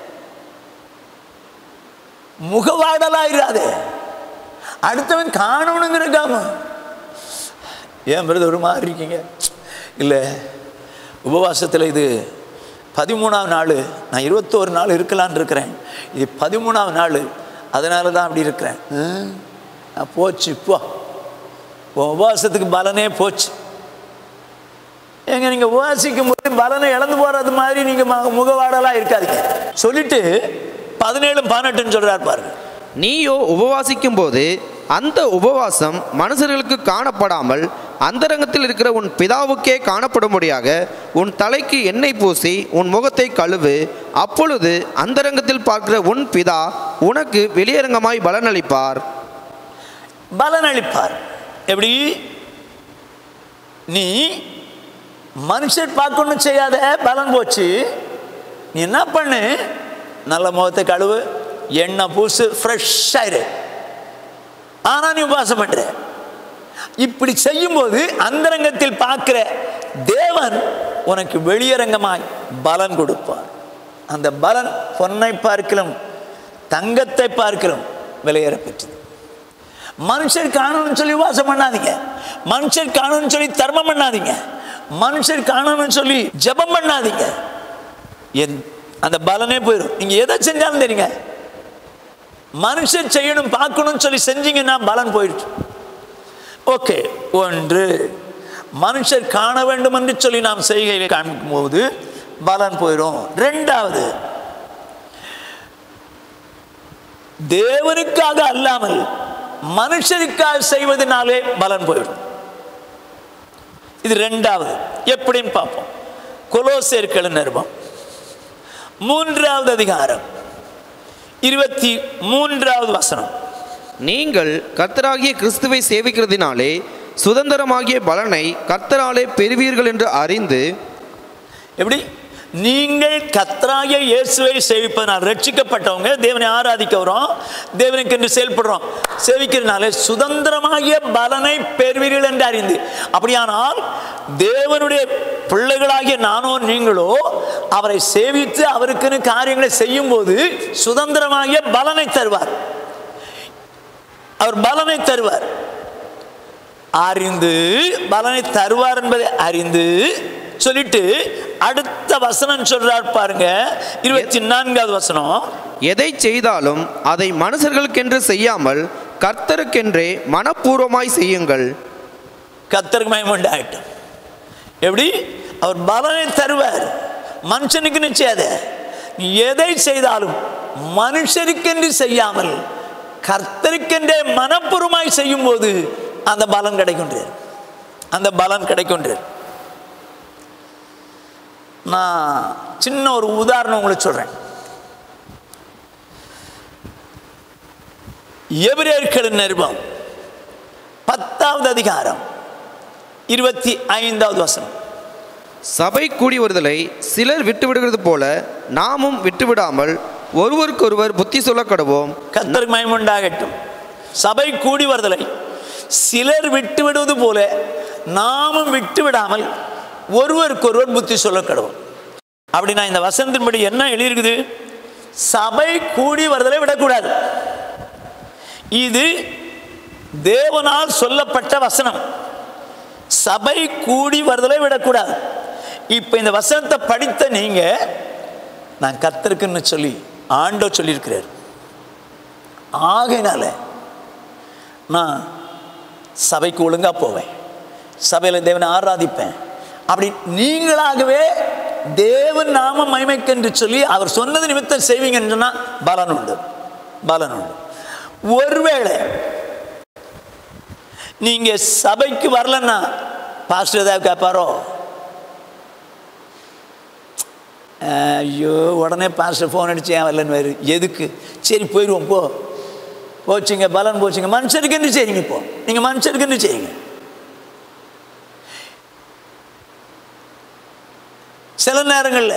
முகவாடலாயிராது அடுத்தவன் காணணுங்கிறக்காம ஏன் பிறகு ஒரு மாதிரி இருக்கீங்க இல்லை உபவாசத்தில் இது பதிமூணாவது நாள் நான் இருபத்தோரு நாள் இருக்கலான்னு இருக்கிறேன் இது பதிமூணாவது நாள் அதனால தான் அப்படி இருக்கிறேன் ம், நான் போச்சு போ உன் உபவாசத்துக்கு பலனே போச்சு ஏங்க நீங்கள் உபவாசிக்கும் போது பலனை இழந்து போகிறது மாதிரி நீங்கள் முகவாடலாக இருக்காதீங்க சொல்லிட்டு பதினேழு பதினெட்டுன்னு சொல்கிறார் பாருங்க நீயோ உபவாசிக்கும் போது அந்த உபவாசம் மனுஷர்களுக்கு காணப்படாமல் அந்தரங்கத்தில் இருக்கிற உன் பிதாவுக்கே காணப்படும்படியாக உன் தலைக்கு எண்ணெய் பூசி உன் முகத்தை கழுவு அப்பொழுது அந்தரங்கத்தில் பார்க்கிற உன் பிதா உனக்கு வெளியரங்கமாய் பலனளிப்பார் பலன் அளிப்பார் எப்படி நீ மனுஷர் பார்க்கணும் செய்யாத பலன் போச்சு நீ என்ன பண்ணு நல்ல முகத்தை கழுவு எண்ணெய் பூசு ஃப்ரெஷ்ஷாயிரு ஆனால் நீ உபவாசம் பண்ற இப்படி செய்யும்போது அந்தரங்கத்தில் பார்க்கிற தேவன் உனக்கு வெளியரங்கமாய் பலன் கொடுப்பார் அந்த பலன் பொன்னை பார்க்கலாம் தங்கத்தை பார்க்கலாம் விலையேற பெற்றது மனுஷர் காணணும்னு சொல்லி உபவாசம் பண்ணாதீங்க மனுஷர் காணணும்னு சொல்லி தர்மம் பண்ணாதீங்க மனுஷர் காணணும்னு சொல்லி ஜெபம் பண்ணாதீங்க என் அந்த பலனே போயிடும் நீங்க எதை செஞ்சாலும் தெரியுங்க மனுஷன் செய்யணும் பார்க்கணும்னு சொல்லி செஞ்சீங்கன்னா பலன் போயிடுச்சு ஓகே ஒன்று மனுஷர் காண வேண்டும் என்று சொல்லி நாம் செய்கையை காண்பிக்கும் போது பலன் போயிடும் ரெண்டாவது தேவனுக்காக அல்லாமல் மனுஷருக்காக செய்வதனாலே பலன் போயிடும் இது ரெண்டாவது எப்படின்னு பார்ப்போம் கொலோசேர்கள் நிருபம் மூன்றாவது அதிகாரம் இருபத்தி மூன்றாவது வசனம் நீங்கள் கர்த்தராகிய கிறிஸ்துவை சேவிக்கிறதினாலே சுதந்திரமாகிய பலனை கர்த்தராலே பெறுவீர்கள் என்று அறிந்து எப்படி நீங்கள் கத்ராய இயேசுவை சேவிப்பதனால் ரட்சிக்கப்பட்டவங்க தேவனை ஆராதிக்க வரோம் தேவனுக்கு என்று செயல்படுறோம் சேவிக்கிறதுனால சுதந்திரமாகிய பலனை பெறுவீர்கள் என்று அறிந்து அப்படியானால் தேவனுடைய பிள்ளைகளாகிய நானோ நீங்களோ அவரை சேவித்து அவருக்குன்னு காரியங்களை செய்யும்போது சுதந்திரமாகிய பலனை தருவார் அவர் பலனை தருவார் அறிந்து பலனை தருவார் என்பதை அறிந்து சொல்லிட்டு அடுத்த வசனம் சொல்றார் பாருங்க இருபத்தி நான்காவது வசனம் எதை செய்தாலும் அதை மனுஷர்களுக்கென்று செய்யாமல் கர்த்தருக்கென்றே மனப்பூர்வமாய் செய்யுங்கள் கத்தருக்கு மயமுண்டாயிட்டும் எப்படி அவர் பலனை தருவார் மனுஷனுக்கு நிச்சயாத நீ எதை செய்தாலும் மனுஷருக்கென்று செய்யாமல் கர்த்தருக்கென்றே மனப்பூர்வமாய் செய்யும் போது அந்த பலன் கிடைக்கின்றார் அந்த பலன் கிடைக்கின்றார் நான் சின்ன ஒரு உதாரணம் உங்களுக்கு சொல்றேன் எபிரேயர்களின் நிருபம் பத்தாவது அதிகாரம் இருபத்தி ஐந்தாவது வசனம் சபை கூடி வருதலை சிலர் விட்டுவிடுகிறது போல நாமும் விட்டுவிடாமல் ஒருவருக்கொருவர் புத்தி சொல்ல கடவோம் கத்தருக்கு மயமுண்டாகட்டும் சபை கூடி வருதலை சிலர் விட்டு விடுவது போல நாமும் விட்டு விடாமல் ஒருவருக்கொருவர் புத்தி சொல்ல கடவோம் அப்படின்னா இந்த வசனத்தின்படி என்ன எழுதியிருக்குது சபை கூடி வருதலை விடக்கூடாது இது தேவனால் சொல்லப்பட்ட வசனம் சபை கூடி வருதலை விடக்கூடாது இப்போ இந்த வசனத்தை படித்த நீங்க நான் கர்த்தருக்குன்னு சொல்லி ஆண்டோ சொல்லியிருக்கிறார் ஆகையினால நான் சபைக்கு ஒழுங்கா போவேன் சபையில் தேவனை ஆராதிப்பேன் அப்படி நீங்களாகவே தேவன் நாம மகிமைக்கென்று சொல்லி அவர் சொன்னது நிமித்தம் செய்வீங்கன்னு சொன்னா பலன் உண்டு பலன் உண்டு ஒருவேளை நீங்க சபைக்கு வரலன்னா பாஸ்டர் ஏதாவது கேட்பாரோ ஐயோ உடனே பாஸ்டர் ஃபோன் அடிச்சு ஏன் வரலன்னு வேறு எதுக்கு சரி போயிடுவோம் போ போச்சுங்க பலன் போச்சுங்க மனுஷருக்கு என்ன செய்றீங்க இப்போ நீங்கள் மனுஷருக்கு என்ன செய்யுங்க சில நேரங்களில்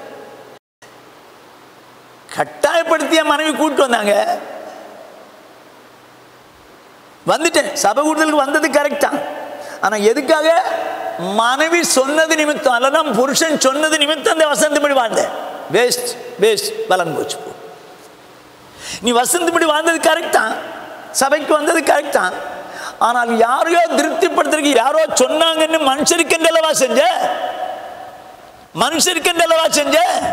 கட்டாயப்படுத்திய மனைவி கூப்பிட்டு வந்தாங்க வந்துட்டேன் சபை கூடுதலுக்கு வந்தது கரெக்ட் தான் ஆனால் எதுக்காக மனைவி சொன்னது நிமித்தம் அல்லனா புருஷன் சொன்னது நிமித்தம் அந்த வசந்தபடி வாழ்ந்தேன் வேஸ்ட் வேஸ்ட் பலன் போச்சு போ நீ வசந்தபடி வாழ்ந்தது கரெக்ட் தான் சபைக்கு வந்தது கரெக்ட் தான் ஆனால் யாரையோ திருப்திப்படுத்துறதுக்கு யாரோ சொன்னாங்கன்னு மனுஷருக்கென்றல்லவா செஞ்ச மனுஷருக்கென்றல்லவா செஞ்ச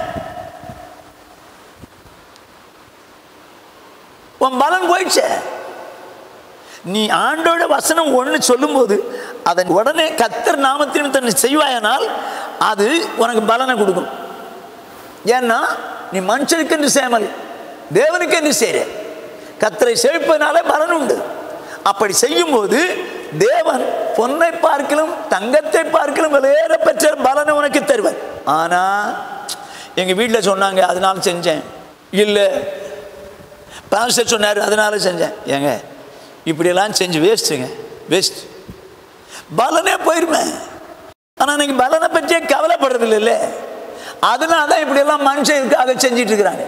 உன் பலன் போயிடுச்சே நீ ஆண்டோட வசனம் ஒன்று சொல்லும்போது அதன் உடனே கத்தர் நாமத்தின் தன்னை செய்வாயனால் அது உனக்கு பலனை கொடுக்கும் ஏன்னா நீ மனுஷனுக்கு என்று செய்யாமல் தேவனுக்கு என்று செய்கிற கத்தரை செழிப்பதனால பலன் உண்டு அப்படி செய்யும்போது தேவன் பொன்னை பார்க்கலும் தங்கத்தை பார்க்கலும் விலையேற பெற்ற பலனை உனக்கு தருவார் ஆனால் எங்கள் வீட்டில் சொன்னாங்க அதனால செஞ்சேன் இல்லை பாஸ்டர் சொன்னார் அதனால செஞ்சேன் ஏங்க இப்படியெல்லாம் செஞ்சு வேஸ்ட்டுங்க வேஸ்ட் பலனே போயிருமே ஆனால் நீங்கள் பலனை பற்றியே கவலைப்படுறது இல்லை அதனால தான் இப்படியெல்லாம் மனுஷனுக்காக செஞ்சிட்டு இருக்கிறாங்க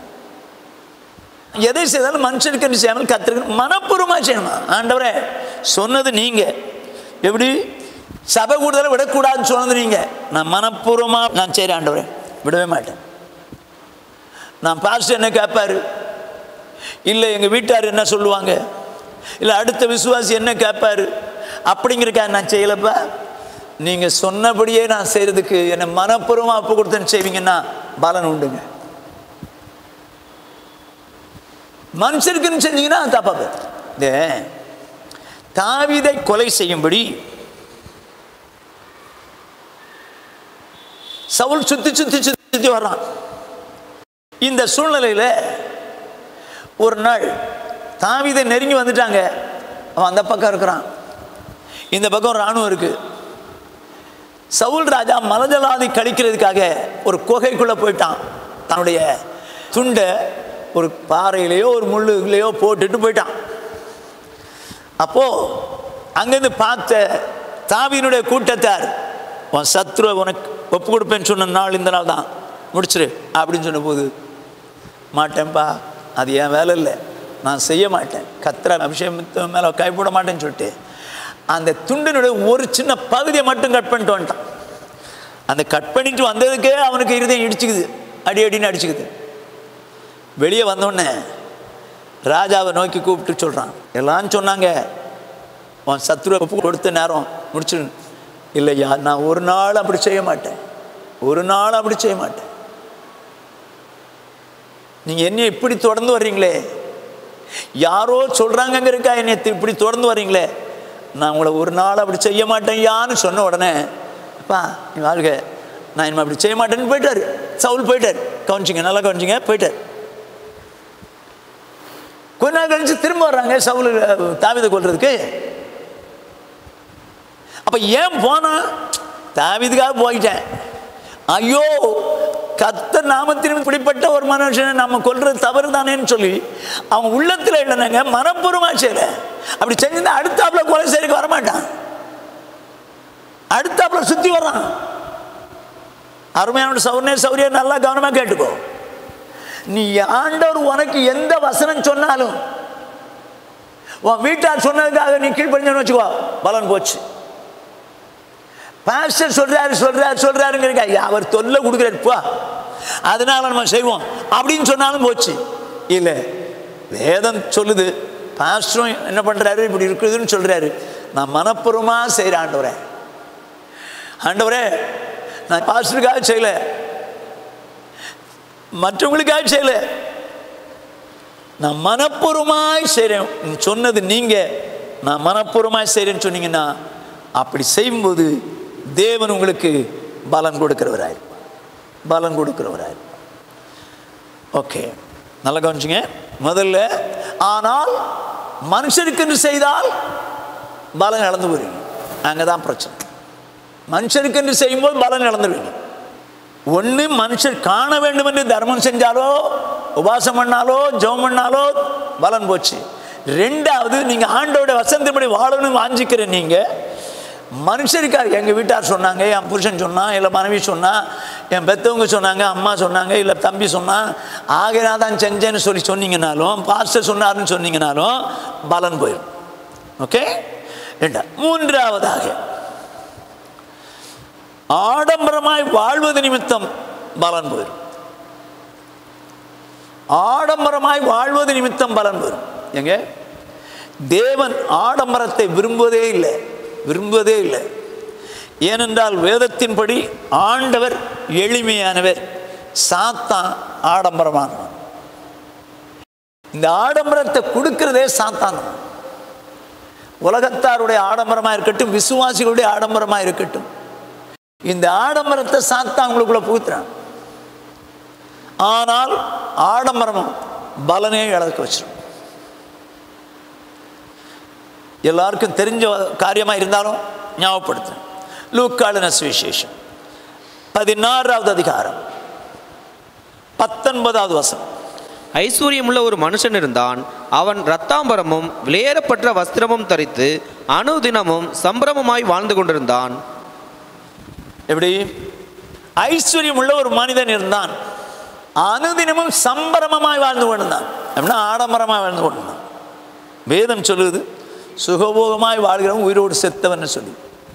எதை செய்தாலும் மனுஷனுக்கு செய்யாமல் கத்திருக்கணும் மனப்பூர்வமாக செய்யணுமா ஆண்டவரே சொன்னது நீங்கள் எப்படி சபை கூடுதலை விடக்கூடாதுன்னு சொன்னது நீங்கள் நான் மனப்பூர்வமாக நான் செய்கிறேன் ஆண்டவரே விடவே மாட்டேன் நான் பாஸ்டர் என்ன கேட்பாரு இல்லை எங்கள் வீட்டார் என்ன சொல்லுவாங்க இல்லை அடுத்த விசுவாசி என்ன கேட்பாரு அப்படிங்கிறக்கா நான் செய்யலப்பா நீங்கள் சொன்னபடியே நான் செய்கிறதுக்கு என்னை மனப்பூர்வமாக அப்பு கொடுத்தேன்னு செய்வீங்கன்னா பலன் உண்டுங்க மனுஷருக்குன்னு செஞ்சீங்கன்னா தப்பா போயிடும். இந்த தாவீதை கொலை செய்யும்படி சவுல் சுத்தி சுத்தி சுத்தி சுத்தி வர்றான் இந்த சூழ்நிலையில் ஒரு நாள் தாவீதை நெருங்கி வந்துட்டாங்க அவன் அந்த பக்கம் இருக்கிறான் இந்த பக்கம் இராணுவம் இருக்கு சவுல் ராஜா மலஜலாதி கழிக்கிறதுக்காக ஒரு குகைக்குள்ளே போயிட்டான் தன்னுடைய துண்டை ஒரு பாறையிலையோ ஒரு முள்ளுலையோ போட்டுட்டு போயிட்டான் அப்போது அங்கேருந்து பார்த்த தாவியினுடைய கூட்டத்தார் உன் சத்ருவை உனக்கு ஒப்பு கொடுப்பேன்னு சொன்ன நாள் இந்த நாள் தான் முடிச்சிரு அப்படின்னு சொன்னபோது மாட்டேன்ப்பா அது என் வேலை இல்லை நான் செய்ய மாட்டேன் கத்திர அபிஷேகத்து மேலே கைப்பட மாட்டேன்னு சொல்லிட்டு அந்த துண்டினுடைய ஒரு சின்ன பகுதியை மட்டும் கட் பண்ணிட்டு வந்துட்டான் அந்த கட் பண்ணிட்டு வந்ததுக்கே அவனுக்கு இருதயம் இடிச்சுக்குது அடி அடின்னு அடிச்சுக்குது வெளியே வந்தோடனே ராஜாவை நோக்கி கூப்பிட்டு சொல்கிறான் எல்லாம் சொன்னாங்க உன் சத்ருவை ஒப்பு கொடுத்த நேரம் முடிச்சிடு இல்லையா நான் ஒரு நாள் அப்படி செய்ய மாட்டேன் ஒரு நாள் அப்படி செய்ய மாட்டேன் நீங்கள் என்ன இப்படி தொடர்ந்து வர்றீங்களே யாரோ சொல்கிறாங்கங்கிறக்கா என்னை இப்படி தொடர்ந்து வர்றீங்களே நான் உங்களை ஒரு நாள் அப்படி செய்ய மாட்டேன் யான்னு சொன்ன உடனே அப்பா நீ வாழ்க நான் இனிமே அப்படி செய்ய மாட்டேன்னு போயிட்டாரு சவுல் போயிட்டார் கவனிச்சிங்க நல்லா கவனிச்சிங்க போயிட்டார் கொஞ்ச நாள் கழிச்சு திரும்ப வர்றாங்க சவுல் தாவிதை கொள்றதுக்கு அப்ப ஏன் போனா தாவிதுக்காக போயிட்டேன் ஐயோ கத்த நாமத்தின் இப்படிப்பட்ட ஒரு மனுஷனை நம்ம கொல்றது தவறு தானேன்னு சொல்லி அவன் உள்ளத்தில் இல்லைனாங்க மனப்பூர்வமா செய்யல அப்படி செஞ்சிருந்தா அடுத்தாப்புல கொலை செய்யறதுக்கு வரமாட்டான் அடுத்தாப்புல சுத்தி வர்றான் அருமையான சௌர்ணே சௌரியம் நல்லா கவனமா கேட்டுக்கோ நீ ஆண்டவர் உனக்கு எந்த வசனம் சொன்னாலும் உன் வீட்டார் சொன்னதுக்காக நீ கீழ்ப்படிஞ்சு வச்சுக்கோ பலன் போச்சு பாஸ்டர் சொல்றாரு சொல்றாரு சொல்றாருங்கிறக்க அவர் தொல்லை கொடுக்குறாரு போ அதனால நம்ம செய்வோம் அப்படின்னு சொன்னாலும் போச்சு இல்லை வேதம் சொல்லுது பாஸ்டரும் என்ன பண்றாரு இப்படி இருக்குதுன்னு சொல்றாரு நான் மனப்பூர்வமா செய்கிறேன் ஆண்டவரே ஆண்டவரே நான் பாஸ்டருக்காக செய்யல மற்றவங்களுக்காக செய்யல நான் மனப்பூர்வமாய் செய்கிறேன் நீ சொன்னது நீங்கள் நான் மனப்பூர்வமாய் செய்கிறேன்னு சொன்னீங்கன்னா அப்படி செய்யும்போது தேவன் உங்களுக்கு பலன் கொடுக்கிறவராய் பலன் கொடுக்கிறவராய் ஓகே நல்லா கவனிச்சுங்க முதல்ல ஆனால் மனுஷனுக்கு என்று செய்தால் பலன் இழந்து போறீங்க அங்கே தான் பிரச்சனை மனுஷனுக்கென்று செய்யும்போது பலன் இழந்துடுவீங்க ஒன்று மனுஷர் காண வேண்டும் என்று தர்மம் செஞ்சாலோ உபாசம் பண்ணாலோ ஜெபம் பண்ணாலோ பலன் போச்சு ரெண்டாவது நீங்கள் ஆண்டோட வசந்தப்படி வாழணும்னு வாஞ்சிக்கிற நீங்கள் மனுஷருக்காக எங்கள் வீட்டார் சொன்னாங்க என் புருஷன் சொன்னான் இல்லை மனைவி சொன்னா என் பெற்றவங்க சொன்னாங்க அம்மா சொன்னாங்க இல்லை தம்பி சொன்னான் ஆக நான் தான் செஞ்சேன்னு சொல்லி சொன்னீங்கனாலும் பாஸ்டர் சொன்னார்னு சொன்னீங்கனாலும் பலன் போயிடும் ஓகே ரெண்டா மூன்றாவதாக ஆடம்பரமாய் வாழ்வது நிமித்தம் பலன் போயிடும் ஆடம்பரமாய் வாழ்வது நிமித்தம் பலன் வரும் எங்க தேவன் ஆடம்பரத்தை விரும்புவதே இல்லை விரும்புவதே இல்லை ஏனென்றால் வேதத்தின்படி ஆண்டவர் எளிமையானவர் சாத்தான் ஆடம்பரமானவன் இந்த ஆடம்பரத்தை கொடுக்கிறதே சாத்தான் தான். உலகத்தாருடைய ஆடம்பரமாக இருக்கட்டும் விசுவாசிகளுடைய ஆடம்பரமாக இருக்கட்டும் இந்த ஆடம்பரத்தை சாத்தான் உங்களுக்குள்ள புகுத்துறான் ஆனால் ஆடம்பரம் பலனே இழக்க வச்சிடும் எல்லாருக்கும் தெரிஞ்ச காரியமாக இருந்தாலும் ஞாபகப்படுத்துறேன் லூக்காளின சுவிசேஷம் பதினாறாவது அதிகாரம் பத்தொன்பதாவது வசனம் ஐஸ்வர்யமுள்ள ஒரு மனுஷன் இருந்தான் அவன் இரத்தாம்பரமும் விலையேறப்பட்ட வஸ்திரமும் தரித்து அனுதினமும் சம்பிரமமாய் வாழ்ந்து கொண்டிருந்தான் எப்படி ஐஸ்வர்யம் உள்ள ஒரு மனிதன் இருந்தான் அனுதினமும் சம்பரமமாய் வாழ்ந்து கொண்டிருந்தான் அப்படின்னா ஆடம்பரமாய் வாழ்ந்து கொண்டிருந்தான் வேதம் சொல்லுது சுகபோகமாய் வாழ்கிறவன் உயிரோடு செத்தவன் சொல்லி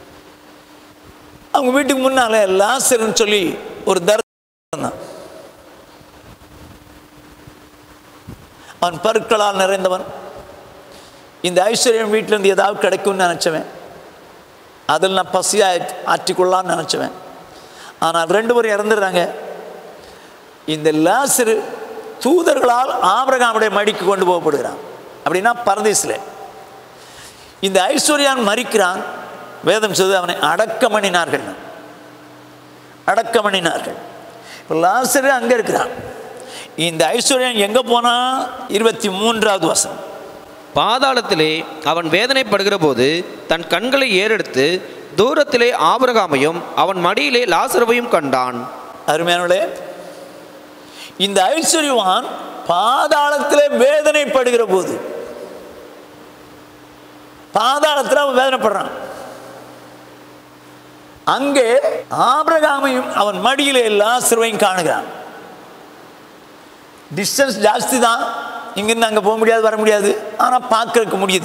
அவங்க வீட்டுக்கு முன்னால லாசர்னு சொல்லி ஒரு தர்தான் அவன் பருக்களால் நிறைந்தவன் இந்த ஐஸ்வர்யம் வீட்டிலேருந்து ஏதாவது கிடைக்கும்னு நினச்சவன் அதில் நான் பசியாக ஆற்றிக்கொள்ளலாம்னு நினச்சவன் ஆனால் ரெண்டு பேரும் இறந்துடுறாங்க இந்த லாசரு தூதர்களால் ஆபிரகாமுடைய மடிக்கு கொண்டு போகப்படுகிறான் அப்படின்னா பரதேசில் இந்த ஐஸ்வர்யான் மறிக்கிறான் வேதம் சொல்லுது அவனை அடக்கமணினார்கள் அடக்கமணினார்கள் இப்போ லாசரு அங்கே இருக்கிறான் இந்த ஐஸ்வர்யன் எங்கே போனால் இருபத்தி மூன்றாவது வசனம் பாதாளத்திலே அவன் வேதனைப்படுகிற போது தன் கண்களை ஏறெடுத்து தூரத்திலே ஆபிரகாமையும் அவன் மடியிலே லாசரவையும் கண்டான் அருமையானவளே இந்த ஐஸ்வர்யவான் பாதாளத்திலே வேதனைப்படுகிற போது பாதாளத்தில் அவன் வேதனைப்படுறான் அங்கே ஆபிரகாமையும் அவன் மடியிலே லாசருவையும் காணுகிறான் டிஸ்டன்ஸ் ஜாஸ்தி தான் இங்கிருந்து அங்கே போக முடியாது வர முடியாது ஆனால் பார்க்கறதுக்கு முடியுது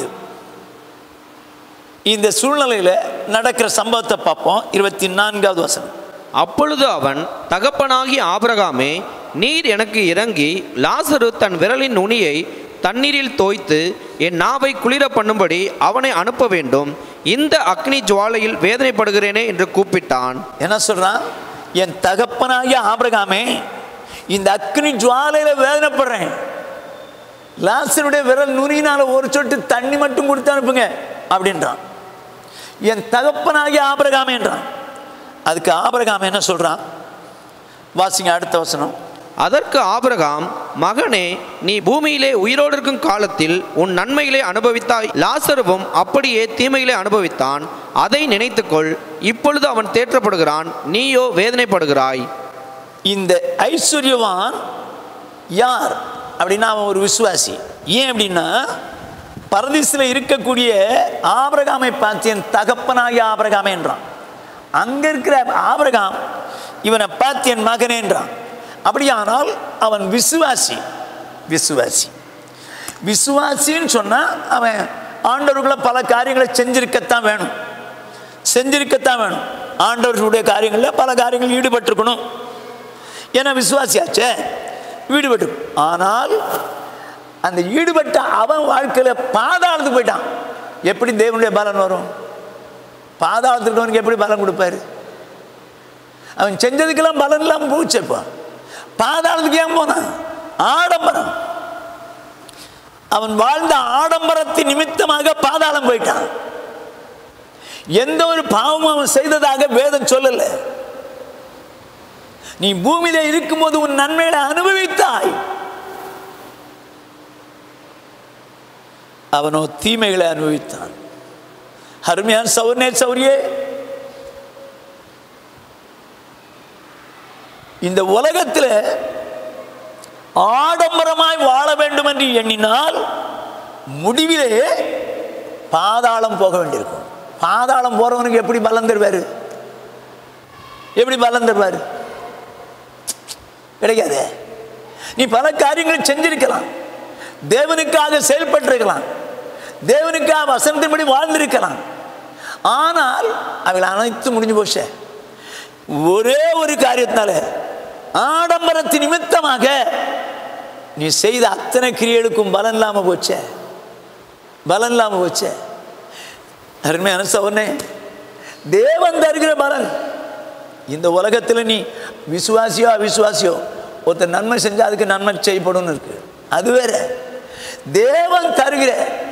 இந்த சூழ்நிலையில் நடக்கிற சம்பவத்தை பார்ப்போம் இருபத்தி நான்காவது வசனம் அப்பொழுது அவன் தகப்பனாகிய ஆபிரகாமே நீர் எனக்கு இறங்கி லாசரு தன் விரலின் நுனியை தண்ணீரில் தோய்த்து என் நாவை குளிர பண்ணும்படி அவனை அனுப்ப வேண்டும் இந்த அக்னி ஜுவாலையில் வேதனைப்படுகிறேனே என்று கூப்பிட்டான் என்ன சொல்றான் என் தகப்பனாகிய ஆபிரகாமே இந்த அக்னி ஜுவாலையில வேதனைப்படுறேன் லாசருடைய விரல் நுனியினால ஒரு சொட்டு தண்ணி மட்டும் கொடுத்து அனுப்புங்க அப்படின்றான் என் தகப்பனாகிய ஆபிரகாமேன்றான் அதுக்கு ஆபிரகாம் என்ன சொல்றான் வாசிங்க அடுத்த வசனம் அதற்கு ஆபிரகாம் மகனே நீ பூமியிலே உயிரோடு இருக்கும் காலத்தில் உன் நன்மைகளை அனுபவித்தாய் லாசருவும் அப்படியே தீமைகளை அனுபவித்தான் அதை நினைத்துக்கொள் இப்பொழுது அவன் தேற்றப்படுகிறான் நீயோ வேதனைப்படுகிறாய் இந்த ஐஸ்வர்யவான் யார் அப்படின்னா அவன் ஒரு விசுவாசி ஏன் அப்படின்னா பரதீசில் இருக்கக்கூடிய ஆபிரகாமை பார்த்து என் தகப்பனாகிய ஆபிரகாமே என்றான் அங்கே இருக்கிற ஆபிரகாம் இவனை பார்த்து என் மகனேன்றான் அப்படியானால் அவன் விசுவாசி விசுவாசி விசுவாசின்னு சொன்னால் அவன் ஆண்டவர்களை பல காரியங்களை செஞ்சிருக்கத்தான் வேணும் செஞ்சிருக்கத்தான் வேணும் ஆண்டவர்களுடைய காரியங்களில் பல காரியங்கள் ஈடுபட்டிருக்கணும் ஏன்னா விசுவாசியாச்சே ஈடுபட்டு ஆனால் அந்த ஈடுபட்ட அவன் வாழ்க்கையில் பாதாளத்துக்கு போயிட்டான் எப்படி தேவனுடைய பலன் வரும் பாதாளத்துக்கு அவனுக்கு எப்படி பலன் கொடுப்பாரு அவன் செஞ்சதுக்கெல்லாம் பலன் இல்லாமல் போச்சு இப்போ பாதாளத்துக்கு ஏன் போனான் ஆடம்பரம் அவன் வாழ்ந்த ஆடம்பரத்தின் நிமித்தமாக பாதாளம் போயிட்டான் எந்த ஒரு பாவமும் அவன் செய்ததாக வேதம் சொல்லலை நீ பூமியில இருக்கும்போது உன் நன்மைகளை அனுபவித்தாய் அவனோ தீமைகளை அனுபவித்தான் அருமையான சௌர்ணே சௌரியே இந்த உலகத்தில் ஆடம்பரமாய் வாழ வேண்டும் என்று எண்ணினால் முடிவிலே பாதாளம் போக வேண்டியிருக்கும் பாதாளம் போறவனுக்கு எப்படி பலம் தருவாரு எப்படி பலம் தருவாரு கிடைக்காதே நீ பல காரியங்களை செஞ்சிருக்கலாம் தேவனுக்காக செயல்பட்டிருக்கலாம் தேவனுக்காக வசனத்தின்படி வாழ்ந்திருக்கலாம் ஆனால் அவைகள் அனைத்து முடிஞ்சு போச்சே ஒரே ஒரு காரியத்தினால ஆடம்பரத்தின் நிமித்தமாக நீ செய்த அத்தனை கிரியலுக்கும் பலன் இல்லாம போச்சே பலன் இல்லாம போச்சே அருமையான சவனே தேவன் தருகிற பலன் இந்த உலகத்தில் நீ விசுவாசியோ அவிசுவாசியோ ஒருத்தர் நன்மை செஞ்சா அதுக்கு நன்மை செய்யப்படும்னு இருக்கு அது வேற தேவன் தருகிற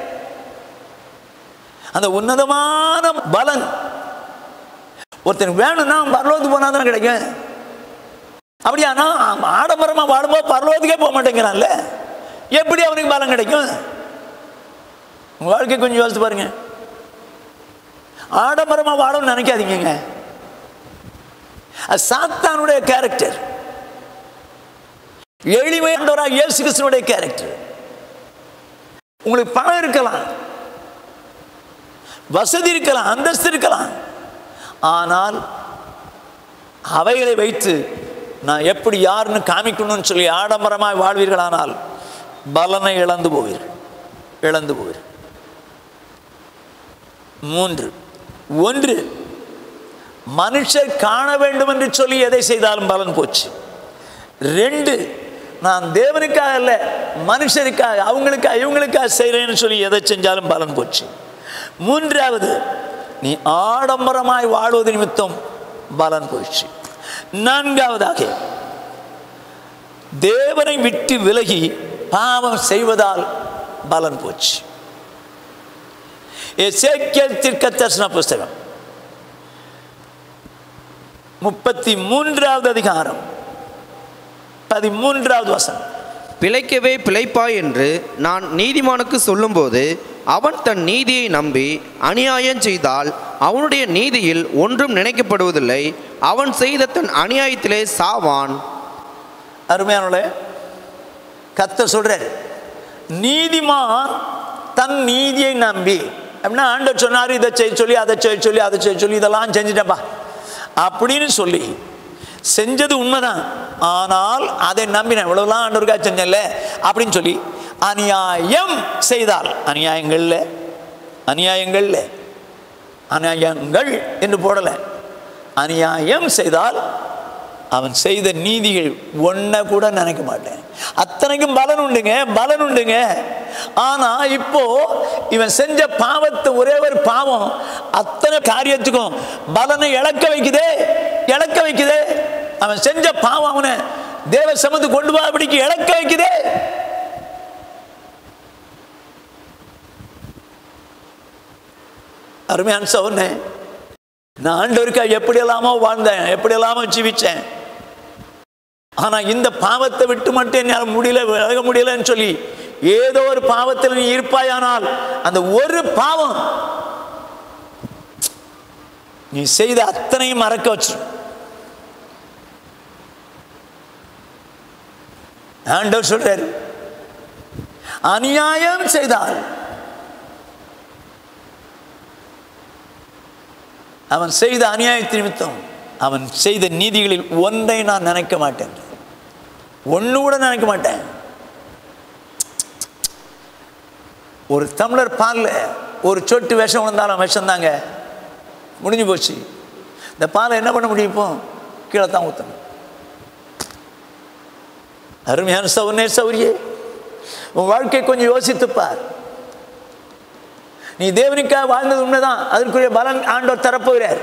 அந்த உன்னதமான பலன் ஒருத்தன் வேணும்னா பரலோகத்துக்கு போனா தானே கிடைக்கும் அப்படியானா அவன் ஆடம்பரமா வாழும்போது பரலோகத்துக்கே போக மாட்டேங்கிறான்ல எப்படி அவனுக்கு பலன் கிடைக்கும் உங்க வாழ்க்கை கொஞ்சம் யோசித்து பாருங்க ஆடம்பரமா வாழணும்னு நினைக்காதீங்க அது சாத்தானுடைய கேரக்டர் எளிமையாண்டவராக இயேசு கிறிஸ்துனுடைய கேரக்டர் உங்களுக்கு பணம் இருக்கலாம் வசதி இருக்கலாம் அந்தஸ்து இருக்கலாம் ஆனால் அவைகளை வைத்து நான் எப்படி யாருன்னு காமிக்கணும்னு சொல்லி ஆடம்பரமாய் வாழ்வீர்களானால் பலனை இழந்து போவீர்கள் இழந்து போவீர்கள் மூன்று ஒன்று மனுஷர் காண வேண்டும் என்று சொல்லி எதை செய்தாலும் பலன் போச்சு ரெண்டு நான் தேவனுக்காக அல்ல மனுஷருக்காக அவங்களுக்காக இவங்களுக்காக செய்கிறேன்னு சொல்லி எதை செஞ்சாலும் பலன் போச்சு மூன்றாவது நீ ஆடம்பரமாய் வாழ்வது நிமித்தம் பலன் போயிடுச்சு நான்காவதாக தேவனை விட்டு விலகி பாவம் செய்வதால் பலன் போச்சு எசேக்கியேல் தீர்க்கதரிசன புஸ்தகம் முப்பத்தி மூன்றாவது அதிகாரம் பதிமூன்றாவது வசனம் பிழைக்கவே பிழைப்பாய் என்று நான் நீதிமானுக்கு சொல்லும்போது அவன் தன் நீதியை நம்பி அநியாயம் செய்தால் அவனுடைய நீதியில் ஒன்றும் நினைக்கப்படுவதில்லை அவன் செய்த தன் அநியாயத்திலே சாவான் அருமையானே கத்த சொல்றாரு நீதிமான் தன் நீதியை நம்பி அப்படின்னா ஆண்டவர் சொன்னார் இதை செய்ய சொல்லி அதை செய்ய சொல்லி அதை செய்ய சொல்லி இதெல்லாம் செஞ்சுட்டேன்ப்பா அப்படின்னு சொல்லி செஞ்சது உண்மைதான் ஆனால் அதை நம்பினேன் இவ்வளவுலாம் ஆண்டவருக்கா செஞ்சேன்ல அப்படின்னு சொல்லி அநியாயம் செய்தால் அநியாயங்கள்ல அநியாயங்கள்ல அநியாயங்கள் என்று போடலை அநியாயம் செய்தால் அவன் செய்த நீதிகள் ஒன்றை கூட நினைக்க மாட்டேன் அத்தனைக்கும் பலன் உண்டுங்க பலன் உண்டுங்க ஆனா இப்போ இவன் செஞ்ச பாவத்தை ஒரே ஒரு பாவம் அத்தனை காரியத்துக்கும் பலனை இழக்க வைக்குதே இழக்க வைக்குதே அவன் செஞ்ச பாவம் அவனை தேவ சமத்து கொண்டு போபடிக்கு இழக்க வைக்குதே அருமையான சவுனே நான் ஆண்டவருக்கா எப்படி எல்லாமோ வாழ்ந்தேன் எப்படி எல்லாமோ ஜீவிச்சேன் ஆனா இந்த பாவத்தை விட்டு மட்டும் என்னால் முடியல விலக முடியலன்னு சொல்லி ஏதோ ஒரு பாவத்தில் நீ இருப்பாயானால் அந்த ஒரு பாவம் நீ செய்த அத்தனையும் மறக்க வச்சிரும் ஆண்டவர் சொல்றாரு அநியாயம் செய்தால் அவன் செய்த அநியாயத்தின் நிமித்தம் அவன் செய்த நீதிகளில் ஒன்றை நான் நினைக்க மாட்டேன் ஒன்று கூட நினைக்க மாட்டேன் ஒரு தமிழர் பாலில் ஒரு சொட்டு விஷம் விழுந்தாலும் விஷம் தாங்க முடிஞ்சு போச்சு இந்த பாலை என்ன பண்ண முடியும் இப்போ கீழே தான் ஊற்றணும் அருமையான சௌர்ணே சௌரியே உன் வாழ்க்கை கொஞ்சம் யோசித்துப்பார் நீ தேவனுக்காக வாழ்ந்தது உண்மைதான் அதற்குரிய பலன் ஆண்டவர் தரப்போகிறார்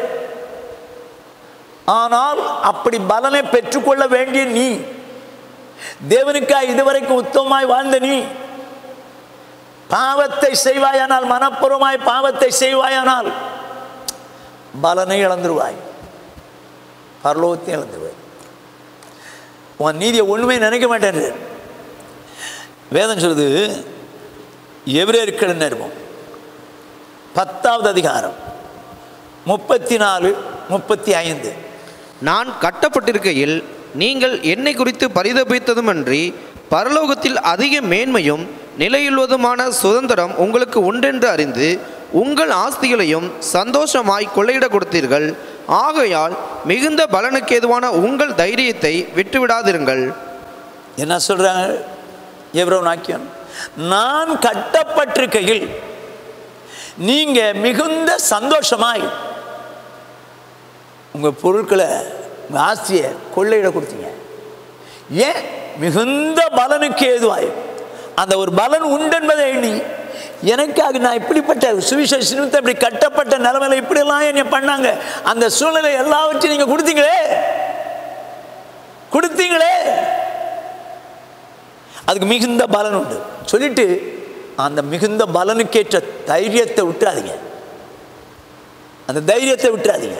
ஆனால் அப்படி பலனை பெற்றுக்கொள்ள வேண்டிய நீ தேவனுக்காக இதுவரைக்கும் உத்தமமாய் வாழ்ந்த நீ பாவத்தை செய்வாயானால் மனப்பூர்வமாய் பாவத்தை செய்வாயானால் பலனை இழந்துருவாய் பரலோகத்தை இழந்துருவாய் உன் நீதியை ஒண்ணுமே நினைக்க மாட்டேன் வேதம் சொல்லுது எவரேற்கள் இருப்போம் பத்தாவது அதிகாரம் முப்பத்தி நாலு முப்பத்தி ஐந்து நான் கட்டப்பட்டிருக்கையில் நீங்கள் என்னை குறித்து பரிதபித்ததுமன்றி பரலோகத்தில் அதிக மேன்மையும் நிலையுள்ளதுமான சுதந்திரம் உங்களுக்கு உண்டென்று அறிந்து உங்கள் ஆஸ்திகளையும் சந்தோஷமாய் கொள்ளையிட கொடுத்தீர்கள் ஆகையால் மிகுந்த பலனுக்கு ஏதுவான உங்கள் தைரியத்தை விட்டுவிடாதிருங்கள் என்ன சொல்றாங்க எவ்வளோ நாக்கியம் நான் கட்டப்பட்டிருக்கையில் நீங்க மிகுந்த சந்தோஷமாய் உங்க பொருட்களை உங்க ஆஸ்தியை கொள்ளையிட கொடுத்தீங்க ஏன் மிகுந்த பலனுக்கு ஏதுவாய் அந்த ஒரு பலன் உண்டென்பதை எண்ணி எனக்காக நான் இப்படிப்பட்ட சுவிசேஷ நிமித்தம் இப்படி கட்டப்பட்ட நிலைமையில இப்படியெல்லாம் என்னை பண்ணாங்க அந்த சூழ்நிலை எல்லாவற்றையும் நீங்க கொடுத்தீங்களே கொடுத்தீங்களே அதுக்கு மிகுந்த பலன் உண்டு சொல்லிட்டு அந்த மிகுந்த பலனுக்கேற்ற தைரியத்தை விட்டுறாதீங்க அந்த தைரியத்தை விட்டுறாதீங்க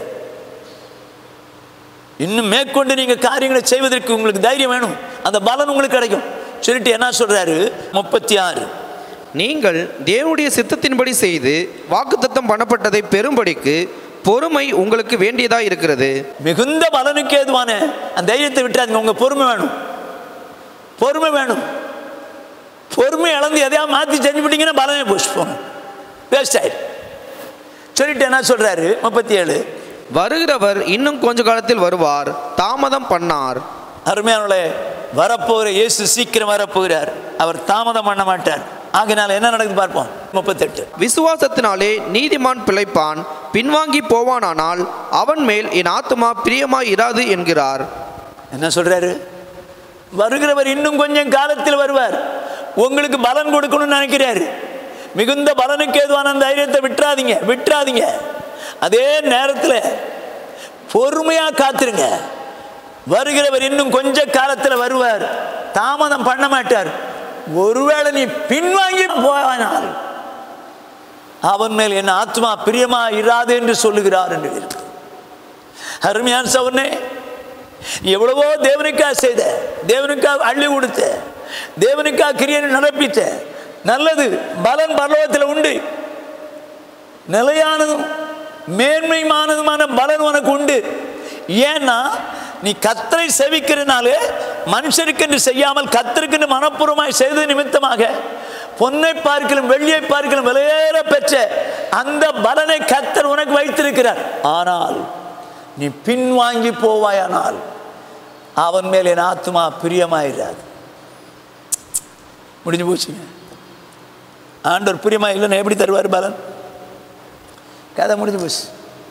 இன்னும் மேற்கொண்டு நீங்க காரியங்களை செய்வதற்கு உங்களுக்கு தைரியம் வேணும் அந்த பலன் உங்களுக்கு கிடைக்கும் சொல்லிட்டு என்ன சொல்றாரு முப்பத்தி ஆறு நீங்கள் தேவனுடைய சித்தத்தின்படி செய்து வாக்குத்தத்தம் பண்ணப்பட்டதை பெரும்படிக்கு பொறுமை உங்களுக்கு வேண்டியதாக இருக்கிறது மிகுந்த பலனுக்கு ஏதுவான அந்த தைரியத்தை விட்டுறாதீங்க உங்க பொறுமை வேணும் பொறுமை வேணும் பொறுமை இழந்து எதையா மாற்றி செஞ்சு விட்டீங்கன்னா பலமே போச்சு போங்க வேஸ்ட் ஆயிடும் சொல்லிட்டு என்ன சொல்றாரு முப்பத்தி ஏழு வருகிறவர் இன்னும் கொஞ்ச காலத்தில் வருவார் தாமதம் பண்ணார் அருமையானவளே வரப்போகிற இயேசு சீக்கிரம் வரப்போகிறார் அவர் தாமதம் பண்ண மாட்டார் ஆகினால என்ன நடக்குது பார்ப்போம் முப்பத்தெட்டு விசுவாசத்தினாலே நீதிமான் பிழைப்பான் பின்வாங்கி போவானானால் அவன் மேல் என் ஆத்துமா பிரியமாய் இராது என்கிறார் என்ன சொல்றாரு வருகிறவர் இன்னும் கொஞ்சம் காலத்தில் வருவார் உங்களுக்கு பலன் கொடுக்கணும்னு நினைக்கிறாரு மிகுந்த பலனுக்கு ஏதுவான அந்த தைரியத்தை விட்டுறாதீங்க விட்டுறாதீங்க அதே நேரத்தில் பொறுமையா காத்துருங்க வருகிறவர் இன்னும் கொஞ்ச காலத்தில் வருவார் தாமதம் பண்ண மாட்டார் ஒருவேளை நீ பின்வாங்கி போவானால் அவன் மேல் என் ஆத்மா பிரியமா இராது என்று சொல்லுகிறார் என்று இருக்கு அருமையான சவனே எவ்வளவோ தேவனுக்காக செய்த தேவனுக்காக அள்ளி கொடுத்த தேவனுக்காக கிரியை நடப்பித்த நல்லது பலன் பரலோகத்தில் உண்டு நிலையானதும் மேன்மையானதுமான பலன் உனக்கு உண்டு ஏன்னா நீ கத்தரை செவிக்கிறனாலே மனுஷருக்கென்று செய்யாமல் கத்தருக்கென்று மனப்பூர்வமாய் செய்த நிமித்தமாக பொன்னை பார்க்கலும் வெள்ளியை பார்க்கலும் விலையேற பெற்ற அந்த பலனை கத்தர் உனக்கு வைத்திருக்கிறார் ஆனால் நீ பின்வாங்கி போவாயானால் அவன் மேல் என் ஆத்மா பிரியமாயிராது முடிஞ்சு போச்சுங்க ஆண்டவர் பிரியமா இல்லைன்னா எப்படி தருவார் பலன் கதை முடிஞ்சு போச்சு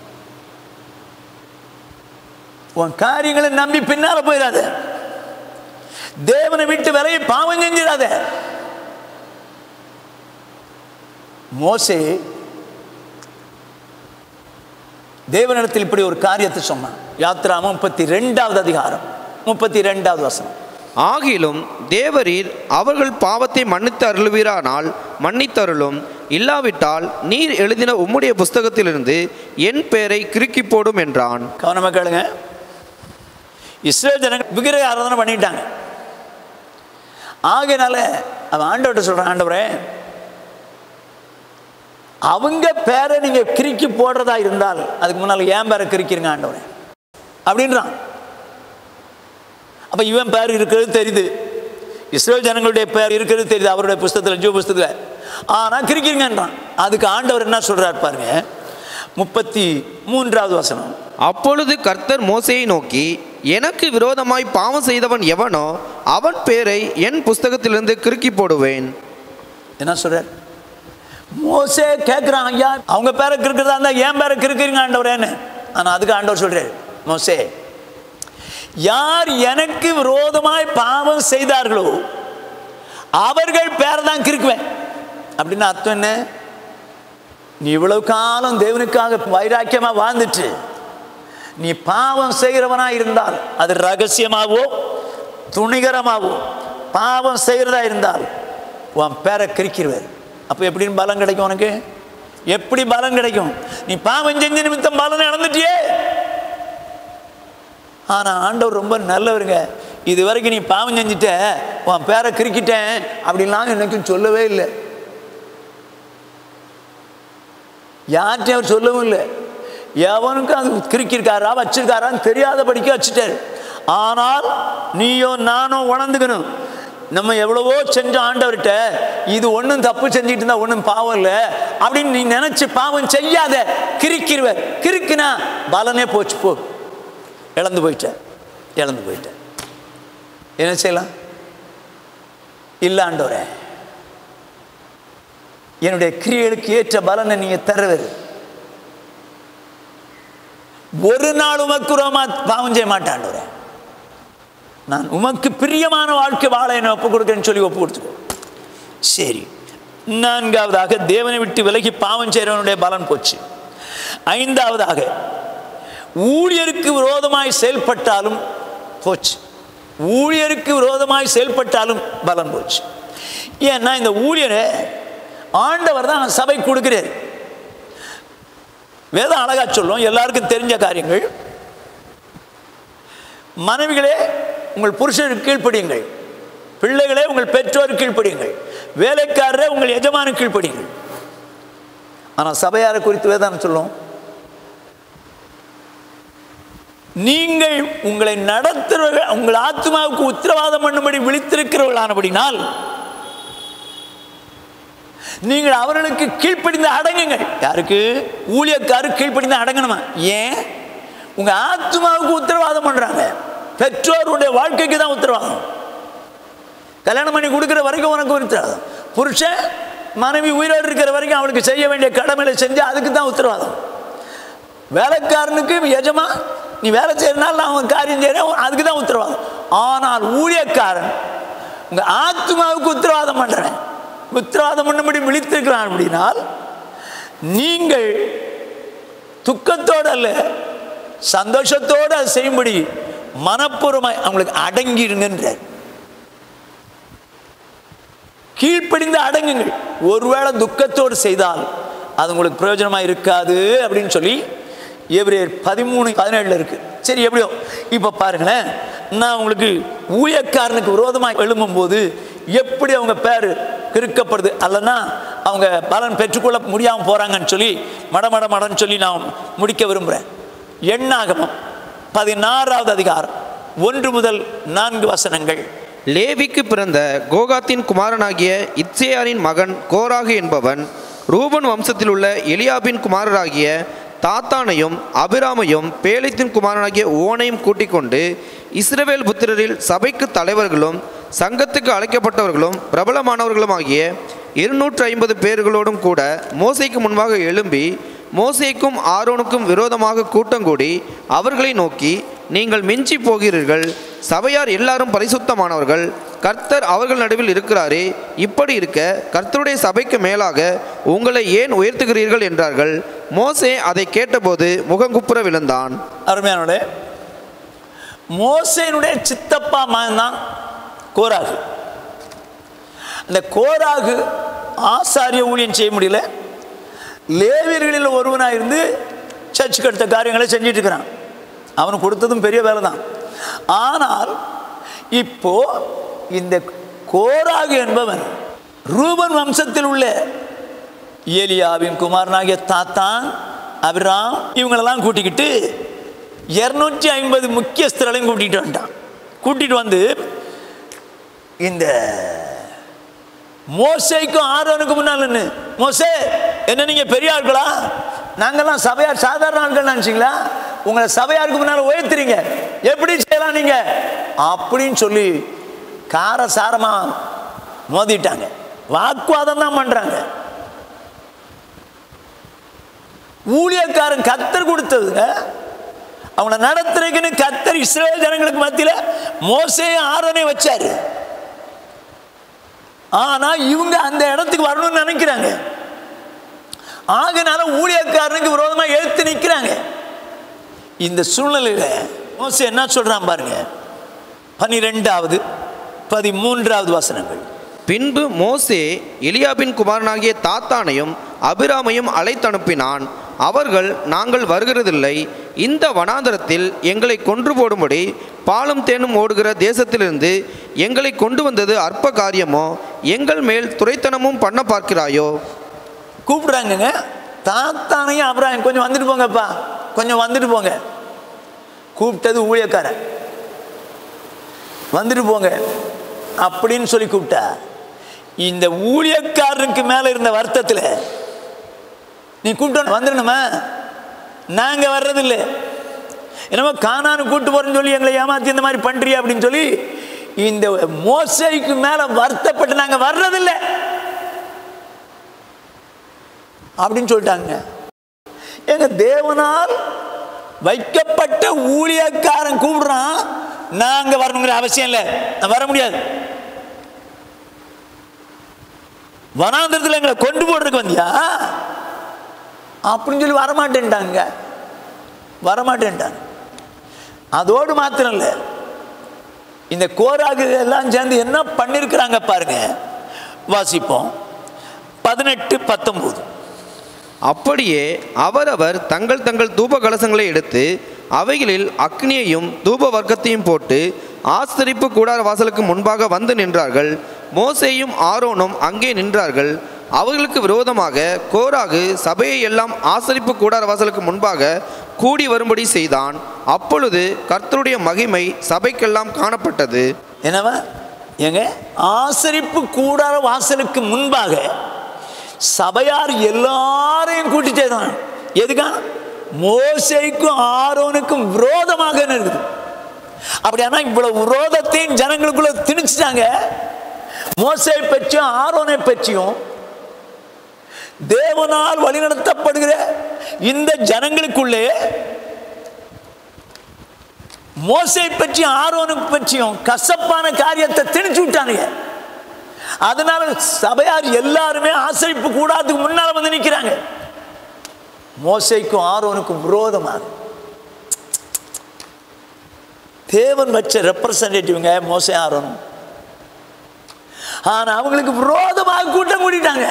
உன் காரியங்களை நம்பி பின்னால போயிடாத தேவனை விட்டு விலையை பாவம் செஞ்சிடாத மோசே தேவனிடத்தில் இப்படி ஒரு காரியத்தை சொன்னான் யாத்ரா முப்பத்தி ரெண்டாவது அதிகாரம் முப்பத்தி ரெண்டாவது வசனம் ஆகிலும் தேவரீர் அவர்கள் பாவத்தை மன்னித்து அருளுவீரானால் மன்னித்தருளும் இல்லாவிட்டால் நீர் எழுதின உம்முடைய புஸ்தகத்திலிருந்து என் பெயரை கிறுக்கி போடும் என்றான் கவனமாக கேளுங்க இஸ்ரேல் ஜனங்கள் விக்கிரக ஆராதனை பண்ணிட்டாங்க ஆகையினால அவன் ஆண்டவர்கிட்ட சொல்கிறான் ஆண்டவரே அவங்க பேரை நீங்கள் கிறுக்கி போடுறதா இருந்தால் அதுக்கு முன்னால் ஏன் பேரை கிறுக்கிருங்க ஆண்டவரே அப்படின்றான் அப்போ இவன் பேர் இருக்கிறது தெரியுது இஸ்ரேல் ஜனங்களுடைய பேர் இருக்கிறது தெரியுது அவருடைய புஸ்தகத்தில் ஜீவ புஸ்தகத்தில் ஆனால் கிறுக்கிருங்கன்றான் அதுக்கு ஆண்டவர் என்ன சொல்கிறார் பாருங்க முப்பத்தி மூன்றாவது வசனம் அப்பொழுது கர்த்தர் மோசேயை நோக்கி எனக்கு விரோதமாய் பாவம் செய்தவன் எவனோ அவன் பேரை என் புஸ்தகத்திலிருந்து கிறுக்கி போடுவேன் என்ன சொல்றார் மோசே கேட்குறான் ஐயா அவங்க பேரை கிறுக்கிறதா இருந்தால் ஏன் பேரை கிறுக்கிறீங்க ஆண்டவரேன்னு ஆனால் அதுக்கு ஆண்டவர் சொல்றாரு மோசே யார் எனக்கு விரோதமாய் பாவம் செய்தார்களோ அவர்கள் பேரை தான் கிறுக்குவேன் அப்படின்னு அர்த்தம் என்ன நீ இவ்வளவு காலம் தேவனுக்காக வைராக்கியமாக வாழ்ந்துட்டு நீ பாவம் செய்கிறவனா இருந்தால் அது ரகசியமாகவோ துணிகரமாகவோ பாவம் செய்கிறதா இருந்தால் உன் பேரை கிரிக்கிடுவார் அப்போ எப்படின்னு பலம் கிடைக்கும் உனக்கு எப்படி பலம் கிடைக்கும் நீ பாவம் செஞ்ச நிமித்தம் பலனை இழந்துட்டியே ஆனால் ஆண்டவர் ரொம்ப நல்லவருங்க இது வரைக்கும் நீ பாவம் செஞ்சுட்ட உன் பேரை கிறுக்கிட்டேன் அப்படின்லாம் எனக்கும் சொல்லவே இல்லை யார்கிட்டையும் அவர் சொல்லவும் இல்லை எவனுக்கும் அது கிறுக்கியிருக்காரா வச்சிருக்காரான்னு தெரியாதபடிக்கு வச்சுட்டாரு ஆனால் நீயோ நானோ உணர்ந்துக்கணும் நம்ம எவ்வளவோ செஞ்சோம் ஆண்டவர்கிட்ட இது ஒன்றும் தப்பு செஞ்சுட்டு இருந்தா ஒன்றும் பாவம் இல்லை அப்படின்னு நீ நினைச்சு பாவம் செய்யாத கிறுக்கிடுவர் கிறுக்குனா பலனே போச்சு போ இழந்து போயிட்ட இழந்து போயிட்ட என்ன செய்யலாம் இல்லை ஆண்டவரே என்னுடைய கிரியைகளுக்கு ஏற்ற பலனை நீங்க தருவது ஒரு நாள் உமக்கு உரமா பாவம் செய்ய மாட்டாண்டவரே நான் உமக்கு பிரியமான வாழ்க்கை வாழ என்ன ஒப்பு கொடுக்குறேன்னு சொல்லி ஒப்பு கொடுத்துக்கோ சரி நான்காவதாக தேவனை விட்டு விலகி பாவம் செய்கிறவனுடைய பலன் போச்சு ஐந்தாவதாக ஊழியருக்கு விரோதமாய் செயல்பட்டாலும் போச்சு ஊழியருக்கு விரோதமாய் செயல்பட்டாலும் பலன் போச்சு ஏன்னா இந்த ஊழியரை ஆண்டவர் தான் சபை கொடுக்கிறார் வேதம் அழகா சொல்லும் எல்லாருக்கும் தெரிஞ்ச காரியங்கள் மனைவிகளே உங்கள் புருஷருக்கு கீழ்ப்படியுங்கள் பிள்ளைகளே உங்கள் பெற்றோருக்கு கீழ்ப்படியுங்கள் வேலைக்காரரே உங்கள் எஜமான கீழ்ப்படியுங்கள் ஆனால் சபையாரை குறித்து வேதானம் சொல்லும் நீங்கள் உங்களை நடத்துகிறவர்கள் உங்கள் ஆத்மாவுக்கு உத்தரவாதம் பண்ணும்படி விழித்திருக்கிறவர்களானபடினால் நீங்கள் அவர்களுக்கு கீழ்ப்படிந்து அடங்குங்கள் யாருக்கு ஊழியக்காரு கீழ்ப்படிந்து அடங்கணுமா ஏன் உங்க ஆத்மாவுக்கு உத்தரவாதம் பண்றாங்க பெற்றோருடைய வாழ்க்கைக்கு தான் உத்தரவாதம் கல்யாணம் பண்ணி கொடுக்குற வரைக்கும் உனக்கு உத்தரவாதம் புருஷன் மனைவி உயிரோடு இருக்கிற வரைக்கும் அவளுக்கு செய்ய வேண்டிய கடமைகளை செஞ்சு அதுக்கு தான் உத்தரவாதம் வேலைக்காரனுக்கு எஜமா நீ வேலை செய்யறதுனால அவன் காரியம் செய்யறேன் அதுக்கு தான் உத்தரவாதம் ஆனால் ஊழியக்காரன் உங்க ஆத்மாவுக்கு உத்தரவாதம் பண்றேன் உத்தரவாதம் பண்ணும்படி விழித்திருக்கிறான் அப்படின்னால் நீங்கள் துக்கத்தோடு அல்ல சந்தோஷத்தோடு அதை செய்யும்படி மனப்பூர்வமாய் அவங்களுக்கு அடங்கிடுங்கன்றார் கீழ்ப்படிந்து அடங்குங்கள் ஒருவேளை துக்கத்தோடு செய்தால் அது உங்களுக்கு பிரயோஜனமாக இருக்காது அப்படின்னு சொல்லி எவ்ரியர் பதிமூணு பதினேழில் இருக்கு சரி எப்படியோ இப்போ பாருங்களேன் நான் உங்களுக்கு ஊழியக்காரனுக்கு விரோதமாக எழும்பும்போது எப்படி அவங்க பேர் கிறுக்கப்படுது அல்லனா அவங்க பலன் பெற்றுக்கொள்ள முடியாமல் போகிறாங்கன்னு சொல்லி மட மட மடன்னு சொல்லி நான் முடிக்க விரும்புகிறேன் எண்ணாகமம் பதினாறாவது அதிகாரம் ஒன்று முதல் நான்கு வசனங்கள் லேவிக்கு பிறந்த கோகாத்தின் குமாரனாகிய இத்சேயாரின் மகன் கோராகு என்பவன் ரூபன் வம்சத்தில் உள்ள எலியாபின் குமாரராகிய தாத்தானையும் அபிராமையும் பேலித்தின் குமாரனாகிய ஓனையும் கூட்டிக் கொண்டு இஸ்ரவேல் புத்திரரில் சபைக்கு தலைவர்களும் சங்கத்துக்கு அழைக்கப்பட்டவர்களும் பிரபலமானவர்களுமாகிய இருநூற்று ஐம்பது பேர்களோடும் கூட மோசைக்கு முன்பாக எழும்பி மோசேக்கும் ஆரோனுக்கும் விரோதமாக கூட்டங்கூடி அவர்களை நோக்கி நீங்கள் மிஞ்சி போகிறீர்கள் சபையார் எல்லாரும் பரிசுத்தமானவர்கள் கர்த்தர் அவர்கள் நடுவில் இருக்கிறாரே இப்படி இருக்க கர்த்தருடைய சபைக்கு மேலாக உங்களை ஏன் உயர்த்துகிறீர்கள் என்றார்கள் மோசே அதை கேட்டபோது முகங்குப்புற விழுந்தான் அருமையானோட மோசேனுடைய சித்தப்பா மகன் தான் கோராகு அந்த கோராகு ஆசாரிய ஊழியம் செய்ய முடியல லேவியர்களில் ஒருவனாக இருந்து சர்ச்சுக்கு எடுத்த காரியங்களை செஞ்சிட்டு இருக்கிறான் அவனுக்கு கொடுத்ததும் பெரிய வேலை தான் ஆனால் இப்போ இந்த கோராகு என்பவன் ரூபன் வம்சத்தில் உள்ள ஏலியாவின் குமாரனாகிய தாத்தான் அபிராம் இவங்களெல்லாம் கூட்டிக்கிட்டு இரநூற்றி ஐம்பது முக்கியஸ்தர்களையும் கூட்டிகிட்டு வந்துட்டான் கூட்டிகிட்டு வந்து இந்த மோசைக்கும் ஆரோனுக்கு முன்னால் நின்னு, மோசே என்ன நீங்க பெரிய ஆட்களா நாங்கெல்லாம் சபையார் சாதாரண ஆட்கள் நினைச்சீங்களா உங்களை சபையாருக்கு முன்னால் உயர்த்துறீங்க எப்படி செய்யலாம் நீங்க அப்படின்னு சொல்லி கார சாரமா மோதிட்டாங்க வாக்குவாதம் தான் பண்றாங்க ஊழியக்காரன் கத்தர் கொடுத்ததுங்க அவனை நடத்துறதுக்குன்னு கத்தர் இஸ்ரேல் ஜனங்களுக்கு மத்தியில் மோசையும் ஆரோனை வச்சாரு ஆனா இவங்க அந்த இடத்துக்கு வரணும்னு நினைக்கிறாங்க ஆகனால ஊழியக்காரனுக்கு விரோதமா எழுத்து நிற்கிறாங்க இந்த சூழ்நிலையில மோசே என்ன சொல்றான் பாருங்க பனிரெண்டாவது பதிமூன்றாவது வசனங்கள் பின்பு மோசே எலியாபின் குமாரனாகிய தாத்தானையும் அபிராமையும் அழைத்தனுப்பினான் அவர்கள் நாங்கள் வருகிறதில்லை இந்த வனாந்தரத்தில் எங்களை கொன்று போடும்படி பாலும் தேனும் ஓடுகிற தேசத்திலிருந்து எங்களை கொண்டு வந்தது அற்ப காரியமோ எங்கள் மேல் துரைத்தனமும் பண்ண பார்க்கிறாயோ கூப்பிடுறாங்கங்க தாத்தானையும் அப்புறம் கொஞ்சம் வந்துட்டு போங்கப்பா கொஞ்சம் வந்துட்டு போங்க கூப்பிட்டது ஊழியக்காரன் வந்துட்டு போங்க அப்படின்னு சொல்லி கூப்பிட்டா இந்த ஊழியக்காரனுக்கு மேலே இருந்த வருத்தத்தில் நீ கூப்பிட்டு வந்துடணுமா நாங்கள் வர்றதில்லை என்னமோ காணான்னு கூப்பிட்டு போறேன்னு சொல்லி எங்களை ஏமாத்தி இந்த மாதிரி பண்றியா அப்படின்னு சொல்லி இந்த மோசைக்கு மேலே வருத்தப்பட்டு நாங்கள் வர்றதில்லை அப்படின்னு சொல்லிட்டாங்க எங்க தேவனால் வைக்கப்பட்ட ஊழியக்காரன் கூப்பிடுறான் நாங்க வரணுங்கிற அவசியம் இல்லை நான் வர முடியாது வனாந்திரத்தில் எங்களை கொண்டு போடுறதுக்கு வந்தியா அப்படின்னு சொல்லி வரமாட்டேன்ட்டாங்க வரமாட்டேன்ட்டாங்க அதோடு மாத்திரம் இல்லை இந்த கோராகு எல்லாம் சேர்ந்து என்ன பண்ணியிருக்கிறாங்க பாருங்க வாசிப்போம் பதினெட்டு பத்தொம்போது அப்படியே அவரவர் தங்கள் தங்கள் தூப கலசங்களை எடுத்து அவைகளில் அக்னியையும் தூப வர்க்கத்தையும் போட்டு ஆசரிப்பு கூடார வாசலுக்கு முன்பாக வந்து நின்றார்கள் மோசேயும் ஆரோனும் அங்கே நின்றார்கள் அவர்களுக்கு விரோதமாக கோராகு சபையை எல்லாம் ஆசரிப்பு கூடார வாசலுக்கு முன்பாக கூடி வரும்படி செய்தான் அப்பொழுது கர்த்தருடைய மகிமை சபைக்கெல்லாம் காணப்பட்டது என்னவா ஏங்க ஆசரிப்பு கூடார வாசலுக்கு முன்பாக சபையார் எல்லாரையும் கூட்டி செய்தான் எதுக்கா மோசைக்கும் ஆரோனுக்கும் விரோதமாக இருக்குது அப்படியானா இவ்வளவு விரோதத்தையும் ஜனங்களுக்குள்ள திணிச்சிட்டாங்க மோசை பற்றியும் ஆரோனை பற்றியும் தேவனால் வழிநடத்தப்படுகிற இந்த ஜனங்களுக்குள்ளே மோசை பற்றியும் ஆரோனுக்கு பற்றியும் கசப்பான காரியத்தை திணிச்சு விட்டானுங்க அதனால சபையார் எல்லாருமே ஆசரிப்பு கூடாதுக்கு முன்னால வந்து நிற்கிறாங்க மோசைக்கும் ஆரோனுக்கும் விரோதமாக தேவன் வச்ச ரெப்ரசன்டேட்டிவ்ங்க மோசை ஆரோனும் ஆனா அவங்களுக்கு விரோதமாக கூட்டம் கூட்டிட்டாங்க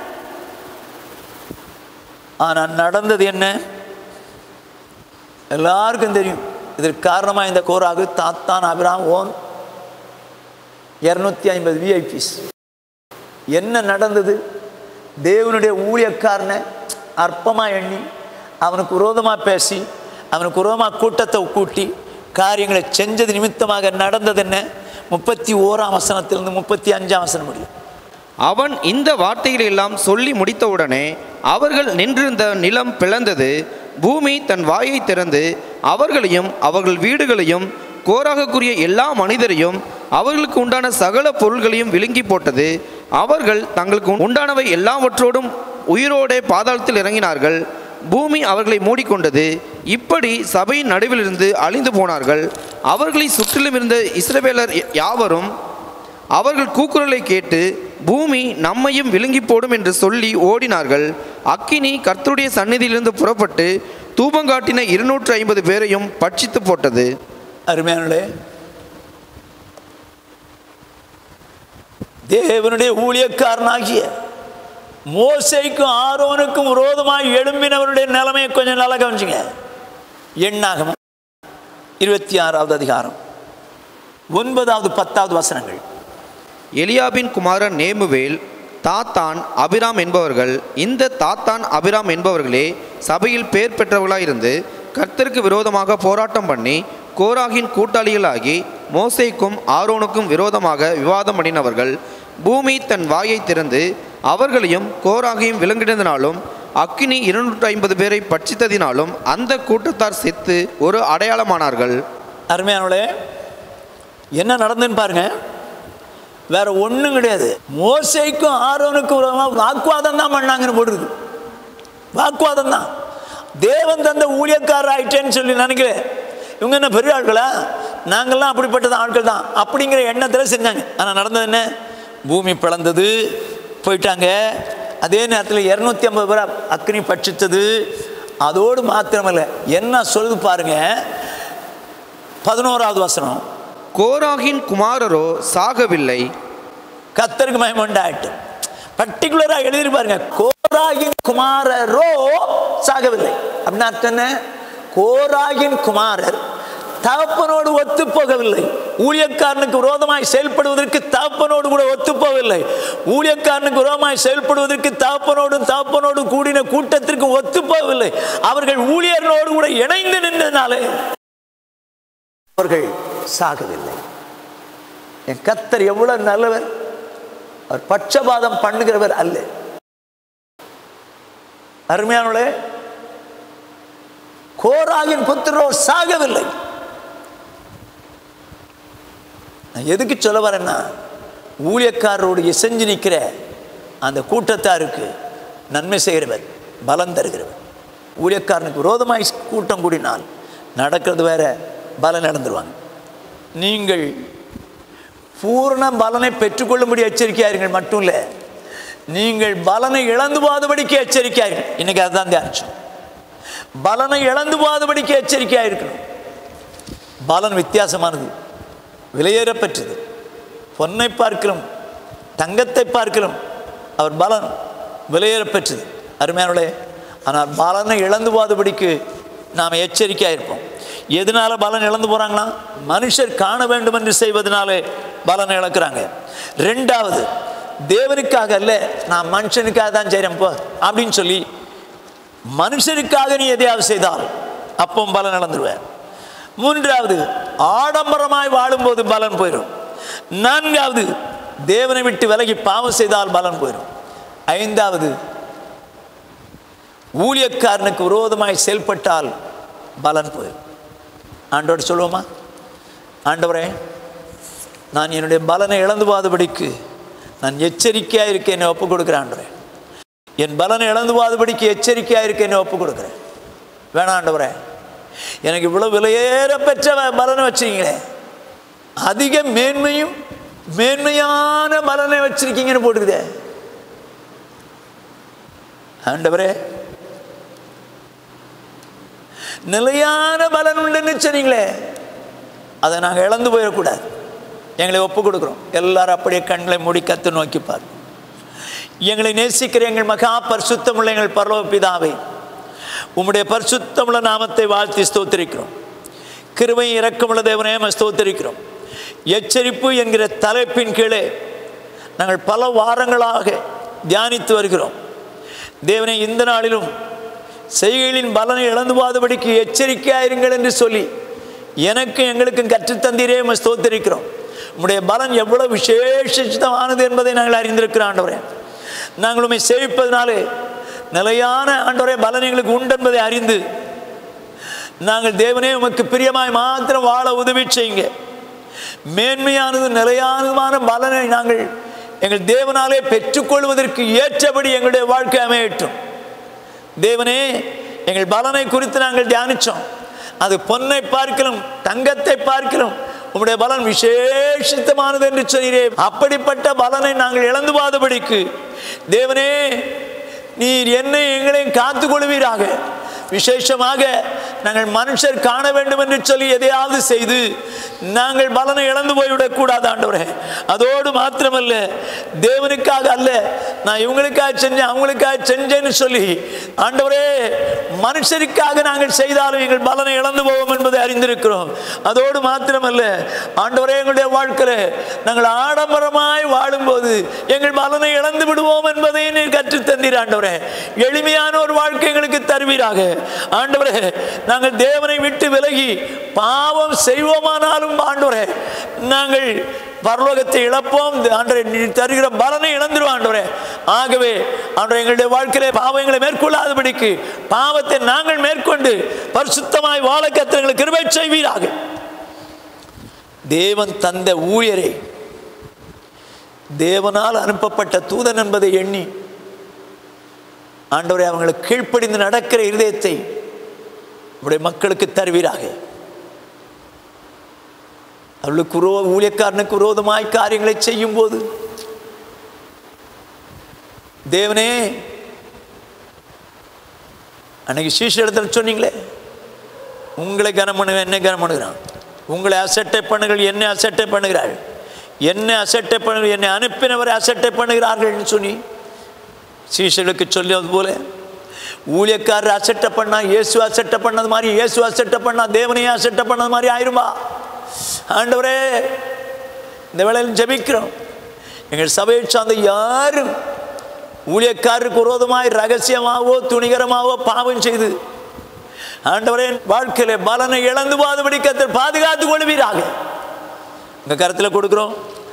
ஆனா நடந்தது என்ன எல்லாருக்கும் தெரியும் இதற்கு காரணமாக இந்த கோராகு தாத்தான் அபிராம் ஓன் இரநூத்தி ஐம்பது விஐபிஸ் என்ன நடந்தது தேவனுடைய ஊழியக்காரனை அற்பமாக எண்ணி அவனுக்கு விரோதமாக பேசி அவனுக்கு விரோதமாக கூட்டத்தை கூட்டி காரியங்களை செஞ்சது நிமித்தமாக நடந்தது என்ன முப்பத்தி ஓராம் வசனத்திலிருந்து முப்பத்தி அஞ்சாம் வசனம் முடியும் அவன் இந்த வார்த்தைகளை எல்லாம் சொல்லி முடித்தவுடனே அவர்கள் நின்றிருந்த நிலம் பிளந்தது பூமி தன் வாயை திறந்து அவர்களையும் அவர்கள் வீடுகளையும் கோராகக்குரிய எல்லா மனிதரையும் அவர்களுக்கு உண்டான சகல பொருள்களையும் விழுங்கி போட்டது அவர்கள் தங்களுக்கு உண்டானவை எல்லாவற்றோடும் உயிரோடே பாதாளத்தில் இறங்கினார்கள் பூமி அவர்களை மூடிக்கொண்டது இப்படி சபையின் நடுவிலிருந்து அழிந்து போனார்கள் அவர்களை சுற்றிலும் இருந்த இஸ்ரவேலர் யாவரும் அவர்கள் கூக்குரலை கேட்டு பூமி நம்மையும் விழுங்கி போடும் என்று சொல்லி ஓடினார்கள் அக்கினி கர்த்தருடைய சந்நிதியிலிருந்து புறப்பட்டு தூபங்காட்டின இருநூற்று ஐம்பது பேரையும் பட்சித்து போட்டது அருமையானே தேவனுடைய ஊழியக்காரனாகிய மோசைக்கும் ஆரோனுக்கும் விரோதமாய் எழும்பினவருடைய நிலைமையை கொஞ்சம் நல்லா கவனிச்சுங்க எண்ணாகமம் இருபத்தி ஆறாவது அதிகாரம் ஒன்பதாவது பத்தாவது வசனங்கள் எலியாபின் குமாரன் நேமுவேல் தாத்தான் அபிராம் என்பவர்கள் இந்த தாத்தான் அபிராம் என்பவர்களே சபையில் பேர் பெற்றவர்களாயிருந்து கர்த்தருக்கு விரோதமாக போராட்டம் பண்ணி கோராகின் கூட்டாளிகளாகி மோசேக்கும் ஆரோனுக்கும் விரோதமாக விவாதம் பண்ணினவர்கள் பூமி தன் வாயை திறந்து அவர்களையும் கோராகையும் விலங்கினதினாலும் அக்கினி இருநூற்று ஐம்பது பேரை பட்சித்ததினாலும் அந்த கூட்டத்தார் செத்து ஒரு அடையாளமானார்கள் அருமையானவளே என்ன நடந்துன்னு பாருங்க வேற ஒன்றும் கிடையாது மோசைக்கும் ஆரோனுக்கும் விரோதமாக வாக்குவாதம் தான் பண்ணாங்கன்னு போடுறது வாக்குவாதம் தான் தேவன் தந்த ஊழியக்காரர் ஆயிட்டேன்னு சொல்லி நினைக்கிறேன் இவங்க என்ன பெரிய ஆட்களா நாங்கள்லாம் அப்படிப்பட்டது ஆட்கள் தான் அப்படிங்கிற எண்ணத்தில் செஞ்சாங்க ஆனால் நடந்தது என்ன பூமி பிளந்தது போயிட்டாங்க அதே நேரத்தில் இரநூத்தி ஐம்பது பேர் அக்னி பட்சித்தது அதோடு மாத்திரமல்ல என்ன சொல்லுது பாருங்க பதினோராவது வசனம் கோராகின் குமாரரோ சாகவில்லை கத்தருக்கு மயம் உண்டாயிட்டு பர்டிகுலராக எழுதிருப்பாருங்க கோராகின் குமாரரோ சாகவில்லை அப்படின்னா அர்த்தம் என்ன கோராகின் குமாரர் தகப்பனோடு ஒத்து போகவில்லை ஊழியக்காரனுக்கு விரோதமாய் செயல்படுவதற்கு தகப்பனோடு கூட ஒத்து போகவில்லை ஊழியக்காரனுக்கு விரோதமாய் செயல்படுவதற்கு தகப்பனோடும் தகப்பனோடும் கூடின கூட்டத்திற்கு ஒத்து போகவில்லை அவர்கள் ஊழியர்களோடு கூட இணைந்து நின்றதுனாலே அவர்கள் சாகவில்லை என் கத்தர் எவ்வளவு நல்லவர் அவர் பட்சபாதம் பண்ணுகிறவர் அல்ல அருமையானவளே கோராகின் புத்திரோ சாகவில்லை நான் எதுக்கு சொல்ல வரேன்னா ஊழியக்காரரோடு இசைஞ்சு நிற்கிற அந்த கூட்டத்தாருக்கு நன்மை செய்கிறவர் பலம் தருகிறவர் ஊழியக்காரனுக்கு விரோதமாய் கூட்டம் கூடினால் நடக்கிறது வேற பலன் நடந்துருவாங்க நீங்கள் பூர்ண பலனை பெற்றுக்கொள்ளும்படி எச்சரிக்கையாயிருங்கள் மட்டும் இல்லை நீங்கள் பலனை இழந்து போகாதபடிக்கு எச்சரிக்கையாயிருங்கள் இன்னைக்கு அதுதான் தியானிச்சோம் பலனை இழந்து போகாதபடிக்கு எச்சரிக்கையாக இருக்கணும் பலன் வித்தியாசமானது விலையேறப்பெற்றது பொன்னை பார்க்கிறோம் தங்கத்தை பார்க்கிறோம் அவர் பலன் விலையேறப்பெற்றது அருமையானவளே ஆனால் பலனை இழந்து போகாதபடிக்கு நாம் எச்சரிக்கையாக இருப்போம் எதனால பலன் இழந்து போகிறாங்கன்னா மனுஷர் காண வேண்டும் என்று செய்வதனாலே பலனை இழக்கிறாங்க ரெண்டாவது தேவனுக்காக அல்ல நான் மனுஷனுக்காக தான் செய்கிறேன் போ அப்படின்னு சொல்லி மனுஷனுக்காக நீ எதையாவது செய்தால் அப்போ பலன் இழந்துருவேன் மூன்றாவது ஆடம்பரமாய் வாழும்போது பலன் போயிடும் நான்காவது தேவனை விட்டு விலகி பாவம் செய்தால் பலன் போயிடும் ஐந்தாவது ஊழியக்காரனுக்கு விரோதமாய் செயல்பட்டால் பலன் போயிடும் ஆண்டோடு சொல்லுவோமா ஆண்டவரே நான் என்னுடைய பலனை இழந்து போகாதபடிக்கு நான் எச்சரிக்கையாக இருக்க என்னை ஒப்புக் கொடுக்குறேன் ஆண்டவரே என் பலனை இழந்து போகாதபடிக்கு எச்சரிக்கையாக இருக்க என்னை ஒப்புக் கொடுக்குறேன் வேணாம் ஆண்டவரே எனக்கு இவ்வளோ விலையேற பெற்ற பலனை வச்சிருக்கீங்களே அதிக மேன்மையும் மேன்மையான பலனை வச்சிருக்கீங்கன்னு போட்டுக்குதே ஆண்டவரே நிலையான பலன் உண்டுன்னு சொன்னீங்களே அதை நாங்கள் இழந்து போயிடக்கூடாது எங்களை ஒப்பு கொடுக்குறோம் எல்லாரும் அப்படியே கண்களை மூடி கத்து நோக்கிப்பார் எங்களை நேசிக்கிற எங்கள் மகா பரிசுத்தமுள்ள எங்கள் பரலோக பிதாவை உம்முடைய பரிசுத்தமுள்ள நாமத்தை வாழ்த்தி ஸ்தோத்திரிக்கிறோம் கிருவை இறக்கமுள்ள தேவனே நம்ம ஸ்தோத்திரிக்கிறோம் எச்சரிப்பு என்கிற தலைப்பின் கீழே நாங்கள் பல வாரங்களாக தியானித்து வருகிறோம் தேவனே இந்த நாளிலும் செய்கைகளின் பலனை இழந்து போகாதபடிக்கு எச்சரிக்கையாயிருங்கள் என்று சொல்லி எனக்கும் எங்களுக்கும் கற்றுத்தந்தீரே நம்ம ஸ்தோத்திரிக்கிறோம் உம்முடைய பலன் எவ்வளவு விசேஷித்தமானது என்பதை நாங்கள் அறிந்திருக்கிறோம் ஆண்டவரே நாங்கள் உண்மை சேவிப்பதனாலே நிலையான ஆண்டவரே பலன் எங்களுக்கு உண்டு என்பதை அறிந்து நாங்கள் தேவனே உமக்கு பிரியமாய் மாத்திரம் வாழ உதவி செய்யுங்க மேன்மையானது நிலையானதுமான பலனை நாங்கள் எங்கள் தேவனாலே பெற்றுக்கொள்வதற்கு ஏற்றபடி எங்களுடைய வாழ்க்கை அமையட்டும் தேவனே எங்கள் பலனை குறித்து நாங்கள் தியானித்தோம் அது பொன்னை பார்க்கலாம் தங்கத்தை பார்க்கலாம் உம்முடைய பலன் விசேஷித்தமானது என்று சொன்னீரே அப்படிப்பட்ட பலனை நாங்கள் இழந்து போகாதபடிக்கு தேவனே நீர் என்னை எங்களையும் காத்துக்கொள்வீராக விசேஷமாக நாங்கள் மனுஷர் காண வேண்டும் என்று சொல்லி எதையாவது செய்து நாங்கள் பலனை இழந்து போய்விடக் கூடாது ஆண்டவரே அதோடு மாத்திரமல்ல தேவனுக்காக அல்ல நான் இவங்களுக்காக செஞ்சேன் அவங்களுக்காக செஞ்சேன்னு சொல்லி ஆண்டவரே மனுஷருக்காக நாங்கள் செய்தாலும் எங்கள் பலனை இழந்து போவோம் என்பதை அறிந்திருக்கிறோம் அதோடு மாத்திரமல்ல ஆண்டவரே எங்களுடைய வாழ்க்கையில் நாங்கள் ஆடம்பரமாய் வாழும்போது எங்கள் பலனை இழந்து விடுவோம் என்பதை நீர் கற்றுத் தந்தீர் ஆண்டவரே எளிமையான ஒரு வாழ்க்கை எங்களுக்கு தருவீராக ஆண்டவரே நாங்கள் தேவனை விட்டு விலகி பாவம் செய்வோமானாலும் ஆண்டவரே நாங்கள் பரலோகத்தை இழப்போம் ஆண்டவரே நீ தருகிற பலனை இழந்துருவோம் ஆண்டவரே ஆகவே ஆண்டவரே எங்களுடைய வாழ்க்கையிலே பாவங்களை மேற்கொள்ளாதபடிக்கு பாவத்தை நாங்கள் மேற்கொண்டு பரிசுத்தமாய் வாழ கத்திரங்களுக்கு கிருபை செய்வீராக தேவன் தந்த ஊழியரை தேவனால் அனுப்பப்பட்ட தூதன் என்பதை எண்ணி ஆண்டவரே அவங்களுக்கு கீழ்ப்படிந்து நடக்கிற இருதயத்தை உடைய மக்களுக்கு தருவீராக அவளுக்கு விரோ ஊழியக்காரனுக்கு விரோதமாய் காரியங்களை செய்யும் போது தேவனே அன்னைக்கு சீஷ இடத்துல சொன்னீங்களே உங்களை கனம் பண்ணுவேன் என்ன கனம் பண்ணுகிறான் உங்களை அசட்டை பண்ணுங்கள் என்னை அசட்டை பண்ணுகிறாள் என்னை அசட்டை பண்ணு என்னை அனுப்பினவரை அசட்டை பண்ணுகிறார்கள்னு சொல்லி சீஷர்களுக்கு சொல்லியது போல ஊழியக்காரர் அசட்டை பண்ணா இயேசு அசட்டை பண்ணது மாதிரி இயேசு அசட்டை பண்ணா தேவனையும் அசட்டை பண்ணது மாதிரி ஆயிருமா ஆண்டவரே இந்த வேளையில் ஜெபிக்கிறோம் எங்கள் சபையை சார்ந்த யாரும் ஊழியக்காரருக்கு விரோதமாய் ரகசியமாகவோ துணிகரமாகவோ பாவம் செய்து ஆண்டவரே வாழ்க்கையில பலனை இழந்து போகாதபடி கத்தர் பாதுகாத்துக் கொள்வீராக உங்க கருத்தில் கொடுக்குறோம்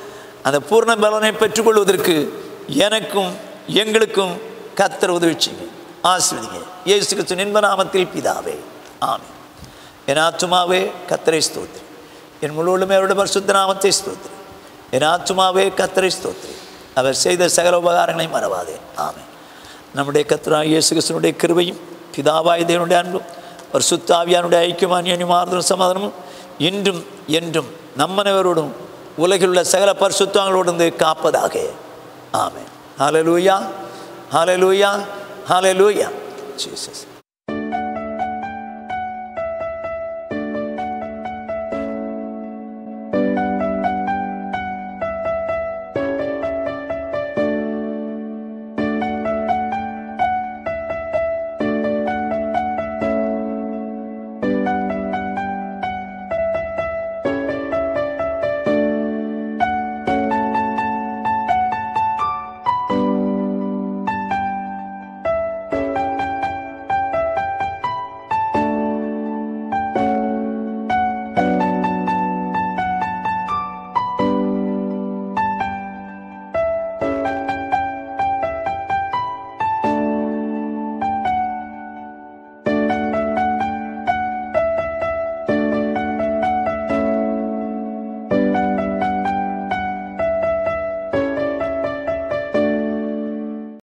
அந்த பூர்ண பலனை பெற்றுக்கொள்வதற்கு எனக்கும் எங்களுக்கும் கத்தர் உதவி செய்யுங்க ஆசிர்வதிங்க இயேசு கிறிஸ்து நின்ப நாமத்தில் பிதாவே ஆமென் என் ஆத்துமாவே கத்தரை ஸ்தோத்திரி என் முழுவதுமே அவருடைய பரிசுத்த நாமத்தை ஸ்தோத்திரி என் ஆத்துமாவே கத்தரை ஸ்தோத்திரி அவர் செய்த சகல உபகாரங்களை மறவாதே ஆமென் நம்முடைய கத்ரா இயேசு கிறிஸ்துனுடைய கிருபையும் பிதாவாய் தேவனுடைய அன்பும் பரிசுத்தாவியானுடைய ஐக்கியமானியனும் ஆறுதலும் சமாதானமும் இன்றும் என்றும் நம்மனவரோடும் உலகில் உள்ள சகல பரிசுத்தங்களோடு காப்பதாக ஆமென் ஹalleluya ஹalleluya ஹalleluya ஜீசஸ்